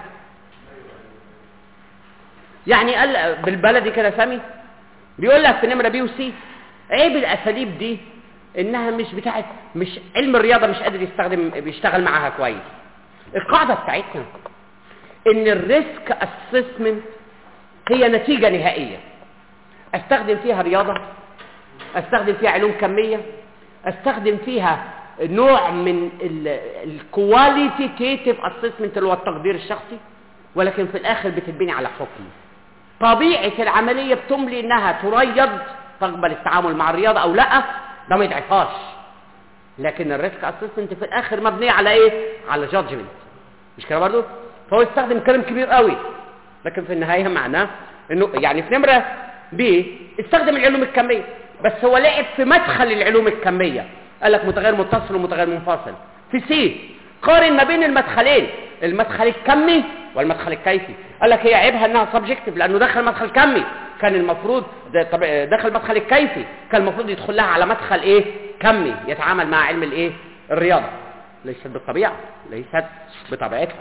يعني قال بالبلدي كده سامي بيقول لك في نمره بي وسي عيب الاساليب دي انها مش بتاعت مش علم الرياضه مش قادر يستخدم بيشتغل معاها كويس القاعده بتاعتنا ان الريسك اسسمنت هي نتيجه نهائيه استخدم فيها رياضه استخدم فيها علوم كميه استخدم فيها نوع من الكواليتيتيف اسسمنت اللي هو التقدير الشخصي ولكن في الاخر بتتبني على حكم طبيعه العمليه بتملي انها تريض تقبل التعامل مع الرياضه او لا ده ما يضعفهاش لكن الريسك اسسمنت في الاخر مبنيه على ايه على جادجمنت مش كده برضه فهو يستخدم كلام كبير قوي لكن في النهايه معناه انه يعني في نمره بي استخدم العلوم الكميه بس هو لعب في مدخل العلوم الكميه قال لك متغير متصل ومتغير منفصل في سي قارن ما بين المدخلين المدخل الكمي والمدخل الكيفي قال لك هي عيبها انها سبجكتيف لانه دخل مدخل كمي كان المفروض دخل المدخل الكيفي كان المفروض يدخل لها على مدخل ايه كمي يتعامل مع علم الايه الرياضه ليست بالطبيعه ليست بطبيعتها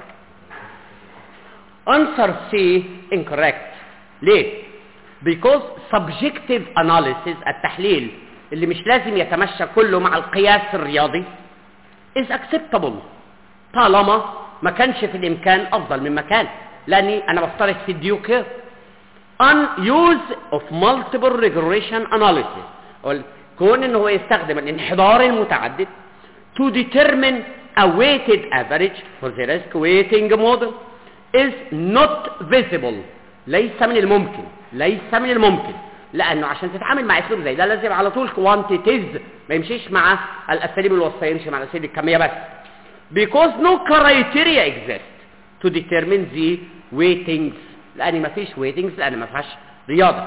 answer C incorrect ليه because subjective analysis التحليل اللي مش لازم يتمشى كله مع القياس الرياضي is acceptable طالما ما كانش في الامكان افضل من مكان لاني انا بفترض في الديو كير on use of multiple regression analysis كون ان هو يستخدم الانحدار المتعدد to determine a weighted average for the risk weighting model is not visible ليس من الممكن ليس من الممكن لانه عشان تتعامل مع اسلوب زي ده لازم على طول كوانتيتيز ما يمشيش مع الاساليب الوصفيه يمشي مع الاساليب الكميه بس because no criteria exist to determine the weightings لان ما فيش weightings لان ما فيهاش رياضه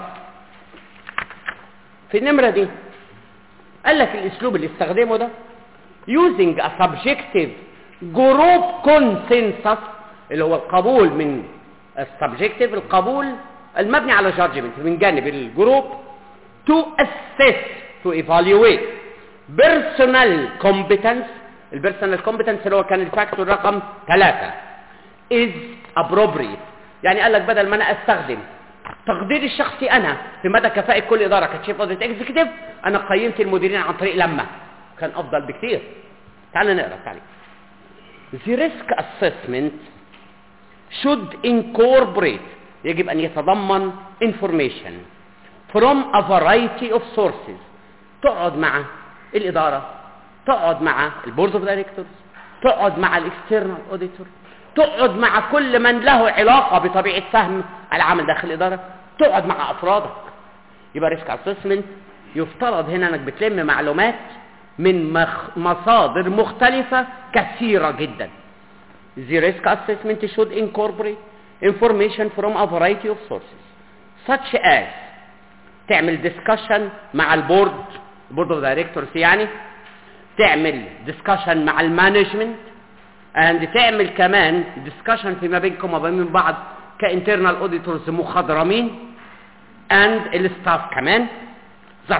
في النمره دي قال لك الاسلوب اللي استخدمه ده using a subjective group consensus اللي هو القبول من السبجكتيف القبول المبني على جادجمنت من جانب الجروب to assess to evaluate personal competence البيرسونال competence اللي هو كان الفاكتور رقم ثلاثة is appropriate يعني قال لك بدل ما انا استخدم تقديري الشخصي انا في مدى كفاءة كل ادارة كتشيف اوديت اكزيكتيف انا قيمت المديرين عن طريق لما كان افضل بكثير تعال نقرا تعالى The risk assessment should incorporate يجب ان يتضمن information from a variety of sources تقعد مع الاداره تقعد مع البورد اوف دايركتورز تقعد مع الاكسترنال اوديتور تقعد مع كل من له علاقه بطبيعه فهم العمل داخل الاداره تقعد مع افرادك يبقى ريسك اسسمنت يفترض هنا انك بتلم معلومات من مخ... مصادر مختلفه كثيره جدا The risk assessment should incorporate information from a variety of sources such as تعمل discussion مع البورد بورد اوف دايركتورز يعني تعمل discussion مع المانجمنت and تعمل كمان discussion فيما بينكم وبين بعض كانترنال اوديتورز مخضرمين and الستاف كمان thus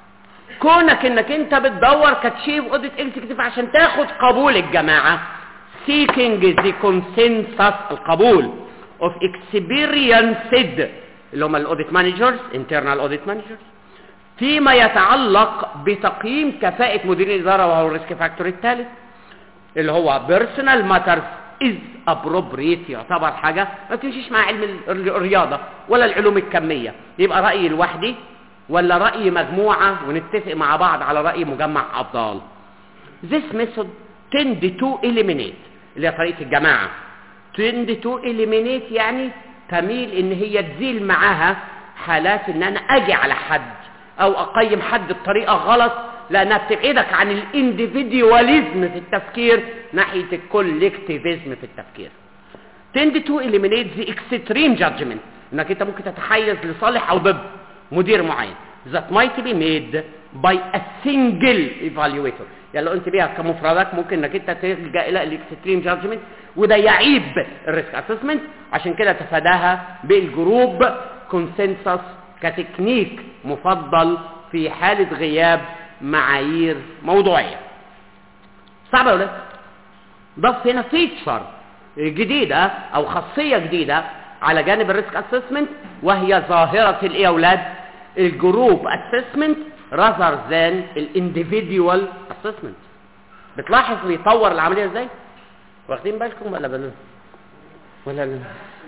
كونك انك انت بتدور كتشيف اوديت اكزيكتيف عشان تاخد قبول الجماعه seeking the consensus القبول of experienced اللي هم الاوديت مانجرز internal audit managers فيما يتعلق بتقييم كفاءة مدير الإدارة وهو الريسك فاكتور الثالث اللي هو personal matters is appropriate يعتبر حاجة ما تمشيش مع علم الرياضة ولا العلوم الكمية يبقى رأيي لوحدي ولا رأي مجموعة ونتفق مع بعض على رأي مجمع أفضل This method tend to eliminate اللي هي طريقة الجماعة tend to eliminate يعني تميل ان هي تزيل معاها حالات ان انا اجي على حد او اقيم حد بطريقة غلط لانها بتبعدك عن الانديفيديواليزم في التفكير ناحية الكولكتيفيزم في التفكير tend to eliminate the extreme judgment انك انت ممكن تتحيز لصالح او ضد مدير معين that might be made by a single evaluator يعني لو انت بيها كمفردات ممكن انك انت تلجا الى الاكستريم جادجمنت وده يعيب الريسك اسسمنت عشان كده تفاداها بالجروب كونسنسس كتكنيك مفضل في حالة غياب معايير موضوعية صعبة ولا ضف هنا فيتشر جديدة او خاصية جديدة على جانب الريسك اسسمنت وهي ظاهرة الايه يا اولاد الجروب اسسمنت rather than الانديفيديوال اسسمنت بتلاحظ بيطور العملية ازاي واخدين بالكم ولا بل... ولا لا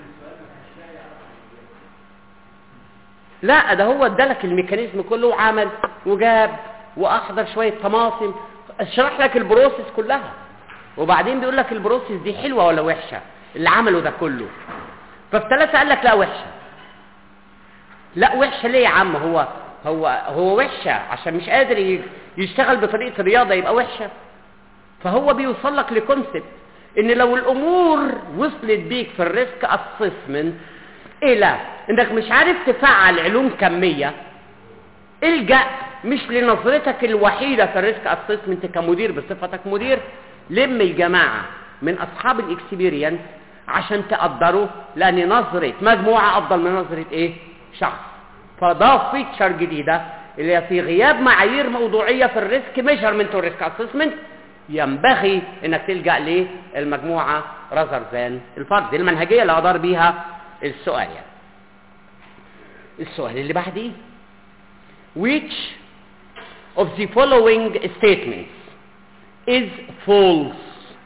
لا ده هو ادالك الميكانيزم كله وعمل وجاب واحضر شويه طماطم اشرح لك البروسيس كلها وبعدين بيقول لك البروسيس دي حلوه ولا وحشه اللي عمله ده كله ففي ثلاثه قال لك لا وحشه لا وحشه ليه يا عم هو هو هو وحشه عشان مش قادر يشتغل بطريقه الرياضه يبقى وحشه فهو بيوصل لك لكونسبت ان لو الامور وصلت بيك في الريسك اسسمنت الى انك مش عارف تفعل علوم كميه الجا مش لنظرتك الوحيده في الريسك اسسمنت كمدير بصفتك مدير لم الجماعه من اصحاب الاكسبيرينس عشان تقدروا لان نظره مجموعه افضل من نظره ايه شخص فضاف فيتشر جديده اللي هي في غياب معايير موضوعيه في الريسك ميجرمنت والريسك اسسمنت ينبغي انك تلجا للمجموعه رازر ذان الفرد المنهجيه اللي ادار بيها السؤال يعني السؤال اللي بعديه which of the following statements is false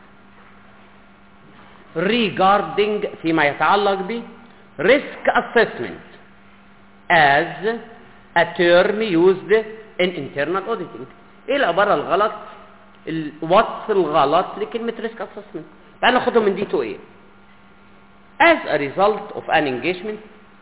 regarding فيما يتعلق ب risk assessment as a term used in internal auditing ايه العبارة الغلط الوصف الغلط لكلمة risk assessment تعال ناخدهم من دي تو ايه as a result of an engagement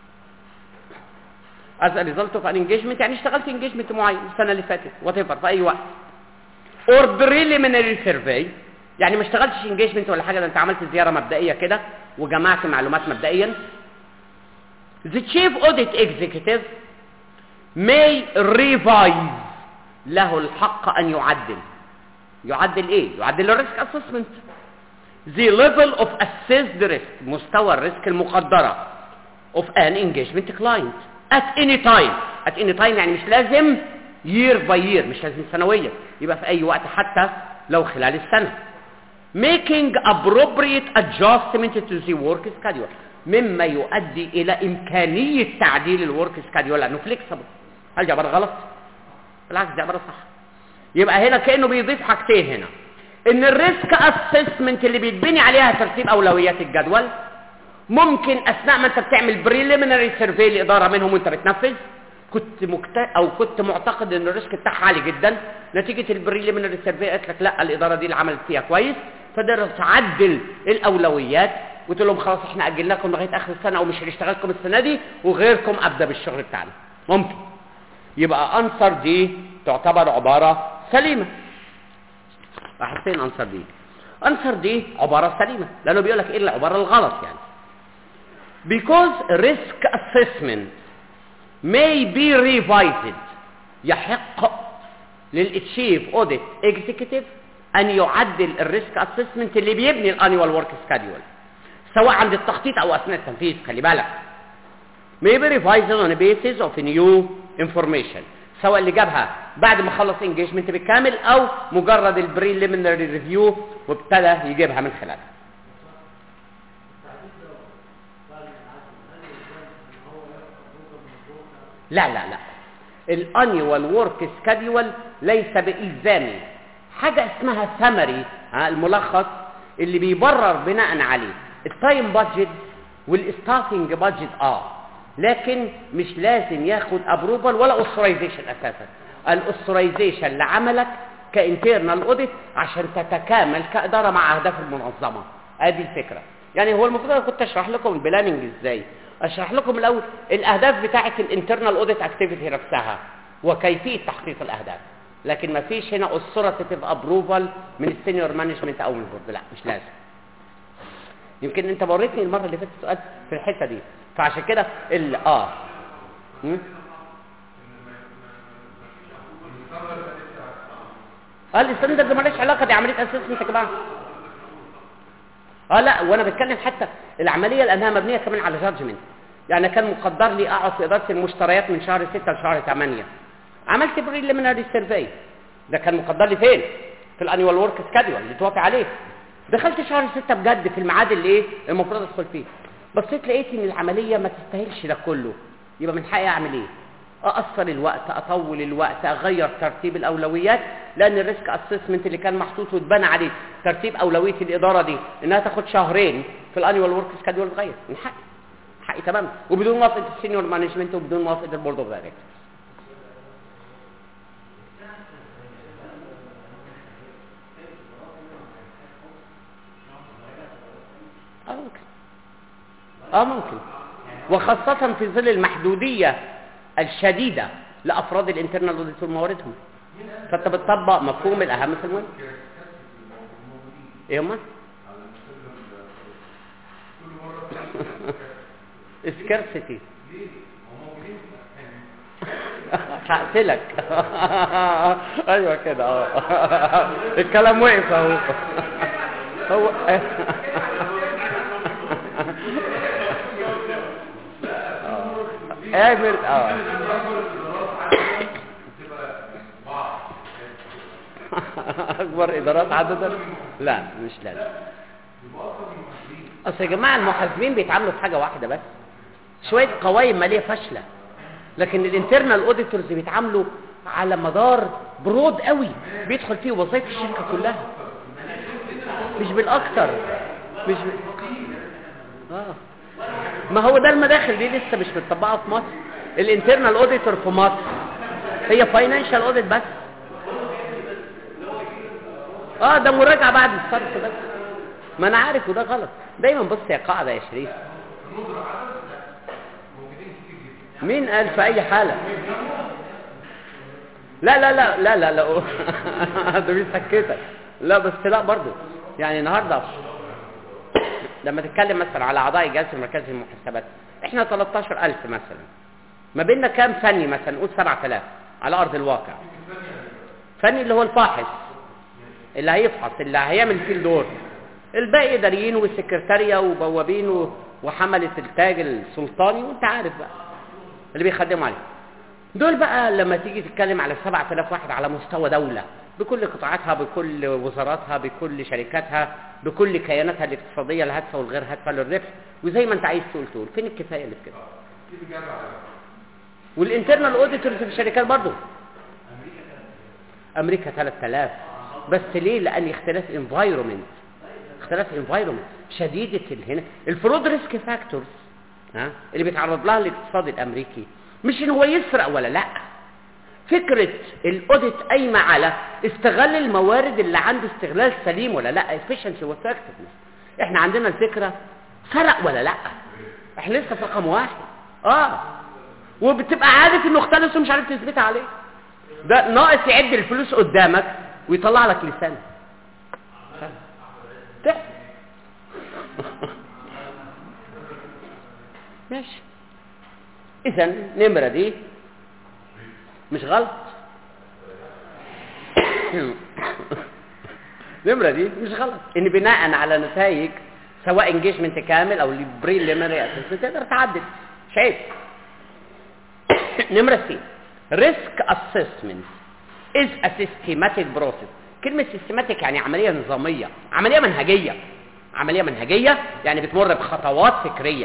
as a result of an engagement يعني اشتغلت engagement معين السنة اللي فاتت whatever في اي وقت or preliminary survey يعني ما اشتغلتش engagement ولا حاجة ده انت عملت زيارة مبدئية كده وجمعت معلومات مبدئيا the chief audit executive may revise له الحق ان يعدل يعدل ايه يعدل الريسك اسسمنت the level of assessed risk مستوى الريسك المقدرة of an engagement client at any time at any time يعني مش لازم يير باي يير مش لازم سنويا يبقى في اي وقت حتى لو خلال السنه making appropriate adjustment to the work schedule مما يؤدي الى امكانيه تعديل الورك سكادول لانه فليكسبل هل دي عباره غلط بالعكس دي عباره صح يبقى هنا كانه بيضيف حاجتين هنا ان الريسك اسسمنت اللي بيتبني عليها ترتيب اولويات الجدول ممكن اثناء ما انت بتعمل بريليمينري سيرفي الاداره منهم وانت بتنفذ كنت مكت... او كنت معتقد ان الريسك بتاعها عالي جدا نتيجه البريليمينري سيرفي قالت لك لا الاداره دي اللي عملت فيها كويس فقدرت تعدل الاولويات وتقول لهم خلاص احنا اجلناكم لغايه اخر السنه او مش هنشتغلكم السنه دي وغيركم ابدا بالشغل بتاعنا ممكن يبقى انصر دي تعتبر عباره سليمه راح فين انصر دي انصر دي عباره سليمه لانه بيقول لك ايه العباره الغلط يعني because risk assessment may be revised يحق للتشيف اوديت اكزيكتيف ان يعدل الريسك اسسمنت اللي بيبني الانيوال ورك سكادول سواء عند التخطيط او اثناء التنفيذ خلي بالك may be revised on a basis of new information سواء اللي جابها بعد ما خلص انجيجمنت بالكامل او مجرد البريليمينري ريفيو وابتدى يجيبها من خلالها لا لا لا الانيوال ورك سكادول ليس بالزامي حاجه اسمها سمري الملخص اللي بيبرر بناء عليه التايم بادجت والستافنج بادجت اه لكن مش لازم ياخد ابروفال ولا اوثرايزيشن اساسا الاوثرايزيشن لعملك كانترنال اوديت عشان تتكامل كاداره مع اهداف المنظمه ادي الفكره يعني هو المفروض انا كنت اشرح لكم البلاننج ازاي اشرح لكم الاول الاهداف بتاعه الانترنال اوديت اكتيفيتي نفسها وكيفيه تحقيق الاهداف لكن ما فيش هنا اوثورتيف ابروفال من السينيور مانجمنت او من البورد لا مش لازم يمكن انت وريتني المره اللي فاتت سؤال في الحته دي فعشان كده ال اه م? اه الستاندرد مالهاش علاقه دي عمليه اسسمنت يا جماعه اه لا وانا بتكلم حتى العمليه لانها مبنيه كمان على جادجمنت يعني كان مقدر لي اقعد في اداره المشتريات من شهر 6 لشهر 8 عملت بريليمينري سيرفي ده كان مقدر لي فين في الانيوال ورك سكادول اللي توافق عليه دخلت شهر 6 بجد في الميعاد اللي ايه المفروض ادخل فيه بصيت لقيت ان العمليه ما تستاهلش ده كله يبقى من حقي اعمل ايه اقصر الوقت اطول الوقت اغير ترتيب الاولويات لان الريسك اسسمنت اللي كان محطوط واتبنى عليه ترتيب اولويه الاداره دي انها تاخد شهرين في الانيوال ورك سكادول اتغير من حقي حقي تمام وبدون موافقه السينيور مانجمنت وبدون موافقه البورد اوف دايركتورز اه ممكن اه ممكن وخاصة في ظل المحدودية الشديدة لأفراد الانترنال اوديت ومواردهم فانت بتطبق مفهوم الأهم في المهم ايه هما؟ سكارسيتي هقتلك ايوه كده اه الكلام وقف اهو هو اعمل اه اكبر ادارات عددا لا مش لازم اصل يا جماعه المحاسبين بيتعاملوا في حاجه واحده بس شويه قوائم ماليه فاشله لكن الانترنال اوديتورز بيتعاملوا على مدار برود قوي بيدخل فيه وظائف الشركه كلها مش بالاكثر مش ب... اه ما هو ده المداخل دي لسه مش متطبقه في مصر الانترنال اوديتور في مصر هي فاينانشال اوديت بس اه ده مراجعه بعد الصرف بس ما انا عارف وده غلط دايما بص يا قاعده يا شريف مين قال في اي حاله لا لا لا لا لا لا ده بيسكتك لا بس لا برضه يعني النهارده لما تتكلم مثلا على اعضاء الجهاز المركزي للمحاسبات احنا 13000 مثلا ما بيننا كام فني مثلا نقول 7000 على ارض الواقع فني اللي هو الفاحص اللي هيفحص اللي هيعمل فيه الدور الباقي اداريين والسكرتاريه وبوابين و- وحمله التاج السلطاني وانت عارف بقى اللي بيخدموا عليه دول بقى لما تيجي تتكلم على 7000 واحد على مستوى دولة بكل قطاعاتها بكل وزاراتها بكل شركاتها بكل كياناتها الاقتصادية الهادفة والغير هادفة للربح وزي ما انت عايز تقول تقول فين الكفاية اللي في كده دي بجد على والانترنال اوديتورز في الشركات برضه امريكا 3000 بس ليه لان اختلاف انفايرومنت اختلاف انفايرومنت شديده هنا الفرود ريسك فاكتورز ها اللي بيتعرض لها الاقتصاد الامريكي مش ان هو يسرق ولا لا فكره الاوديت قايمه على استغلال الموارد اللي عنده استغلال سليم ولا لا efficiency وeffectiveness احنا عندنا الفكره سرق ولا لا احنا لسه في رقم واحد اه وبتبقى عارف انه اختلس ومش عارف تثبتها عليه ده ناقص يعد الفلوس قدامك ويطلع لك لسان تحصل ماشي اذا نمرة دي مش غلط نمرة دي مش غلط ان بناء على نتائج سواء انجيجمنت كامل او بريليمينري اسسمنت تقدر تعدل مش عيب نمرة سي ريسك اسسمنت از ا سيستماتيك بروسيس كلمة سيستماتيك يعني عملية نظامية عملية منهجية عملية منهجية يعني بتمر بخطوات فكرية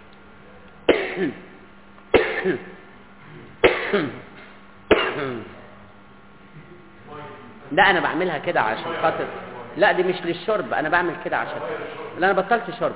لا انا بعملها كده عشان خاطر لا دي مش للشرب انا بعمل كده عشان لا انا بطلت شرب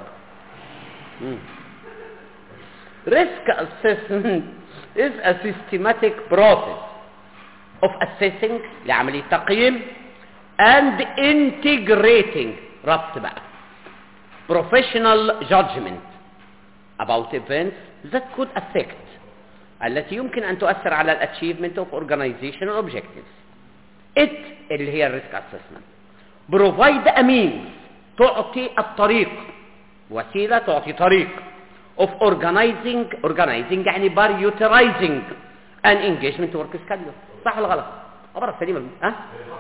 risk assessment is a systematic process of assessing لعملية تقييم and integrating ربط بقى professional judgment about events that could affect التي يمكن أن تؤثر على ال achievement of organizational objectives it اللي هي الريسك assessment provide a means تعطي الطريق وسيلة تعطي طريق of organizing organizing يعني prioritizing an engagement work schedule صح ولا غلط عبارة سليمة ها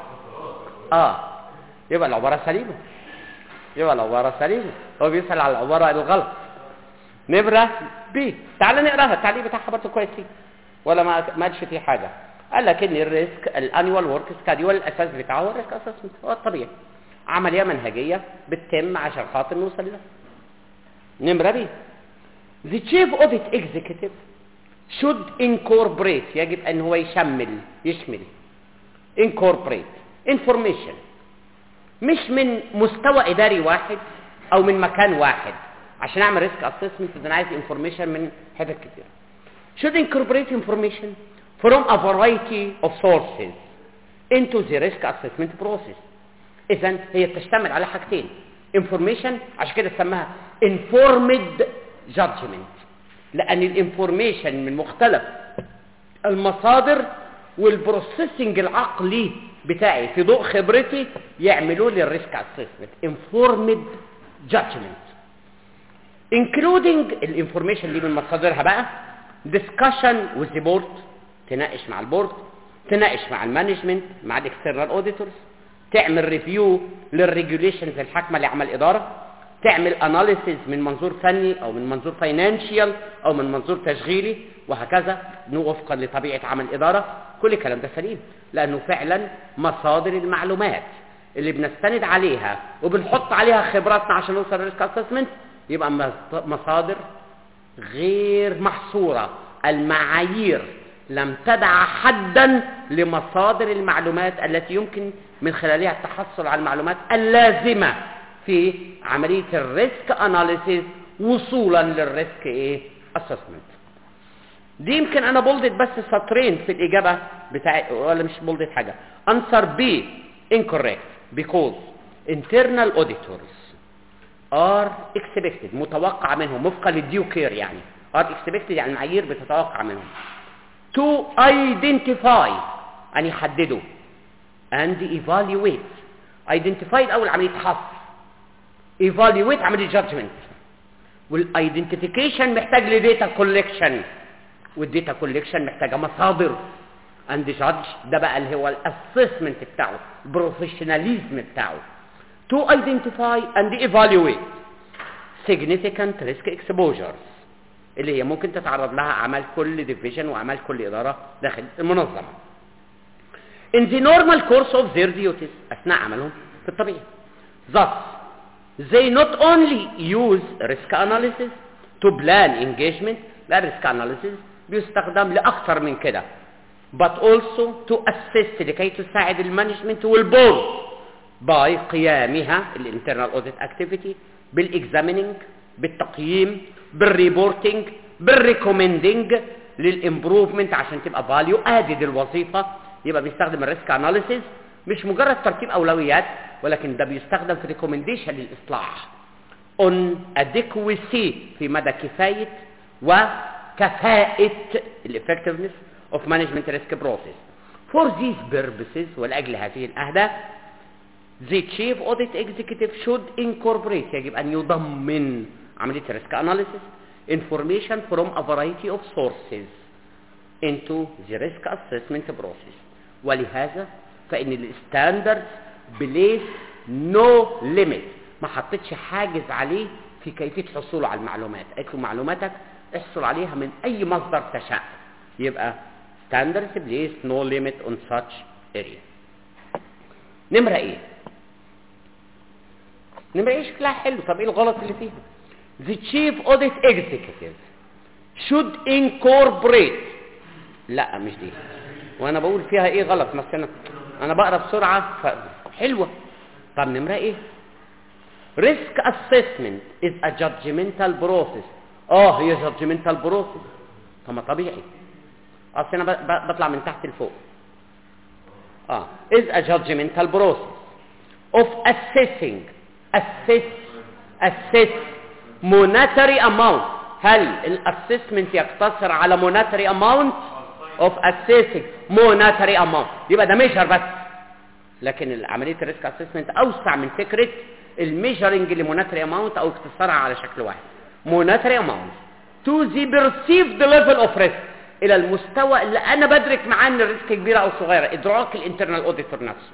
اه يبقى العبارة سليمة يبقى العبارة سليمة هو بيسأل على العبارة الغلط نمرة بي تعال نقراها التعليق بتاعها برضه كويس فيه. ولا ما ما قالش فيه حاجة قال لك ان الريسك الانيوال ورك سكادول الاساس بتاعه هو الريسك اسسمنت هو الطبيعي عملية منهجية بتتم عشان خاطر نوصل لها نمرة بي The chief audit executive should incorporate يجب ان هو يشمل يشمل incorporate information مش من مستوى اداري واحد او من مكان واحد عشان اعمل ريسك اسسمنت انا عايز انفورميشن من حتت كتير should incorporate information from a variety of sources into the risk assessment process اذا هي بتشتمل على حاجتين information عشان كده سماها informed judgment لان الانفورميشن من مختلف المصادر والبروسيسنج العقلي بتاعي في ضوء خبرتي يعملوا لي الريسك اسسمنت informed judgment including الانفورميشن دي من مصادرها بقى discussion with the board تناقش مع البورد تناقش مع المانجمنت مع الاكسترنال اوديتورز تعمل ريفيو للريجوليشنز الحاكمه لعمل اداره تعمل اناليسيز من منظور فني او من منظور فاينانشال او من منظور تشغيلي وهكذا وفقا لطبيعه عمل الاداره كل الكلام ده سليم لانه فعلا مصادر المعلومات اللي بنستند عليها وبنحط عليها خبراتنا عشان نوصل للريسك اسسمنت يبقى مص- مصادر غير محصوره المعايير لم تدع حدا لمصادر المعلومات التي يمكن من خلالها التحصل على المعلومات اللازمه في عمليه الريسك اناليسيز وصولا للريسك ايه اسسمنت دي يمكن انا بولدت بس سطرين في الاجابه بتاع ولا مش بولدت حاجه answer B incorrect because internal auditors are expected متوقع منهم وفقا للديو كير يعني are expected يعني معايير بتتوقع منهم to identify أن يحددوا and evaluate identify الأول عملية حصر evaluate عملية judgment والايدنتيفيكيشن محتاج لديتا كولكشن والديتا كولكشن محتاجه مصادر اند جادج ده بقى اللي هو الاسسمنت بتاعه البروفيشناليزم بتاعه to identify and evaluate significant risk exposures اللي هي ممكن تتعرض لها اعمال كل ديفيجن واعمال كل اداره داخل المنظمه in the normal course of their duties اثناء عملهم في الطبيعي thus they not only use risk analysis to plan engagement لا risk analysis بيستخدم لاكثر من كده but also to assist لكي تساعد المانجمنت والبورد by قيامها الانترنال اوديت اكتيفيتي بالاكزاميننج بالتقييم بالريبورتنج بالريكومندنج للامبروفمنت عشان تبقى فاليو ادد الوظيفه يبقى بيستخدم الريسك اناليسيز مش مجرد ترتيب اولويات ولكن ده بيستخدم في ريكومنديشن للاصلاح on adequacy في مدى كفايه وكفاءه الeffectiveness of management risk process for these purposes ولاجل هذه الاهداف the chief audit executive should incorporate يجب ان يضمن عمليه الريسك analysis information from a variety of sources into the risk assessment process ولهذا فان الستاندرد بليس نو ليميت ما حطيتش حاجز عليه في كيفيه حصوله على المعلومات قالت له معلوماتك احصل عليها من اي مصدر تشاء يبقى standards place no limit on such area نمرة ايه نمرة ايه شكلها حلو طب ايه الغلط اللي فيها the chief audit executive should incorporate لا مش دي وانا بقول فيها ايه غلط مثلا انا بقرا بسرعه ف... حلوه طب نمره ايه risk assessment is a judgmental process اه هي judgmental process طب ما طبيعي اصل انا ب... ب... بطلع من تحت لفوق اه is a judgmental process of assessing assess assess monetary amount هل الاسسمنت يقتصر على monetary amount of assessing monetary amount يبقى ده ميجر بس لكن عمليه الريسك اسسمنت اوسع من فكره الميجرنج لمونتري اماونت او اختصارها على شكل واحد مونتري اماونت تو ذا perceived ليفل اوف ريسك الى المستوى اللي انا بدرك معاه ان الريسك كبيره او صغيره ادراك الانترنال اوديتور نفسه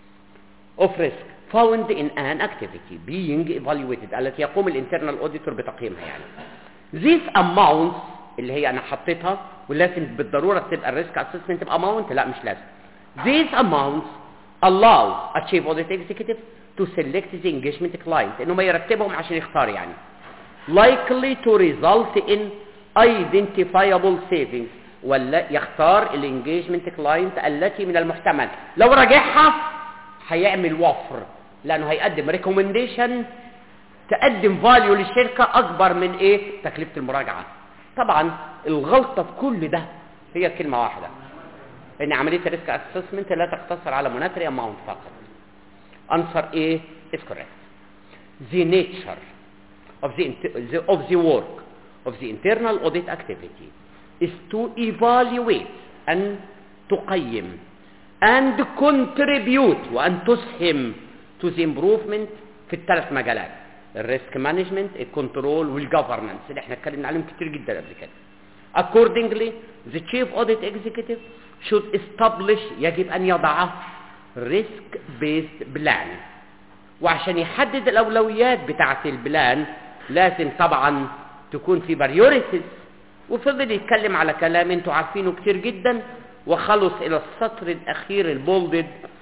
اوف ريسك found in an activity being evaluated التي يقوم الانترنال اوديتور بتقييمها يعني these amounts اللي هي انا حطيتها ولازم بالضروره تبقى الريسك اسسمنت تبقى اماونت لا مش لازم these amounts allow a chief audit executive to select the engagement client انهم يرتبهم عشان يختار يعني likely to result in identifiable savings ولا يختار الانجيجمنت كلاينت التي من المحتمل لو راجعها هيعمل وفر لانه هيقدم ريكومنديشن تقدم فاليو للشركه اكبر من ايه تكلفه المراجعه طبعا الغلطه في كل ده هي كلمه واحده ان عمليه الريسك اسسمنت لا تقتصر على مونتري اماونت فقط answer A is correct the nature of the, the of the work of the internal audit activity is to evaluate and تقيم and contribute وأن تسهم to the improvement في الثلاث مجالات الريسك مانجمنت الكنترول والجفرنس اللي احنا اتكلمنا عليهم كتير جدا قبل كده accordingly the chief audit executive should establish يجب أن يضع risk based plan وعشان يحدد الأولويات بتاعة البلان لازم طبعا تكون في priorities وفضل يتكلم على كلام انتوا عارفينه كتير جدا وخلص الى السطر الاخير البولدد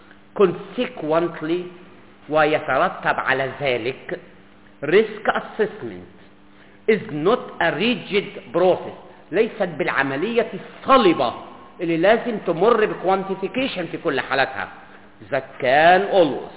consequently ويترتب على ذلك risk assessment is not a rigid process ليست بالعملية الصلبة اللي لازم تمر بكوانتيفيكيشن في كل حالاتها that can always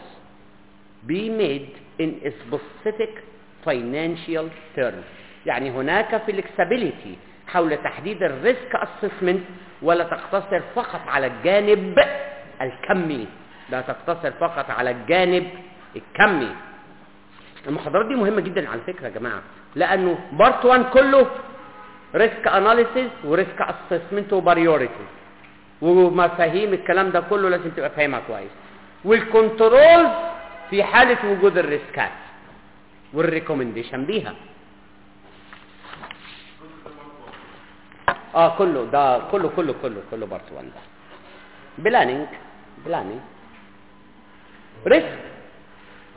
be made in a specific financial terms يعني هناك flexibility حول تحديد الريسك اسسمنت ولا تقتصر فقط على الجانب الكمي لا تقتصر فقط على الجانب الكمي المحاضرات دي مهمه جدا على فكره يا جماعه لانه بارت 1 كله ريسك اناليسيس وريسك اسسمنت وبريوريتيز ومفاهيم الكلام ده كله لازم تبقى فاهمها كويس والكنترول في حاله وجود الريسكات والريكومنديشن بيها اه كله ده كله كله كله كله بارت 1 ده بلاننج بلاننج ريسك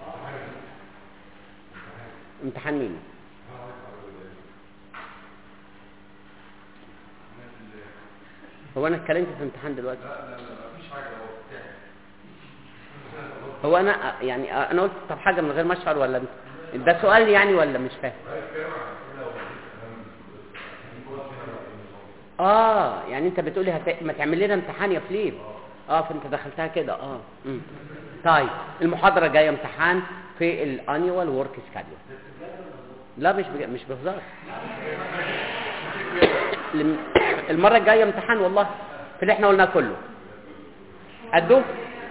امتحان مين هو انا اتكلمت في امتحان دلوقتي لا لا لا مفيش حاجه هو بتاعي هو انا يعني انا قلت طب حاجه من غير ما اشعر ولا ده سؤال يعني ولا مش فاهم اه يعني انت بتقولي هت... ما تعمل لنا امتحان يا فليب اه فانت دخلتها كده اه مم. طيب المحاضره جايه امتحان في الانيوال ورك سكادول لا مش بج... مش بهزار الم- المره الجايه امتحان والله في اللي احنا قلناه كله قدوه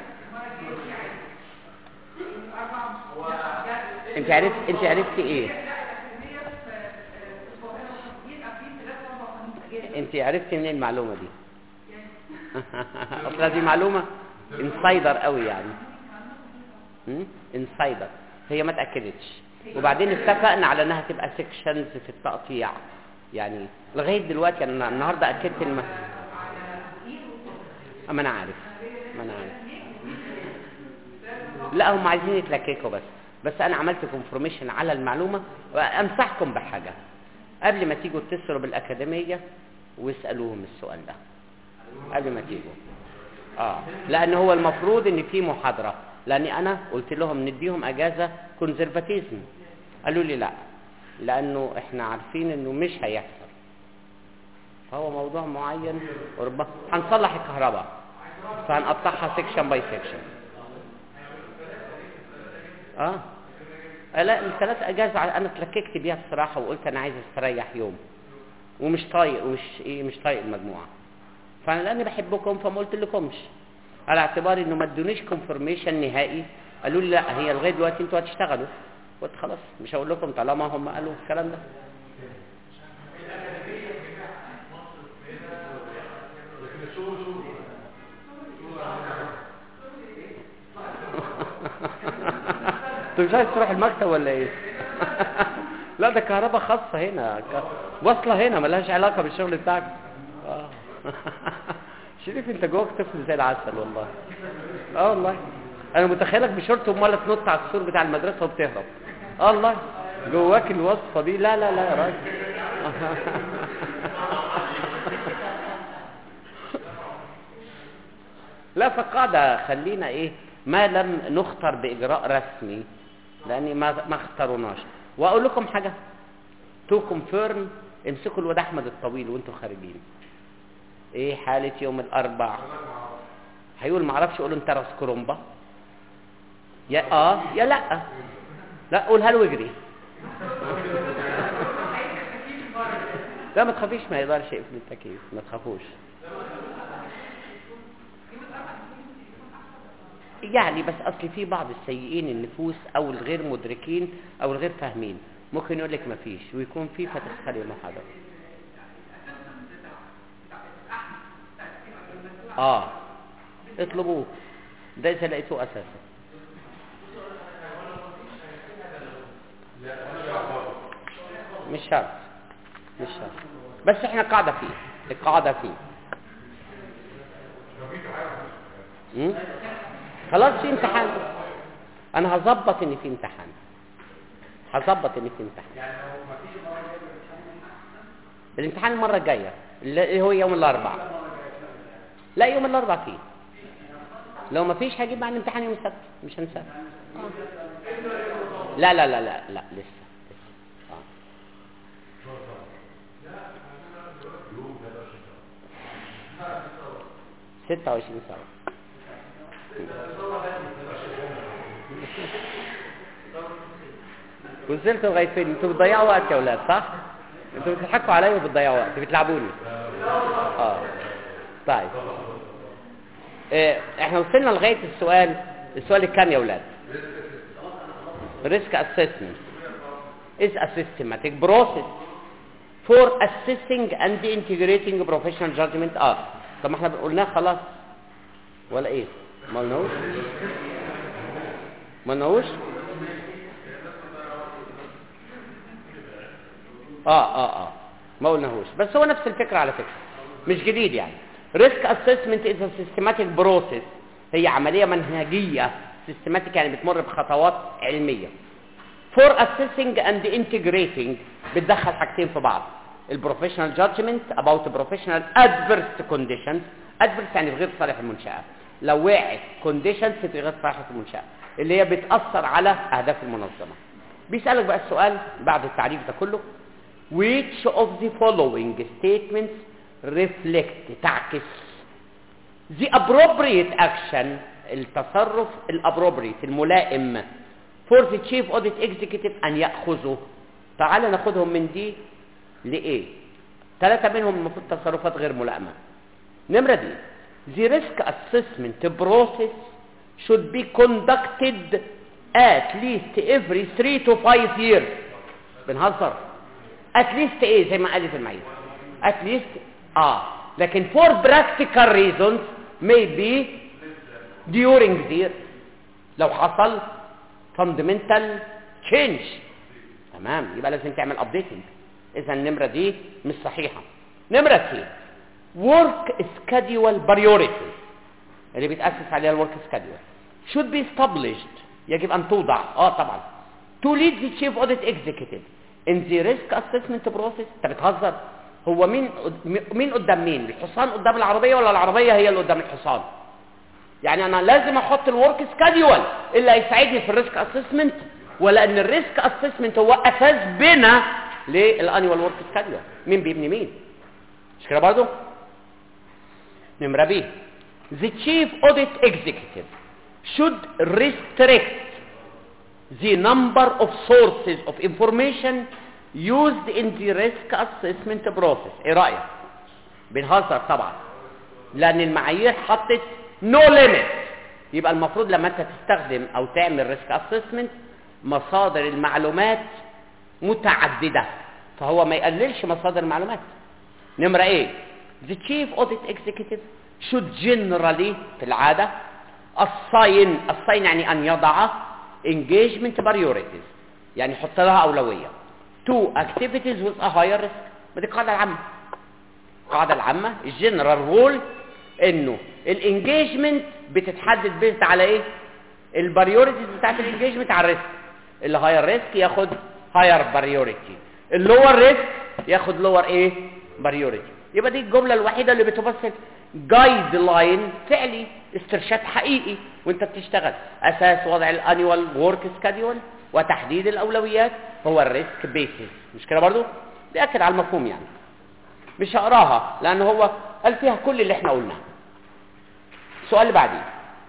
انت عرفت انت عرفتي ايه انت عرفتي منين المعلومه دي اصلا دي معلومه انسايدر قوي يعني انسايدر هي ما اتاكدتش وبعدين اتفقنا على انها تبقى سيكشنز في التقطيع يعني لغايه دلوقتي انا النهارده اكدت الم... ما انا عارف ما انا عارف لا هم عايزين يتلككوا بس بس انا عملت كونفورميشن على المعلومه وانصحكم بحاجه قبل ما تيجوا تتصلوا بالاكاديميه واسالوهم السؤال ده قبل ما تيجوا اه لان هو المفروض ان في محاضره لاني انا قلت لهم نديهم اجازه كونزرفاتيزم قالوا لي لا لانه احنا عارفين انه مش هيحصل هو موضوع معين وربما هنصلح الكهرباء فهنقطعها سيكشن باي سيكشن اه آه، لا الثلاث اجازه ع- انا اتلككت بيها بصراحه وقلت انا عايز استريح يوم ومش طايق ومش ايه مش طايق المجموعه فانا لاني بحبكم فما قلت لكمش على اعتبار انه ما ادونيش كونفرميشن نهائي قالوا لي لا هي لغايه دلوقتي انتوا هتشتغلوا قلت خلاص مش هقول لكم طالما هم قالوا الكلام ده انت مش عايز تروح المكتب ولا ايه لا ده كهرباء خاصه هنا ك- واصله هنا ملهاش علاقه بالشغل بتاعك اه شريف انت جواك طفل زي العسل والله اه والله انا متخيلك بشورت ومالة تنط على السور بتاع المدرسه وبتهرب اه والله جواك الوصفه دي لا لا لا يا راجل لا فالقاعدة خلينا ايه ما لم نختر بإجراء رسمي لأني ما ما اختاروناش وأقول لكم حاجة تو كونفيرم امسكوا الواد أحمد الطويل وانتوا خارجين ايه حالة يوم الأربع هيقول ما اعرفش يقول انت راس كرومبا يا اه يا لا لا قولها له واجري لا ما تخافيش ما يقدرش يقفل التكييف ما تخافوش يعني بس اصل في بعض السيئين النفوس او الغير مدركين او الغير فاهمين ممكن يقول لك مفيش ويكون في فتخسري المحاضره اه اطلبوه ده اذا لقيتوه اساسا مش شرط مش شرط بس احنا قاعده فيه القاعده فيه مم؟ خلاص في امتحان انا هظبط ان في امتحان هظبط ان في امتحان الامتحان المره الجايه اللي هو يوم الاربعاء لا يوم الاربعاء فيه لو ما فيش هجيب معانا امتحان يوم السبت مش هنساه آه. لا لا لا لا لا لسه لسه آه. ستة وعشرين سنة وصلت لغاية فين؟ انتوا بتضيعوا وقت يا ولاد صح؟ انتوا بتضحكوا عليا وبتضيعوا وقت بتلعبوني اه طيب اه احنا وصلنا لغاية السؤال السؤال الكام يا ولاد؟ risk assessment is a systematic process for assessing and integrating professional judgment اه طب ما احنا قلناه خلاص ولا ايه ما قلناهوش ما قلناهوش اه اه اه ما قلناهوش بس هو نفس الفكره على فكره مش جديد يعني risk assessment is a systematic process هي عمليه منهجيه systematic يعني بتمر بخطوات علميه for assessing and integrating بتدخل حاجتين في بعض البروفيشنال جادجمنت about بروفيشنال adverse conditions adverse يعني في غير صالح المنشأة لو وقعت conditions في غير صالح المنشأة اللي هي بتأثر على أهداف المنظمة بيسألك بقى السؤال بعد التعريف ده كله which of the following statements reflect تعكس the appropriate action التصرف الابروبريت الملائم for the chief audit executive ان ياخذه تعال ناخدهم من دي لايه ثلاثه منهم المفروض تصرفات غير ملائمه نمره دي the risk assessment process should be conducted at least every 3 to 5 years بنهزر at least ايه زي ما قالت المعيد at least اه لكن for practical reasons maybe during the year لو حصل fundamental change تمام يبقى لازم تعمل updating اذا النمره دي مش صحيحه نمره اثنين work schedule priorities اللي بيتاسس عليها الورك schedule should be established يجب ان توضع اه طبعا to lead the chief audit executive in the risk assessment process انت بتهزر هو مين مين قدام مين الحصان قدام العربيه ولا العربيه هي اللي قدام الحصان يعني انا لازم احط الورك سكادول اللي هيساعدني في الريسك اسسمنت ولا ان الريسك اسسمنت هو اساس بنا للانيوال ورك سكادول مين بيبني مين مش كده برضه نمره بي the chief audit executive should restrict the number of sources of information used in the risk assessment process ايه رايك بنهزر طبعا لان المعايير حطت no limit يبقى المفروض لما انت تستخدم او تعمل ريسك اسسمنت مصادر المعلومات متعدده فهو ما يقللش مصادر المعلومات نمره ايه the chief audit executive should generally في العاده assign assign يعني ان يضع engagement priorities يعني يحط لها اولويه to activities with a higher risk ما دي القاعده العامه القاعده العامه الجنرال رول انه الانجيجمنت بتتحدد بيزد على ايه البريوريتيز بتاعت الانجيجمنت على الريسك اللي هاير ريسك ياخد هاير بريوريتي اللور ريسك ياخد لور ايه بريوريتي يبقى دي الجمله الوحيده اللي بتمثل جايد لاين فعلي استرشاد حقيقي وانت بتشتغل اساس وضع الانيوال ورك سكادول وتحديد الاولويات هو الريسك بيسز مش كده برضو بياكد على المفهوم يعني مش هقراها لان هو قال فيها كل اللي احنا قلناه السؤال اللي بعديه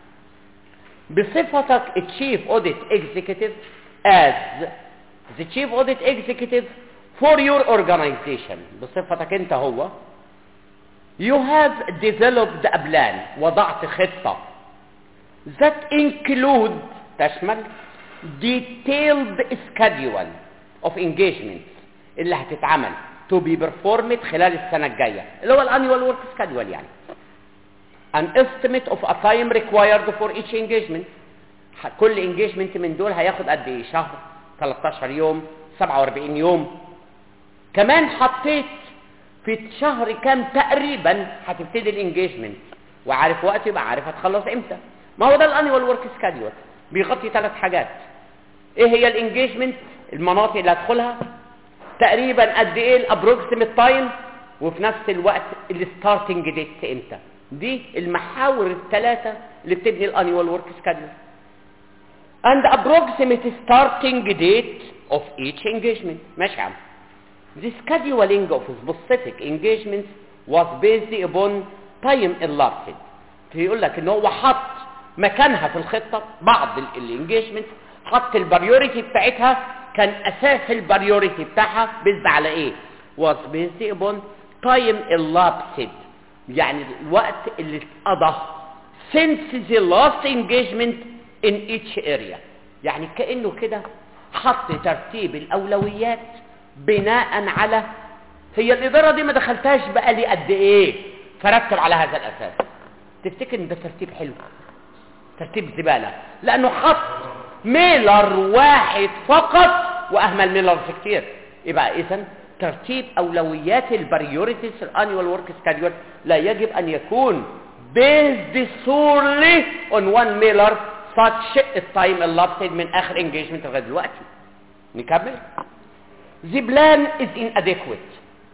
بصفتك التشيف اوديت اكزيكتيف as the chief audit executive for your organization بصفتك انت هو you have developed a plan وضعت خطة that include تشمل detailed schedule of engagements اللي هتتعمل to be performed خلال السنة الجاية اللي هو الانيوال ورك schedule يعني an estimate of a time required for each engagement كل engagement من دول هياخد قد ايه شهر 13 يوم 47 يوم كمان حطيت في شهر كام تقريبا هتبتدي الانجيجمنت وعارف وقت يبقى عارف هتخلص امتى ما هو ده الانيوال ورك سكادول بيغطي ثلاث حاجات ايه هي الانجيجمنت المناطق اللي هدخلها تقريبا قد ايه الابروكسيمت تايم وفي نفس الوقت الستارتنج ديت امتى دي المحاور الثلاثه اللي بتبني الانيوال ورك سكادول and approximate starting date of each engagement ماشي يا عم The scheduling of specific engagements was based upon time elapsed بيقول لك ان هو حط مكانها في الخطه بعض الانجيجمنت حط البريوريتي بتاعتها كان اساس البريوريتي بتاعها بيزد على ايه was based upon time elapsed يعني الوقت اللي اتقضى since the last engagement in each area يعني كأنه كده حط ترتيب الأولويات بناء على هي الإدارة دي ما دخلتهاش بقى لي قد إيه فرتب على هذا الأساس تفتكر إن ده ترتيب حلو ترتيب زبالة لأنه حط ميلر واحد فقط وأهمل ميلر في كتير يبقى إذا ترتيب أولويات البريوريتيز الانيوال ورك سكادول لا يجب أن يكون based solely on one mailer such التايم elapsed من اخر engagement لغايه دلوقتي نكمل the plan is inadequate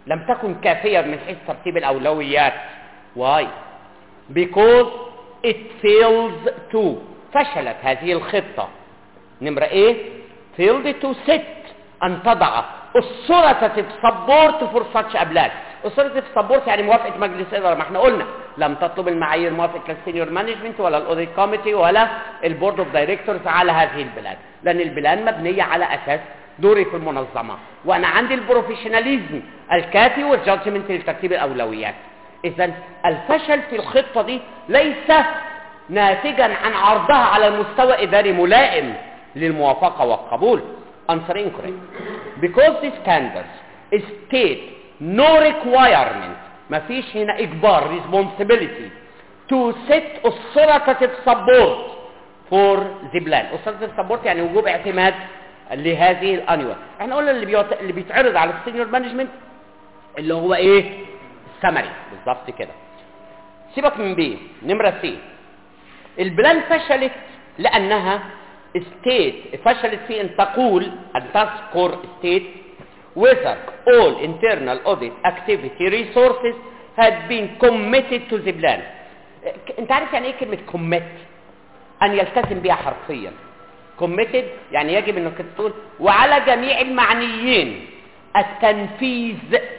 لم تكن كافية من حيث ترتيب الأولويات why because it fails to فشلت هذه الخطة نمرة ايه failed to set أن تضع authoritative support for such a plan authoritative support يعني موافقة مجلس الإدارة ما احنا قلنا لم تطلب المعايير موافقة السينيور مانجمنت ولا الاوديت كوميتي ولا البورد اوف دايركتورز على هذه البلان لأن البلان مبنية على أساس دوري في المنظمة وأنا عندي البروفيشناليزم الكافي والجادجمنت لترتيب الأولويات إذا الفشل في الخطة دي ليس ناتجا عن عرضها على المستوى إداري ملائم للموافقة والقبول answer incorrect because the standards state no requirement ما فيش هنا إجبار responsibility to set authoritative support for the plan authoritative support يعني وجوب اعتماد لهذه الانيوال احنا قلنا اللي, بيوت... اللي بيتعرض على السينيور مانجمنت اللي هو ايه السمري بالظبط كده سيبك من بي نمرة سي البلان فشلت لأنها ستيت فشلت في أن تقول أن تذكر ستيت whether all internal audit activity resources had been committed to the plan انت عارف يعني ايه كلمة commit أن يلتزم بها حرفيا committed يعني يجب انك تقول وعلى جميع المعنيين التنفيذ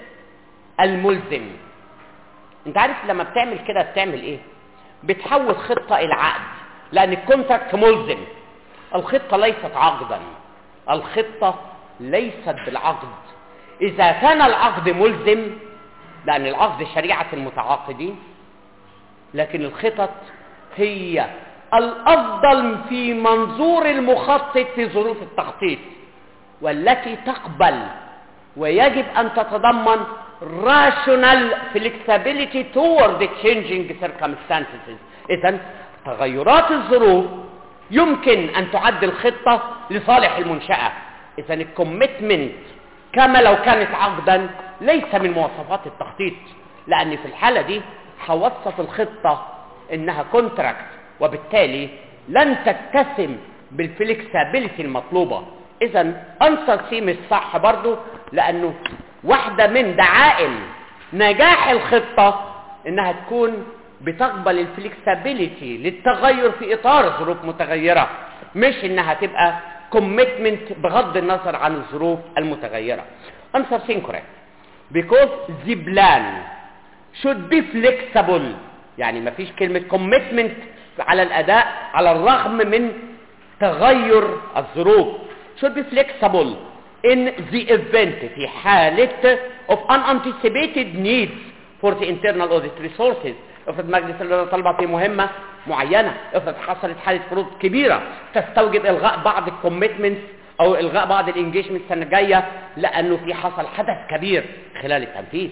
الملزم انت عارف لما بتعمل كده بتعمل ايه بتحول خطة الى عقد لان الكونتراكت ملزم الخطة ليست عقدا الخطة ليست بالعقد اذا كان العقد ملزم لان العقد شريعة المتعاقدين لكن الخطط هي الافضل في منظور المخطط في ظروف التخطيط والتي تقبل ويجب ان تتضمن rational flexibility toward the changing circumstances اذا تغيرات الظروف يمكن ان تعدل خطة لصالح المنشأة اذا الكوميتمنت كما لو كانت عقدا ليس من مواصفات التخطيط لان في الحالة دي هوصف الخطة انها كونتراكت وبالتالي لن تتسم بالفلكسابيلتي المطلوبة اذا انسر سي مش صح برضو لانه واحدة من دعائم نجاح الخطة انها تكون بتقبل الفلكسابيلتي للتغير في اطار ظروف متغيرة مش انها تبقى كوميتمنت بغض النظر عن الظروف المتغيرة answer incorrect because the plan should be flexible يعني ما فيش كلمة commitment على الاداء على الرغم من تغير الظروف should be flexible in the event في حالة of unanticipated needs for the internal audit resources افرض مجلس الإدارة طلب في مهمة معينة افرض حصلت حالة فروض كبيرة تستوجب إلغاء بعض الكوميتمنتس أو إلغاء بعض الانجيجمنت السنة الجاية لأنه في حصل حدث كبير خلال التنفيذ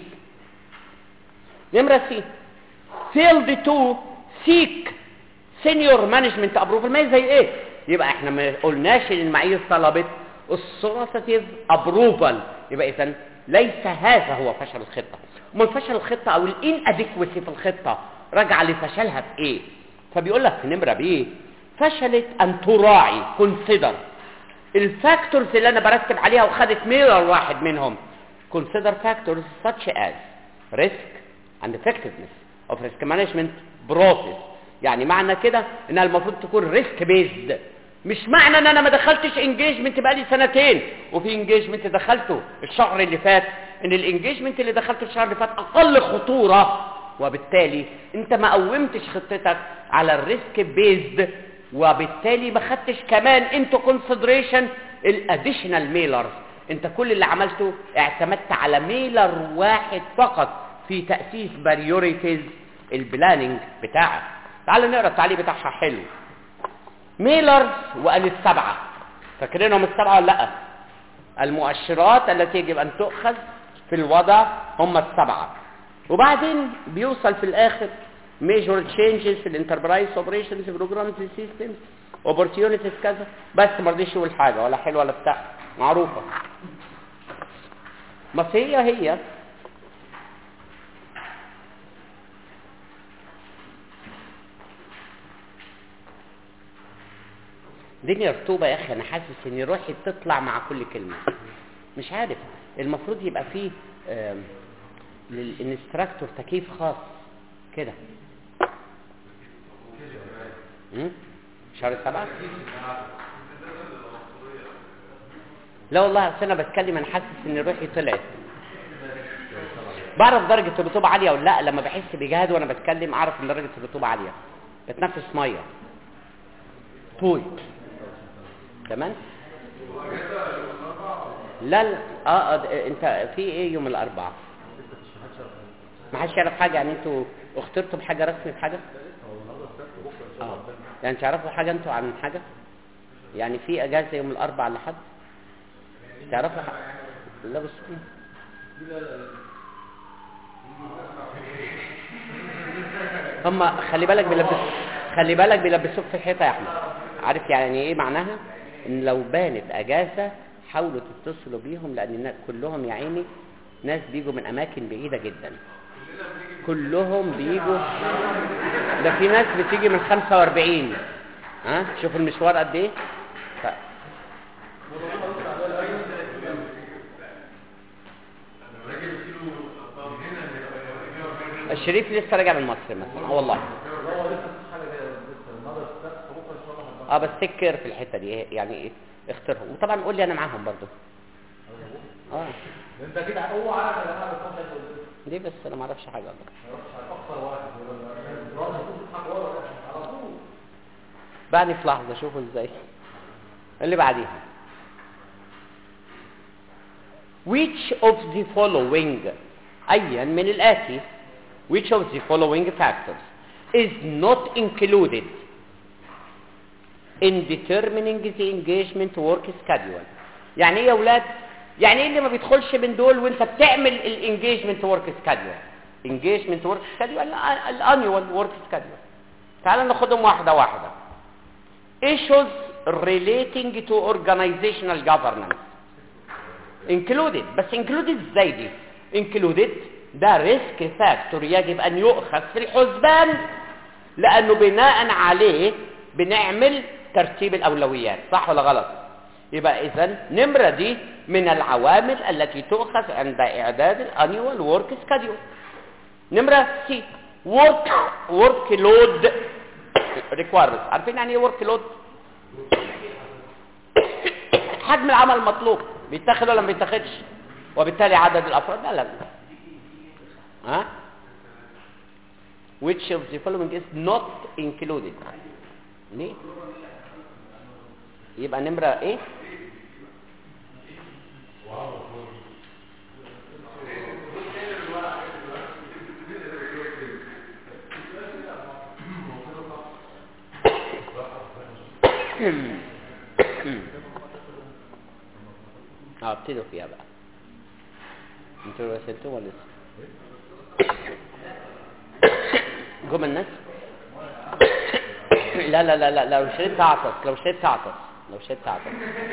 نمرة سي failed to seek senior management approval ما هي زي ايه يبقى احنا ما قلناش ان المعايير طلبت السورساتيف ابروفال يبقى اذا ليس هذا هو فشل الخطه امال فشل الخطه او الان اديكوسي في الخطه راجعه لفشلها في ايه فبيقول لك في نمره بي فشلت ان تراعي كونسيدر الفاكتورز اللي انا برتب عليها وخدت ميرر واحد منهم consider factors such as risk and effectiveness of risk management process يعني معنى كده انها المفروض تكون ريسك بيزد مش معنى ان انا ما دخلتش انجيجمنت بقالي سنتين وفي انجيجمنت دخلته الشهر اللي فات ان الانجيجمنت اللي دخلته الشهر اللي فات اقل خطورة وبالتالي انت ما قومتش خطتك على الريسك بيزد وبالتالي ما خدتش كمان انتو كونسيدريشن الاديشنال ميلرز انت كل اللي عملته اعتمدت على ميلر واحد فقط في تأسيس بريوريتيز البلاننج بتاعك تعالوا نقرا التعليق بتاعها حلو ميلر وقال السبعة فاكرينهم السبعة ولا لا المؤشرات التي يجب ان تؤخذ في الوضع هم السبعة وبعدين بيوصل في الاخر major changes في الانتربرايز اوبريشنز بروجرامز سيستمز اوبورتيونيتيز كذا بس ما رضيش يقول حاجه ولا حلوه ولا بتاع معروفه بس هي هي الدنيا رطوبة يا أخي أنا حاسس إن روحي بتطلع مع كل كلمة مش عارف المفروض يبقى فيه للانستراكتور تكييف خاص كده مم؟ شهر سبعة لا والله اصل انا بتكلم انا حاسس ان روحي طلعت بعرف درجة الرطوبة عالية ولا لا لما بحس بجهد وانا بتكلم اعرف ان درجة الرطوبة عالية بتنفس مية طول تمام لا لا اه, آه ده- انت في ايه يوم الاربعاء ما حدش يعرف حاجة يعني انتوا اخترتوا بحاجة رسمي بحاجة اه يعني تعرفوا حاجة انتوا عن حاجة يعني في اجازة يوم الاربعاء لحد تعرفوا ح... لا بس هم خلي بالك بيلبس خلي بالك بيلبسوك في الحيطه يا احمد عارف يعني ايه معناها ان لو بانت اجازه حاولوا تتصلوا بيهم لان النا- كلهم يا عيني ناس بيجوا من اماكن بعيده جدا كلهم بيجوا ده في ناس بتيجي من 45 ها شوف المشوار قد ايه ف... الشريف لسه راجع من مصر مثلا اه والله اه بس تكر في الحته دي يعني ايه اختارهم وطبعا قول لي انا معاهم برضو اه انت كده هو عارف يا جماعه بتخش ليه بس انا ما اعرفش حاجه والله اكثر واحد الراجل بتضحك ورا على طول بعدني في لحظه شوفوا ازاي اللي بعديها which of the following ايا من الاتي which of the following factors is not included in determining the engagement work schedule يعني ايه يا اولاد يعني ايه اللي ما بيدخلش من دول وانت بتعمل الانجيجمنت ورك سكادول engagement work schedule الانيوال ورك سكادول تعال ناخدهم واحده واحده issues relating to organizational governance included بس included ازاي دي included ده ريسك فاكتور يجب ان يؤخذ في الحسبان لانه بناء عليه بنعمل ترتيب الاولويات صح ولا غلط يبقى اذا نمره دي من العوامل التي تؤخذ عند اعداد الانيوال ورك سكادول نمره سي ورك ورك لود ريكويرمنت عارفين يعني ايه ورك لود حجم العمل المطلوب بيتاخد ولا ما بيتاخدش وبالتالي عدد الافراد لا لا لا. ها which of the following is not included ليه يبقى نمرة ايه اه ابتدوا فيها بقى انتوا رسلتوا ولا لسه جم الناس لا لا لا لا لو شربت تعطس لو شربت تعطس لو شربت تعطس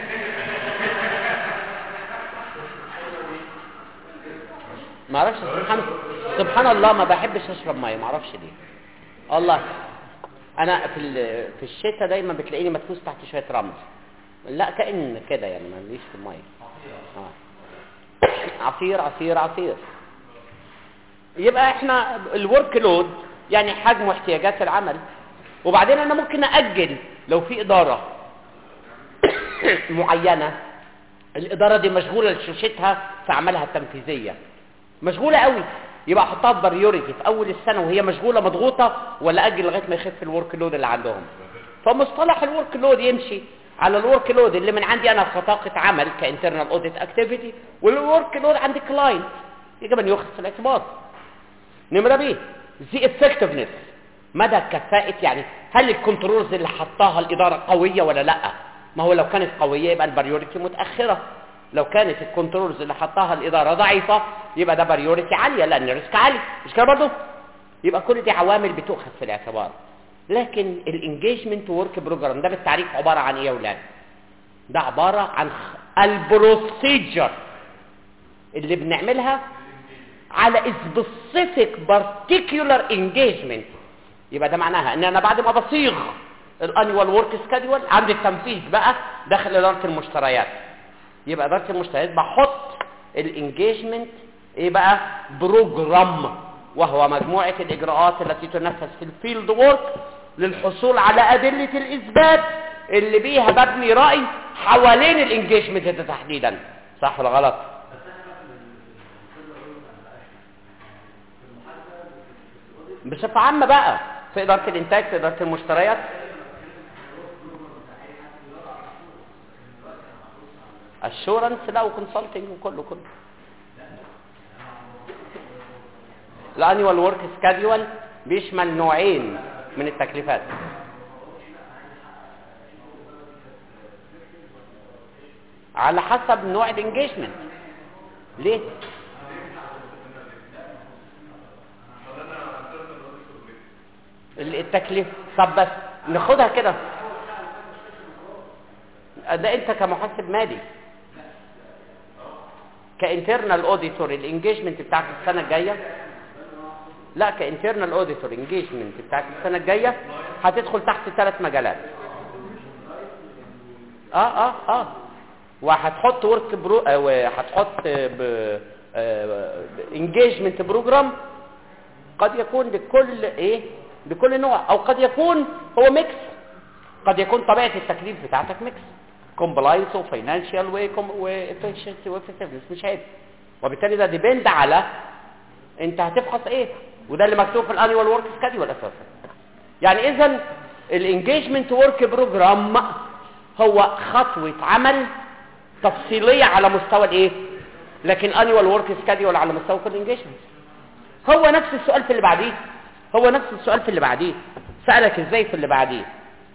ما اعرفش سبحان سبحان الله ما بحبش اشرب ميه ما اعرفش ليه الله انا في ال- في الشتاء دايما بتلاقيني مدفوس تحت شويه رمل لا كأن كده يعني ماليش في الميه اه عصير عصير عصير يبقى احنا الورك لود يعني حجم واحتياجات العمل وبعدين انا ممكن اجل لو في اداره معينه الاداره دي مشغوله لشوشتها في اعمالها التنفيذيه مشغوله قوي يبقى احطها في بريوريتي في اول السنه وهي مشغوله مضغوطه ولا اجل لغايه ما يخف الورك لود اللي عندهم فمصطلح الورك لود يمشي على الورك لود اللي من عندي انا كطاقه عمل كانترنال اوديت اكتيفيتي والورك لود عند كلاينت يجب ان يؤخذ في الاعتبار نمرة بي زي effectiveness مدى كفاءة يعني هل الكنترولز اللي حطاها الإدارة قوية ولا لا ما هو لو كانت قوية يبقى البريوريتي متأخرة لو كانت الكنترولز اللي حطاها الإدارة ضعيفة يبقى ده بريوريتي عالية لأن الريسك عالي مش كده برضه يبقى كل دي عوامل بتؤخذ في الاعتبار لكن الانجيجمنت ورك بروجرام ده بالتعريف عبارة عن ايه يا اولاد ده عبارة عن خ- البروسيجر اللي بنعملها على specific particular engagement يبقى ده معناها ان انا بعد ما بصيغ الانيوال ورك سكادول عند التنفيذ بقى داخل اداره المشتريات يبقى اداره المشتريات بحط الانجيجمنت ايه بقى بروجرام وهو مجموعة الاجراءات التي تنفذ في الفيلد وورك للحصول على ادلة الاثبات اللي بيها ببني رأي حوالين الانجيجمنت ده تحديدا صح ولا غلط بصفة عامة بقى في إدارة الإنتاج في إدارة المشتريات اشورنس لا وكونسلتنج وكله كله الانيوال ورك سكادول بيشمل نوعين من التكليفات على حسب نوع الانجيجمنت ليه ال- التكليف طب بس ناخدها كده ده انت كمحاسب مالي كانترنال اوديتور الانجيجمنت بتاعت السنه الجايه لا كانترنال اوديتور انجيجمنت بتاعت السنه الجايه هتدخل تحت ثلاث مجالات اه اه اه وهتحط ورك برو آه، وهتحط انجيجمنت بروجرام قد يكون لكل ايه لكل نوع او قد يكون هو ميكس قد يكون طبيعه التكليف بتاعتك ميكس كومبلاينس وفاينانشال وافشنسي وافشنسي مش عيب وبالتالي ده ديبند على انت هتفحص ايه وده اللي مكتوب في الانيوال ورك سكادول اساسا يعني اذا الانجيجمنت ورك بروجرام هو خطوه عمل تفصيليه على مستوى الايه لكن انيوال ورك سكادول على مستوى كل انجيجمنت هو نفس السؤال في اللي بعديه هو نفس السؤال في اللي بعديه سألك ازاي في اللي بعديه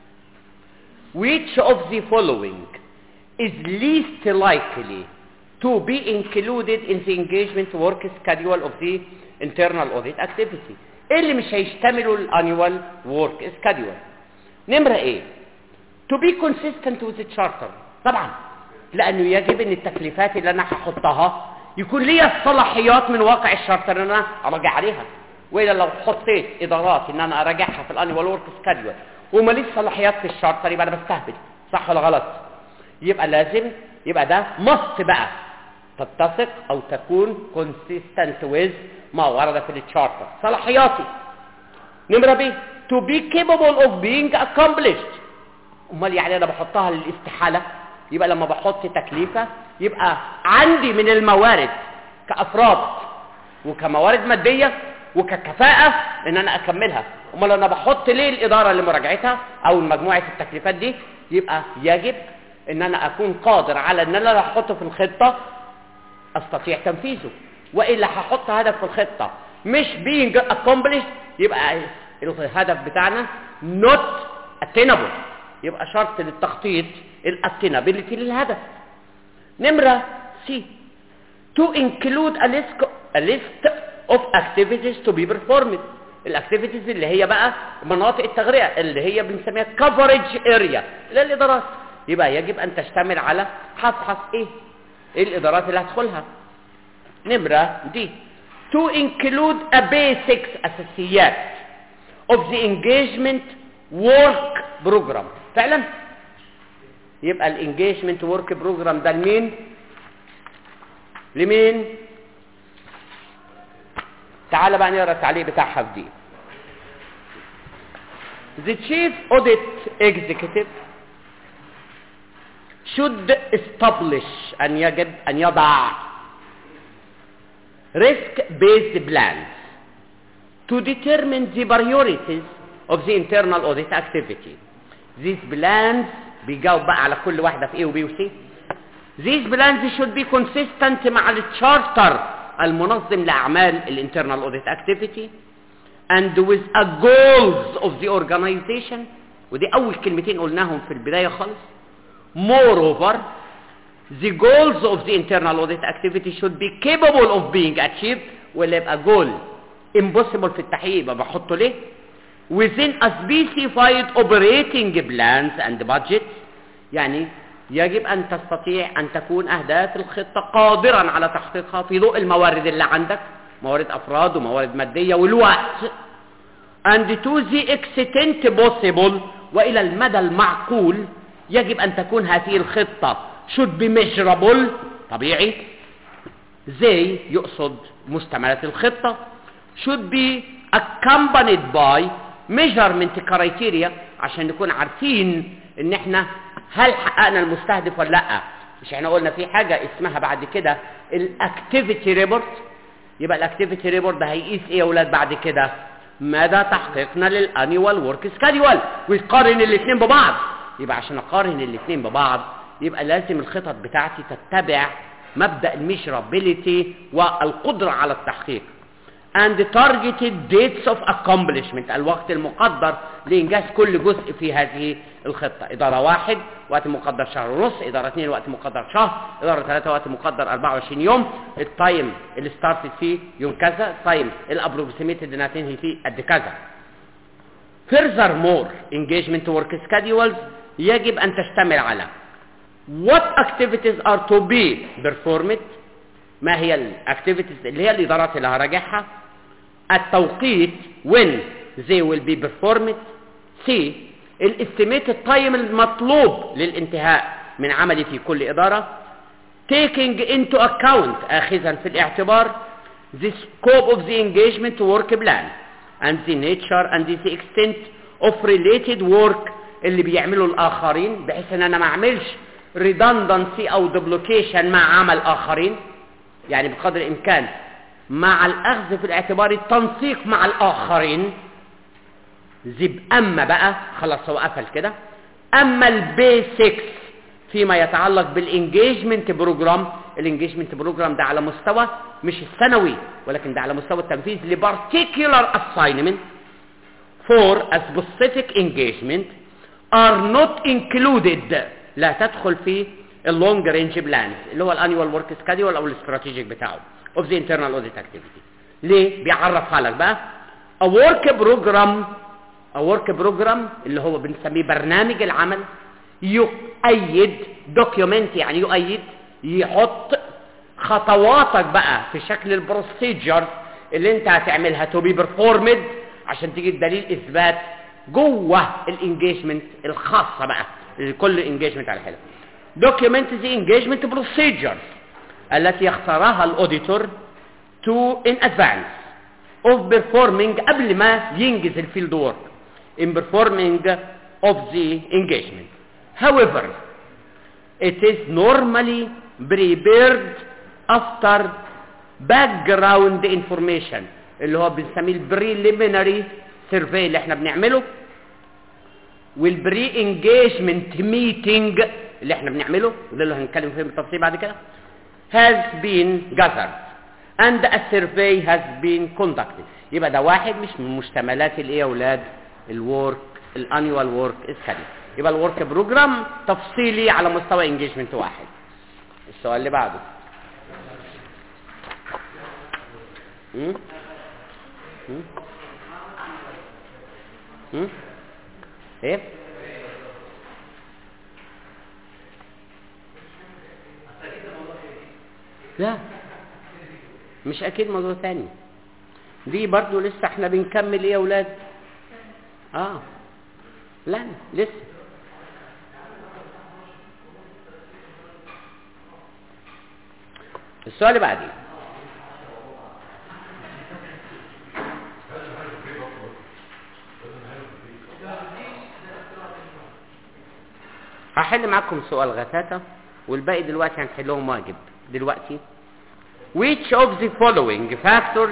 which of the following is least likely to be included in the engagement work schedule of the internal audit activity ايه اللي مش هيشتملوا الانيوال work schedule نمرة ايه to be consistent with the charter طبعا لانه يجب ان التكليفات اللي انا هحطها يكون ليا الصلاحيات من واقع الشارتر ان انا اراجع عليها والا لو حطيت ادارات ان انا اراجعها في الانيوال ورك سكادول وماليش صلاحيات في الشارتر يبقى انا بستهبل صح ولا غلط يبقى لازم يبقى ده مص بقى تتفق او تكون consistent with ما ورد في الشارتر صلاحياتي نمرة ب to be capable of being accomplished امال يعني انا بحطها للاستحالة يبقى لما بحط تكليفة يبقى عندي من الموارد كأفراد وكموارد مادية وككفاءة ان انا اكملها امال انا بحط ليه الادارة لمراجعتها او مجموعة التكليفات دي يبقى يجب ان انا اكون قادر على ان انا احطه في الخطة استطيع تنفيذه والا هحط هدف في الخطة مش being accomplished يبقى الهدف بتاعنا not attainable يبقى شرط للتخطيط الاتينابيلتي للهدف نمرة سي to include a list, a list of activities to be performed الاكتيفيتيز اللي هي بقى مناطق التغذية اللي هي بنسميها coverage area للإدارات يبقى يجب أن تشتمل على هفحص إيه إيه الإدارات اللي هدخلها نمرة دي to include a basics أساسيات of the engagement work program فعلا يبقى الانجيجمنت ورك بروجرام ده لمين لمين تعال بقى نقرا التعليق بتاعها في دي The chief audit executive should establish أن يجب أن يضع risk based plans to determine the priorities of the internal audit activity. These plans بيجاوب بقى على كل واحدة في A و B و C. These plans should be consistent مع التشارتر المنظم لأعمال الانترنال audit activity and with a goals of the organization ودي أول كلمتين قلناهم في البداية خالص. Moreover, the goals of the internal audit activity should be capable of being achieved ولا يبقى goal impossible في التحقيق يبقى بحطه ليه؟ within a specified operating plans and budgets يعني يجب أن تستطيع أن تكون أهداف الخطة قادرا على تحقيقها في ضوء الموارد اللي عندك موارد أفراد وموارد مادية والوقت and to the extent possible وإلى المدى المعقول يجب أن تكون هذه الخطة should be measurable طبيعي زي يقصد مستمرات الخطة should be accompanied by measurement criteria عشان نكون عارفين ان احنا هل حققنا المستهدف ولا لا مش احنا قلنا في حاجة اسمها بعد كده الاكتيفيتي ريبورت يبقى الاكتيفيتي ريبورت ده هيقيس ايه يا اولاد بعد كده مدى تحقيقنا للانيوال ورك سكادول ويقارن الاثنين ببعض يبقى عشان اقارن الاثنين ببعض يبقى لازم الخطط بتاعتي تتبع مبدا الميجرابيليتي والقدره على التحقيق and the targeted dates of accomplishment الوقت المقدر لإنجاز كل جزء في هذه الخطة إدارة واحد وقت مقدر شهر ونص إدارة اثنين وقت مقدر شهر إدارة ثلاثة وقت مقدر 24 يوم التايم اللي ستارتد فيه يوم كذا التايم الابروكسيميتد انها تنهي فيه قد كذا furthermore engagement work schedules يجب أن تشتمل على what activities are to be performed ما هي الاكتيفيتيز اللي هي الادارات اللي هراجعها التوقيت when they will be performed C الاستيميت التايم المطلوب للانتهاء من عملي في كل إدارة taking into account آخذا في الاعتبار the scope of the engagement work plan and the nature and the extent of related work اللي بيعمله الآخرين بحيث ان انا ما اعملش redundancy او duplication مع عمل آخرين يعني بقدر الامكان مع الاخذ في الاعتبار التنسيق مع الاخرين زب اما بقى خلاص هو قفل كده اما البيسكس فيما يتعلق بالانجيجمنت بروجرام الانجيجمنت بروجرام ده على مستوى مش السنوي ولكن ده على مستوى التنفيذ لبارتيكولار assignment for a specific engagement are not included لا تدخل في اللونج رينج بلانز اللي هو الانيوال ورك سكادول او الاستراتيجيك بتاعه اوف ذا انترنال اوديت اكتيفيتي ليه بيعرفها لك بقى a work program a work program اللي هو بنسميه برنامج العمل يؤيد دوكيومنت يعني يؤيد يحط خطواتك بقى في شكل البروسيجر اللي انت هتعملها تو بي performed عشان تيجي الدليل اثبات جوه الانجيجمنت الخاصه بقى لكل انجيجمنت على حده document the engagement procedures التي يختارها الاوديتور to in advance of performing قبل ما ينجز الفيلد work in performing of the engagement however it is normally prepared after background information اللي هو بنسميه البريليمينري سيرفي اللي احنا بنعمله والبري انجيجمنت ميتنج اللي احنا بنعمله وده اللي هنتكلم فيه بالتفصيل بعد كده has been gathered and a survey has been conducted يبقى ده واحد مش من مشتملات الايه يا اولاد الورك الانيوال ورك سكادول يبقى الورك بروجرام تفصيلي على مستوى انجيجمنت واحد السؤال اللي بعده م? م? م? ايه لا مش اكيد موضوع تاني دي برضو لسه احنا بنكمل ايه يا اولاد اه لا لسه السؤال اللي بعديه هحل معاكم سؤال غثاثة والباقي دلوقتي هنحلهم واجب دلوقتي which of the following factors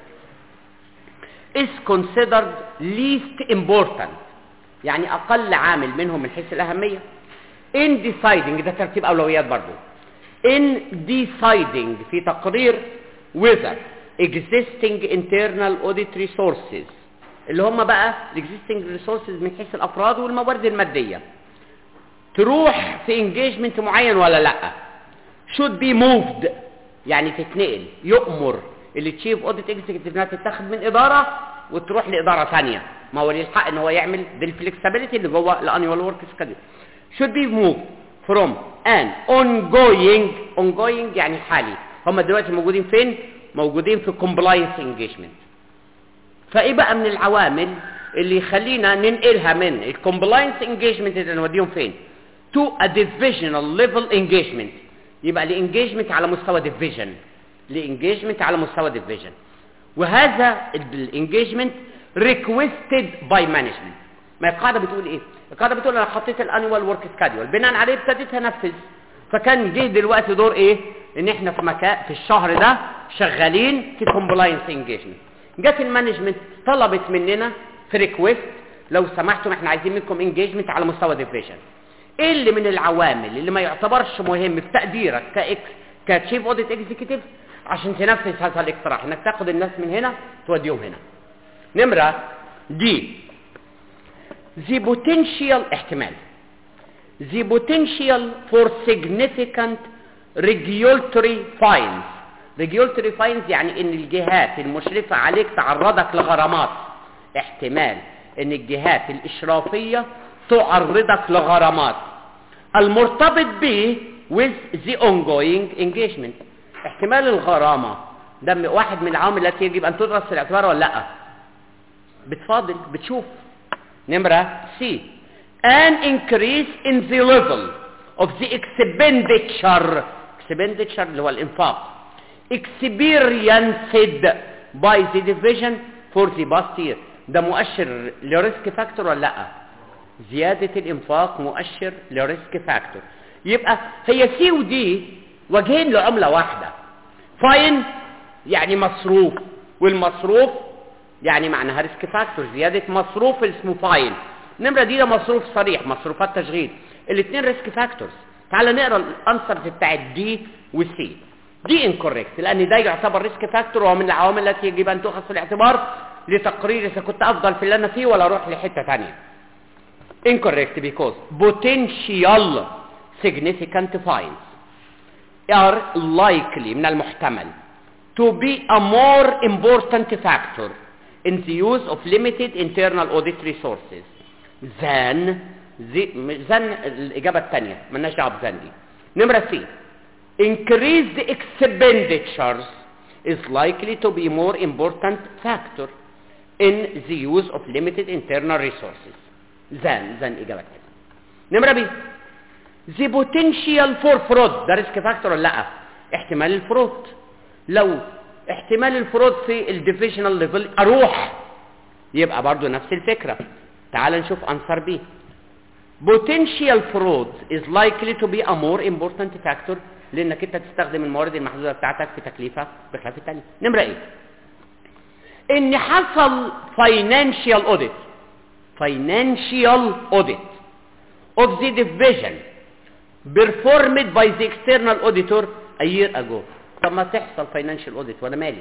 is considered least important يعني اقل عامل منهم من حيث الاهمية in deciding ده ترتيب اولويات برضو in deciding في تقرير whether existing internal audit resources اللي هم بقى existing resources من حيث الافراد والموارد المادية تروح في engagement معين ولا لا should be moved يعني تتنقل يؤمر اللي تشيف اوديت اكزيكتيف انها تتاخد من اداره وتروح لاداره ثانيه ما هو ليه الحق ان هو يعمل بالفلكسبيليتي اللي جوه الانيوال ورك سكادول should be moved from an ongoing ongoing يعني حالي هم دلوقتي موجودين فين موجودين في compliance engagement فايه بقى من العوامل اللي يخلينا ننقلها من الكومبلاينس انجيجمنت اللي نوديهم فين to a divisional level engagement يبقى الانجيجمنت على مستوى ديفيجن لانجيجمنت على مستوى ديفيجن وهذا الانجيجمنت ريكويستد باي مانجمنت ما القاعده بتقول ايه القاعده بتقول انا حطيت الانيوال ورك سكادول بناء عليه ابتديت انفذ فكان جه دلوقتي دور ايه ان احنا في مكان في الشهر ده شغالين في كومبلاينس انجيجمنت جت المانجمنت طلبت مننا في ريكويست لو سمحتم احنا عايزين منكم انجيجمنت على مستوى ديفيجن ايه اللي من العوامل اللي ما يعتبرش مهم في تقديرك كاكس كتشيف اوديت اكزيكتيف عشان تنفذ هذا الاقتراح انك تاخد الناس من هنا توديهم هنا نمره دي the potential احتمال the potential for significant regulatory fines regulatory fines يعني ان الجهات المشرفة عليك تعرضك لغرامات احتمال ان الجهات الاشرافية تعرضك لغرامات المرتبط به with the ongoing engagement احتمال الغرامة ده واحد من العوامل التي يجب ان تدرس في الاعتبار ولا لا بتفاضل بتشوف نمرة C an increase in the level of the expenditure expenditure اللي هو الانفاق experienced by the division for the past year ده مؤشر لريسك فاكتور ولا لا زيادة الانفاق مؤشر لريسك فاكتور يبقى هي سي ودي وجهين لعملة واحدة فاين يعني مصروف والمصروف يعني معناها ريسك فاكتور زيادة مصروف اسمه فاين النمرة دي ده مصروف صريح مصروفات تشغيل الاثنين ريسك فاكتورز تعال نقرا الانسرز بتاعت دي وسي دي انكوريكت لان ده يعتبر ريسك فاكتور وهو من العوامل التي يجب ان تؤخذ في الاعتبار لتقرير اذا كنت افضل في اللي انا فيه ولا اروح لحته ثانيه incorrect because potential significant fines are likely من المحتمل to be a more important factor in the use of limited internal audit resources than the than الإجابة الثانية مالناش دعوة بتhan دي نمرة C increased expenditures is likely to be more important factor in the use of limited internal resources than than إجابة الثانية نمرة B the potential for fraud ده ريسك فاكتور ولا لا احتمال الفرود لو احتمال الفرود في الديفيشنال ليفل اروح يبقى برضو نفس الفكرة تعال نشوف answer B potential fraud is likely to be a more important factor لانك انت تستخدم الموارد المحدودة بتاعتك في تكلفة بخلاف الثانية نمرة ايه ان حصل financial audit financial audit of the division performed by the external auditor a year ago طب ما تحصل financial audit وانا مالي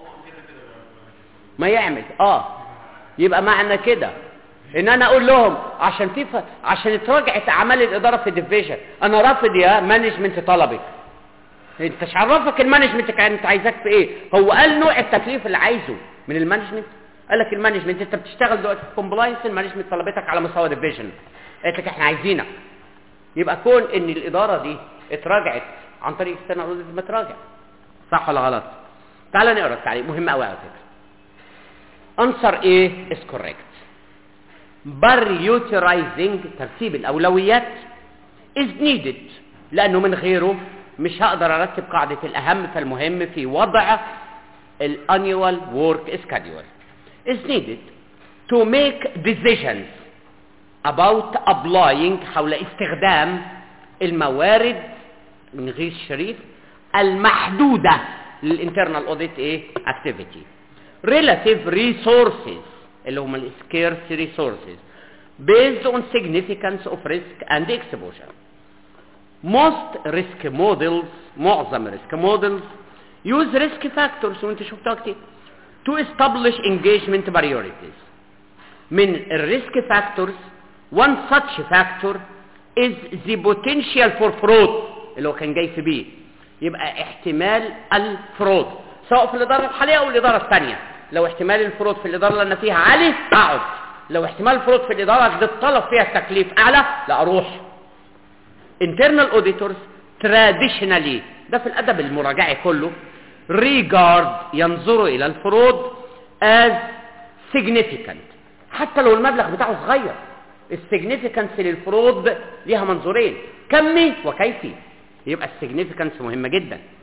ما يعمل اه يبقى معنى كده ان انا اقول لهم عشان في ف... عشان اتراجعت اعمال الاداره في الديفيجن انا رافض يا مانجمنت طلبك انت مش عرفك المانجمنت كانت عايزاك في ايه هو قال نوع التكليف اللي عايزه من المانجمنت قال لك المانجمنت انت بتشتغل دلوقتي في كومبلاينس المانجمنت طلبتك على مستوى ديفيجن قالت لك احنا عايزينك يبقى كون ان الاداره دي اتراجعت عن طريق اكسترنال اوديت ما تراجع صح ولا غلط تعال نقرا التعليق مهم قوي على فكره answer A is correct prioritizing ترتيب الاولويات is needed لانه من غيره مش هقدر ارتب قاعده الاهم فالمهم في وضع الانيوال work schedule is needed to make decisions about applying حول استخدام الموارد من غير الشريف المحدودة للانترنال اوديت ايه activity relative resources اللي هم السكيرس resources based on significance of risk and exposure most risk models معظم risk models use risk factors وانت شفتها كتير to establish engagement priorities من الريسك factors one such factor is the potential for fraud اللي هو كان جاي في بيه يبقى احتمال الفرود سواء في الإدارة الحالية أو الإدارة الثانية لو احتمال الفرود في الإدارة اللي أنا فيها عالي أقعد لو احتمال الفرود في الإدارة اللي الطلب فيها التكليف أعلى لا أروح internal auditors traditionally ده في الأدب المراجعي كله regard ينظروا إلى الفرود as significant حتى لو المبلغ بتاعه صغير السيجنيفيكانس للفروض ليها منظورين كمي وكيفي يبقى السيجنيفيكانس مهمة جدا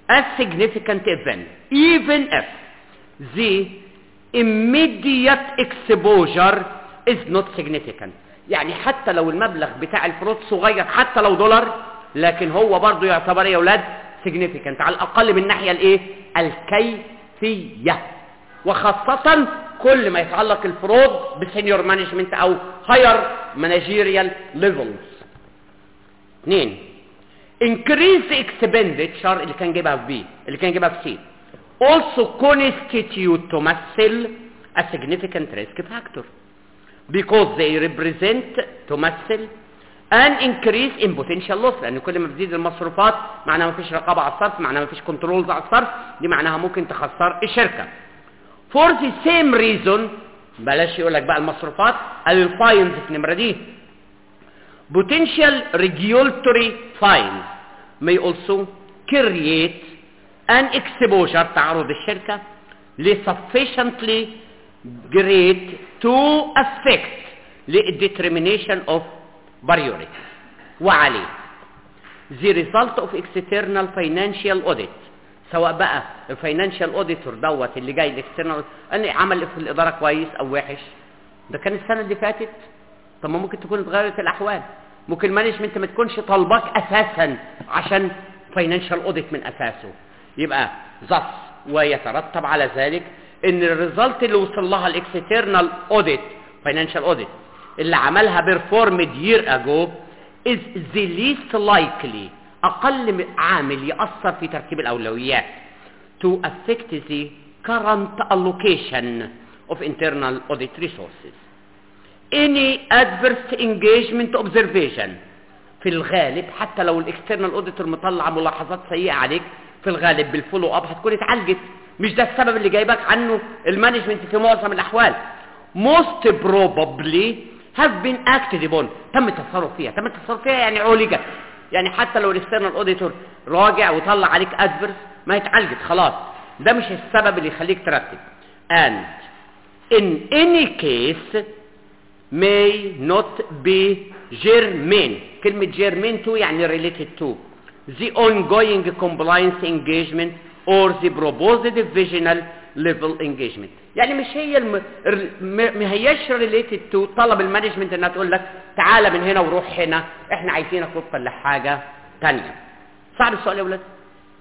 a significant event even if the immediate exposure is not significant يعني حتى لو المبلغ بتاع الفروض صغير حتى لو دولار لكن هو برضه يعتبر يا اولاد significant على الاقل من الناحيه الايه الكيفيه وخاصه كل ما يتعلق الفروض بسينيور مانجمنت او هاير مانجيريال ليفلز اثنين increase expenditure اللي كان جايبها في بي اللي كان جايبها في سي also constitute تمثل a significant risk factor because they represent تمثل an increase in potential loss لان كل ما بتزيد المصروفات معناها ما فيش رقابه على الصرف معناها ما فيش كنترولز على الصرف دي معناها ممكن تخسر الشركه for the same reason بلاش يقول لك بقى المصروفات قال الفاينز في النمره دي potential regulatory fines may also create an exposure تعرض الشركة ل sufficiently great to affect the determination of priority وعليه the result of external financial audit سواء بقى الفاينانشال اوديتور دوت اللي جاي الاكسترنال ان عمل في الاداره كويس او وحش ده كان السنه اللي فاتت طب ما ممكن تكون اتغيرت الاحوال ممكن المانجمنت ما تكونش طالباك اساسا عشان فاينانشال اوديت من اساسه يبقى ذس ويترتب على ذلك ان الريزلت اللي وصل لها الاكسترنال اوديت فاينانشال اوديت اللي عملها بيرفورمد يير اجو از ذا ليست لايكلي اقل عامل ياثر في ترتيب الاولويات to affect the current allocation of internal audit resources any adverse engagement observation في الغالب حتى لو الاكسترنال اوديتور مطلع ملاحظات سيئه عليك في الغالب بالفولو اب هتكون اتعالجت مش ده السبب اللي جايبك عنه المانجمنت في معظم الاحوال most probably have been acted upon تم التصرف فيها تم التصرف فيها يعني عولجت يعني حتى لو الاكسترنال اوديتور راجع وطلع عليك ادفرس ما اتعالجت خلاص ده مش السبب اللي يخليك ترتب and in any case may not be germane كلمة germane to يعني related to the ongoing compliance engagement or the proposed divisional level engagement يعني مش هي الم... ما هياش ريليتد تو طلب المانجمنت انها تقول لك تعالى من هنا وروح هنا احنا عايزينك وفقا لحاجه ثانيه صعب السؤال يا ولاد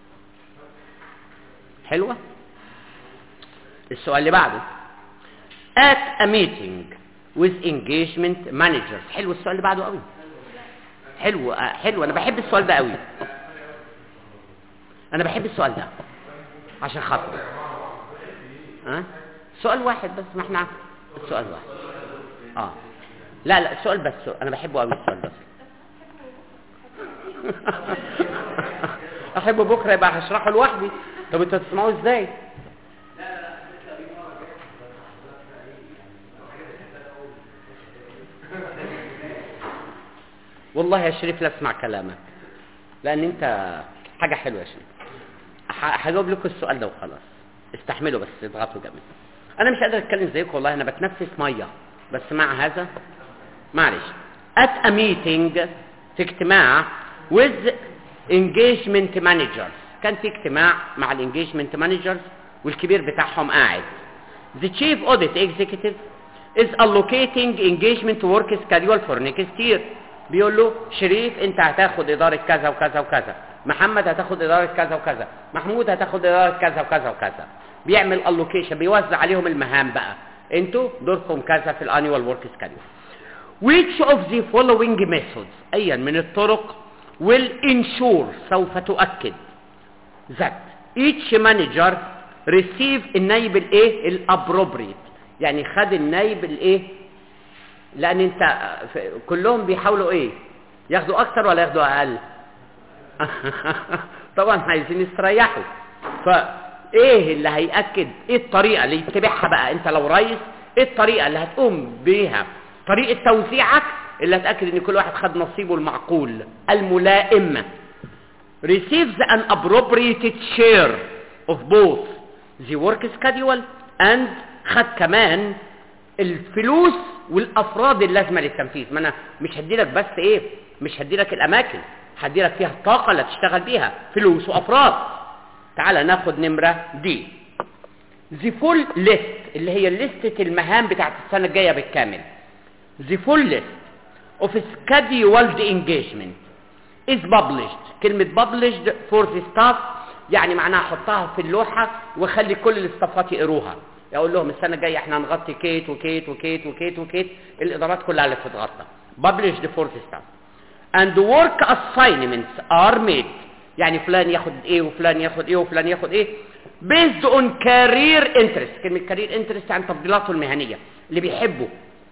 حلوه السؤال اللي بعده at a meeting with engagement managers حلو السؤال اللي بعده قوي حلو حلو انا بحب السؤال ده قوي انا بحب السؤال ده عشان خاطر ها أه؟ سؤال واحد بس ما احنا السؤال واحد اه لا لا سؤال بس سؤال. انا بحبه قوي السؤال ده احبه بكره يبقى هشرحه لوحدي طب انتوا هتسمعوه ازاي والله يا شريف لا اسمع كلامك لان انت حاجه حلوه يا شريف هجاوب لكم السؤال ده وخلاص استحملوا بس اضغطوا جامد انا مش قادر اتكلم زيكم والله انا بتنفس ميه بس مع هذا معلش at a meeting في اجتماع with engagement managers كان في اجتماع مع الانجيجمنت مانجرز والكبير بتاعهم قاعد the chief audit executive is allocating engagement work schedule for next year بيقول له شريف انت هتاخد اداره كذا وكذا وكذا محمد هتاخد اداره كذا وكذا محمود هتاخد اداره كذا وكذا وكذا بيعمل allocation بيوزع عليهم المهام بقى انتوا دوركم كذا في الانيوال ورك سكادول which of the following methods ايا من الطرق will ensure سوف تؤكد that each manager receive النايب الايه الابروبريت يعني خد النايب الايه لان انت كلهم بيحاولوا ايه ياخدوا اكتر ولا ياخدوا اقل طبعا عايزين يستريحوا فايه اللي هيأكد ايه الطريقة اللي يتبعها بقى انت لو رئيس ايه الطريقة اللي هتقوم بيها طريقة توزيعك اللي هتأكد ان كل واحد خد نصيبه المعقول الملائم receives an appropriated share of both the work schedule and خد كمان الفلوس والافراد اللازمه للتنفيذ ما انا مش هديلك بس ايه مش هديلك الاماكن هديلك فيها الطاقه اللي تشتغل بيها فلوس وافراد تعال ناخد نمرة دي the full list اللي هي لستة المهام بتاعت السنة الجاية بالكامل the full list of scheduled engagement is published كلمة published for the staff يعني معناها حطها في اللوحة وخلي كل الاستافات يقروها يقول لهم السنة الجاية احنا هنغطي كيت وكيت وكيت وكيت وكيت الإدارات كلها اللي بتتغطى published for the staff and work assignments are made يعني فلان ياخد ايه وفلان ياخد ايه وفلان ياخد ايه based on career interest كلمة career interest يعني تفضيلاته المهنية اللي بيحبه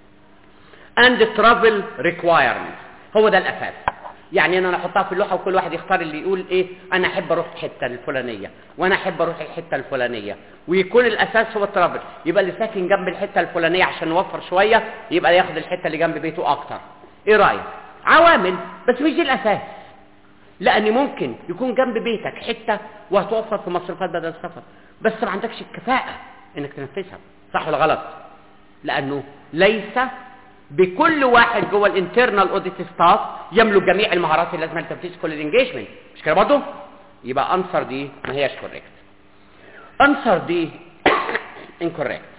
and travel requirements هو ده الاساس يعني انا احطها في اللوحه وكل واحد يختار اللي يقول ايه انا احب اروح الحته الفلانيه وانا احب اروح الحته الفلانيه ويكون الاساس هو الترافل يبقى اللي ساكن جنب الحته الفلانيه عشان نوفر شويه يبقى ياخد الحته اللي جنب بيته اكتر ايه رايك عوامل بس مش دي الاساس لان ممكن يكون جنب بيتك حته وهتوفر في مصروفات بدل السفر بس ما عندكش الكفاءه انك تنفذها صح ولا غلط لانه ليس بكل واحد جوه الانترنال اوديت ستاف يملك جميع المهارات اللازمه لتنفيذ كل الانجيجمنت مش كده برضه يبقى انسر دي ما هياش كوريكت انسر دي incorrect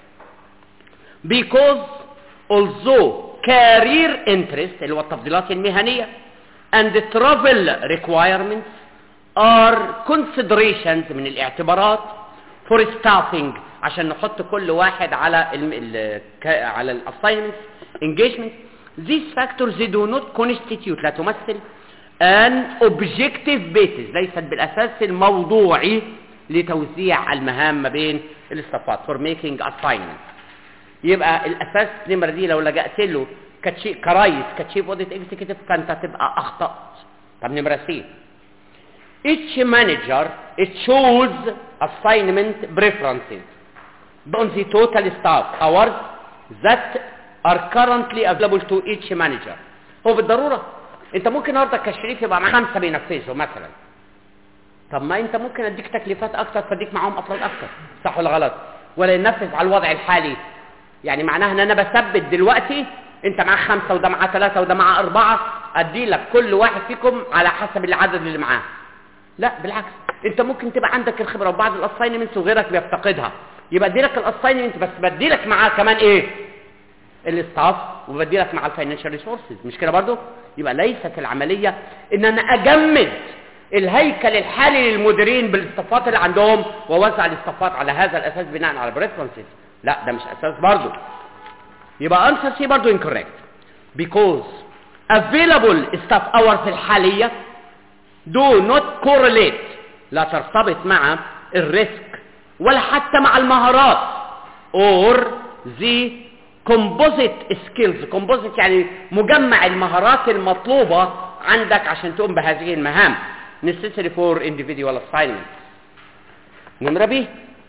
because although career interest اللي هو التفضيلات المهنيه and travel requirements are considerations من الاعتبارات for staffing عشان نحط كل واحد على ال ال على الاساينمنت engagement these factors they do not constitute لا تمثل an objective basis ليست بالاساس الموضوعي لتوزيع المهام ما بين الاستافات for making assignments يبقى الاساس نمرة دي لو لجأت له كتشي كرايس كتشيف اوديت اكزيكتيف كانت هتبقى اخطأت طب نمرة سي each manager chose assignment preferences on the total staff hours that are currently available to each manager هو بالضرورة انت ممكن النهارده كشريك يبقى معاك خمسة بينفذوا مثلا طب ما انت ممكن اديك تكليفات اكتر فاديك معاهم افراد اكتر صح ولا غلط ولا ينفذ على الوضع الحالي يعني معناها ان انا بثبت دلوقتي انت معاه خمسة وده معاه ثلاثة وده معاه اربعة ادي لك كل واحد فيكم على حسب العدد اللي معاه لا بالعكس انت ممكن تبقى عندك الخبرة وبعض الاساينمنتس وغيرك بيفتقدها يبقى ادي لك الاساينمنت بس بدي لك معاه كمان ايه الاستاف وبدي لك مع الفاينانشال ريسورسز مش كده برضو يبقى ليست العملية ان انا اجمد الهيكل الحالي للمديرين بالاستافات اللي عندهم ووزع الاستافات على هذا الاساس بناء على بريفرنسز لا ده مش اساس برضو يبقى answer C برضو incorrect because available staff hours الحالية do not correlate لا ترتبط مع الريسك ولا حتى مع المهارات or the composite skills composite يعني مجمع المهارات المطلوبة عندك عشان تقوم بهذه المهام necessary for individual assignments نمرة بي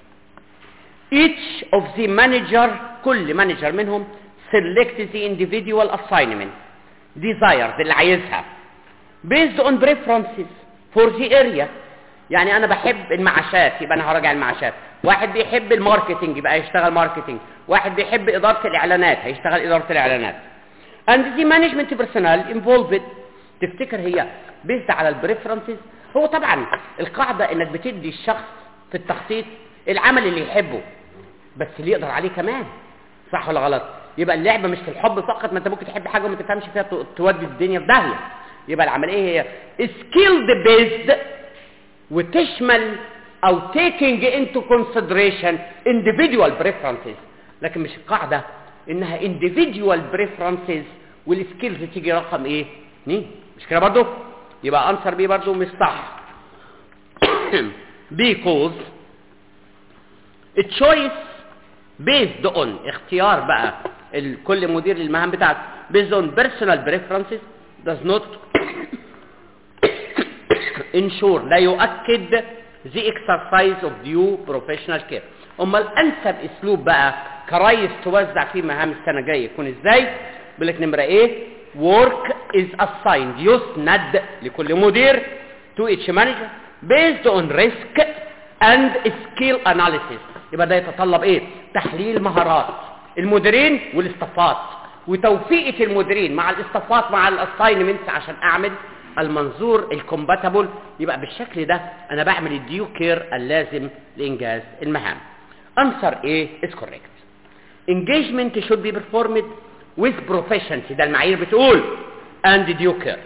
each of the manager كل manager منهم select the individual assignment desired اللي عايزها based on preferences for the area يعني انا بحب المعاشات يبقى انا هراجع المعاشات واحد بيحب الماركتينج يبقى هيشتغل ماركتينج واحد بيحب اداره الاعلانات هيشتغل اداره الاعلانات and the management personnel involved تفتكر هي بيزد على البريفرنسز هو طبعا القاعده انك بتدي الشخص في التخطيط العمل اللي يحبه بس اللي يقدر عليه كمان صح ولا غلط يبقى اللعبه مش في الحب فقط ما انت ممكن تحب حاجه وما تفهمش فيها تودي الدنيا في داهيه يبقى العمليه هي skilled based وتشمل او taking into consideration individual preferences لكن مش القاعده انها individual preferences والسكيلز تيجي رقم ايه اتنين مش كده برضو يبقى انسر بي برضو مش صح because a choice based on اختيار بقى كل مدير للمهام بتاعته based on personal preferences does not ensure لا يؤكد the exercise of due professional care امال انسب اسلوب بقى كرايس توزع فيه مهام السنه الجايه يكون ازاي بيقول لك نمره ايه work is assigned يسند لكل مدير to each manager based on risk and skill analysis يبقى ده يتطلب ايه تحليل مهارات المديرين والاستافات وتوفيقة المديرين مع الاستافات مع الاساينمنتس عشان اعمل المنظور الكومباتبل يبقى بالشكل ده انا بعمل الديو كير اللازم لانجاز المهام answer A is correct engagement should be performed with proficiency ده المعايير بتقول and due care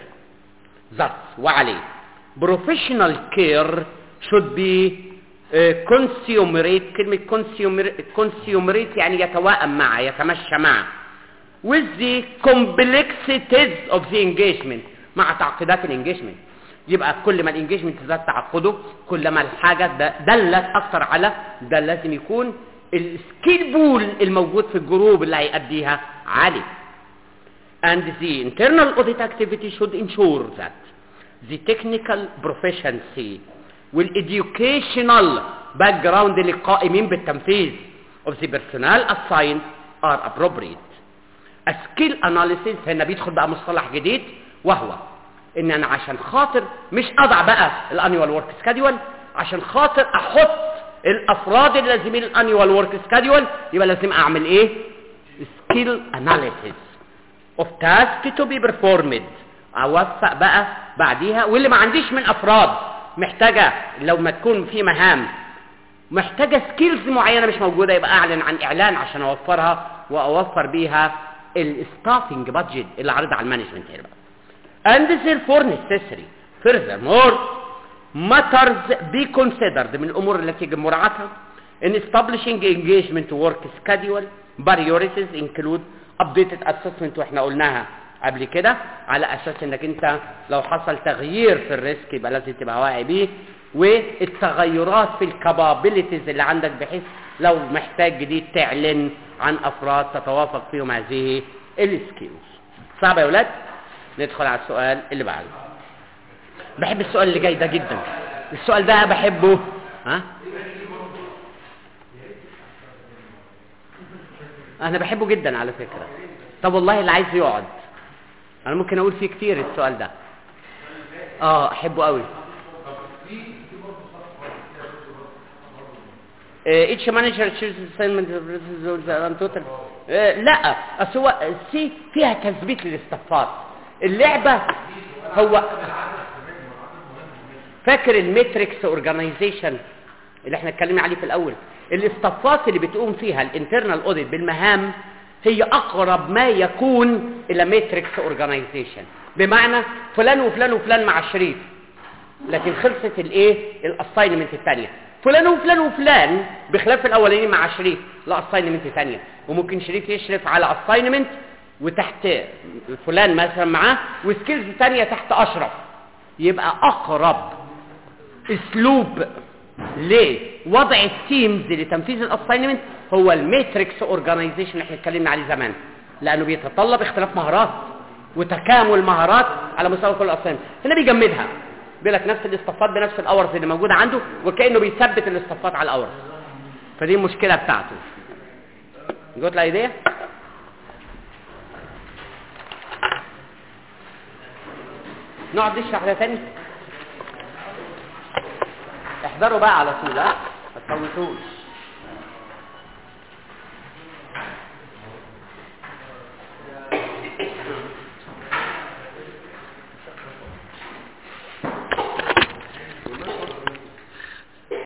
thus وعليه professional care should be uh, consumerate كلمة consumerate, consumerate يعني يتوائم مع يتمشى مع with the complexities of the engagement مع تعقيدات الانجيجمنت يبقى كل ما الانجيجمنت زاد تعقده كل ما الحاجة د- دلت اكتر على ده لازم يكون السكيل بول الموجود في الجروب اللي هيأديها عالي and the internal audit activity should ensure that the technical proficiency والeducational background للقائمين بالتنفيذ of the personnel assigned are appropriate A skill analysis هنا بيدخل بقى مصطلح جديد وهو ان انا عشان خاطر مش اضع بقى الانيوال ورك سكادول عشان خاطر احط الافراد اللازمين الانيوال ورك سكادول يبقى لازم اعمل ايه skill analysis of task to be performed اوفق بقى بعديها واللي ما عنديش من افراد محتاجه لو ما تكون في مهام محتاجه سكيلز معينه مش موجوده يبقى اعلن عن اعلان عشان اوفرها واوفر بيها الستافنج بادجت اللي عارضها على المانجمنت هنا بقى and therefore necessary furthermore matters be considered من الامور التي يجب مراعاتها in establishing engagement work schedule priorities include updated assessment واحنا قلناها قبل كده على اساس انك انت لو حصل تغيير في الريسك يبقى لازم تبقى واعي بيه والتغيرات في الكابابيلتيز اللي عندك بحيث لو محتاج جديد تعلن عن افراد تتوافق فيهم هذه السكيلز صعب يا ولاد ندخل على السؤال اللي بعده بحب السؤال اللي جاي ده جدا السؤال ده بحبه ها انا بحبه جدا على فكرة طب والله اللي عايز يقعد انا ممكن اقول فيه كتير السؤال ده اه احبه قوي ايتش مانجر تشوز assignment on total آه، لا اصل هو سي فيها تثبيت للاستفاض اللعبه هو فاكر الميتريكس اورجانيزيشن اللي احنا اتكلمنا عليه في الاول الاستفاضات اللي بتقوم فيها الانترنال اوديت بالمهام هي اقرب ما يكون الى ميتريكس اورجانيزيشن بمعنى فلان وفلان وفلان مع شريف لكن خلصت الايه الاساينمنت الثانيه فلان وفلان وفلان بخلاف الاولانيين مع شريف لا اساينمنت ثانيه وممكن شريف يشرف على اساينمنت وتحت فلان مثلا معاه وسكيلز ثانيه تحت اشرف يبقى اقرب اسلوب لوضع التيمز لتنفيذ الاساينمنت هو الميتريكس اورجانيزيشن اللي احنا اتكلمنا عليه زمان لانه بيتطلب اختلاف مهارات وتكامل مهارات على مستوى كل الاساينمنت هنا بيجمدها بيقول لك نفس الاصطفات بنفس الاورز اللي موجوده عنده وكانه بيثبت الاصطفات على الاورز فدي المشكله بتاعته جوت الايديا نقعد نشرح ده تاني احضروا بقى على طول ها ما تفوتوش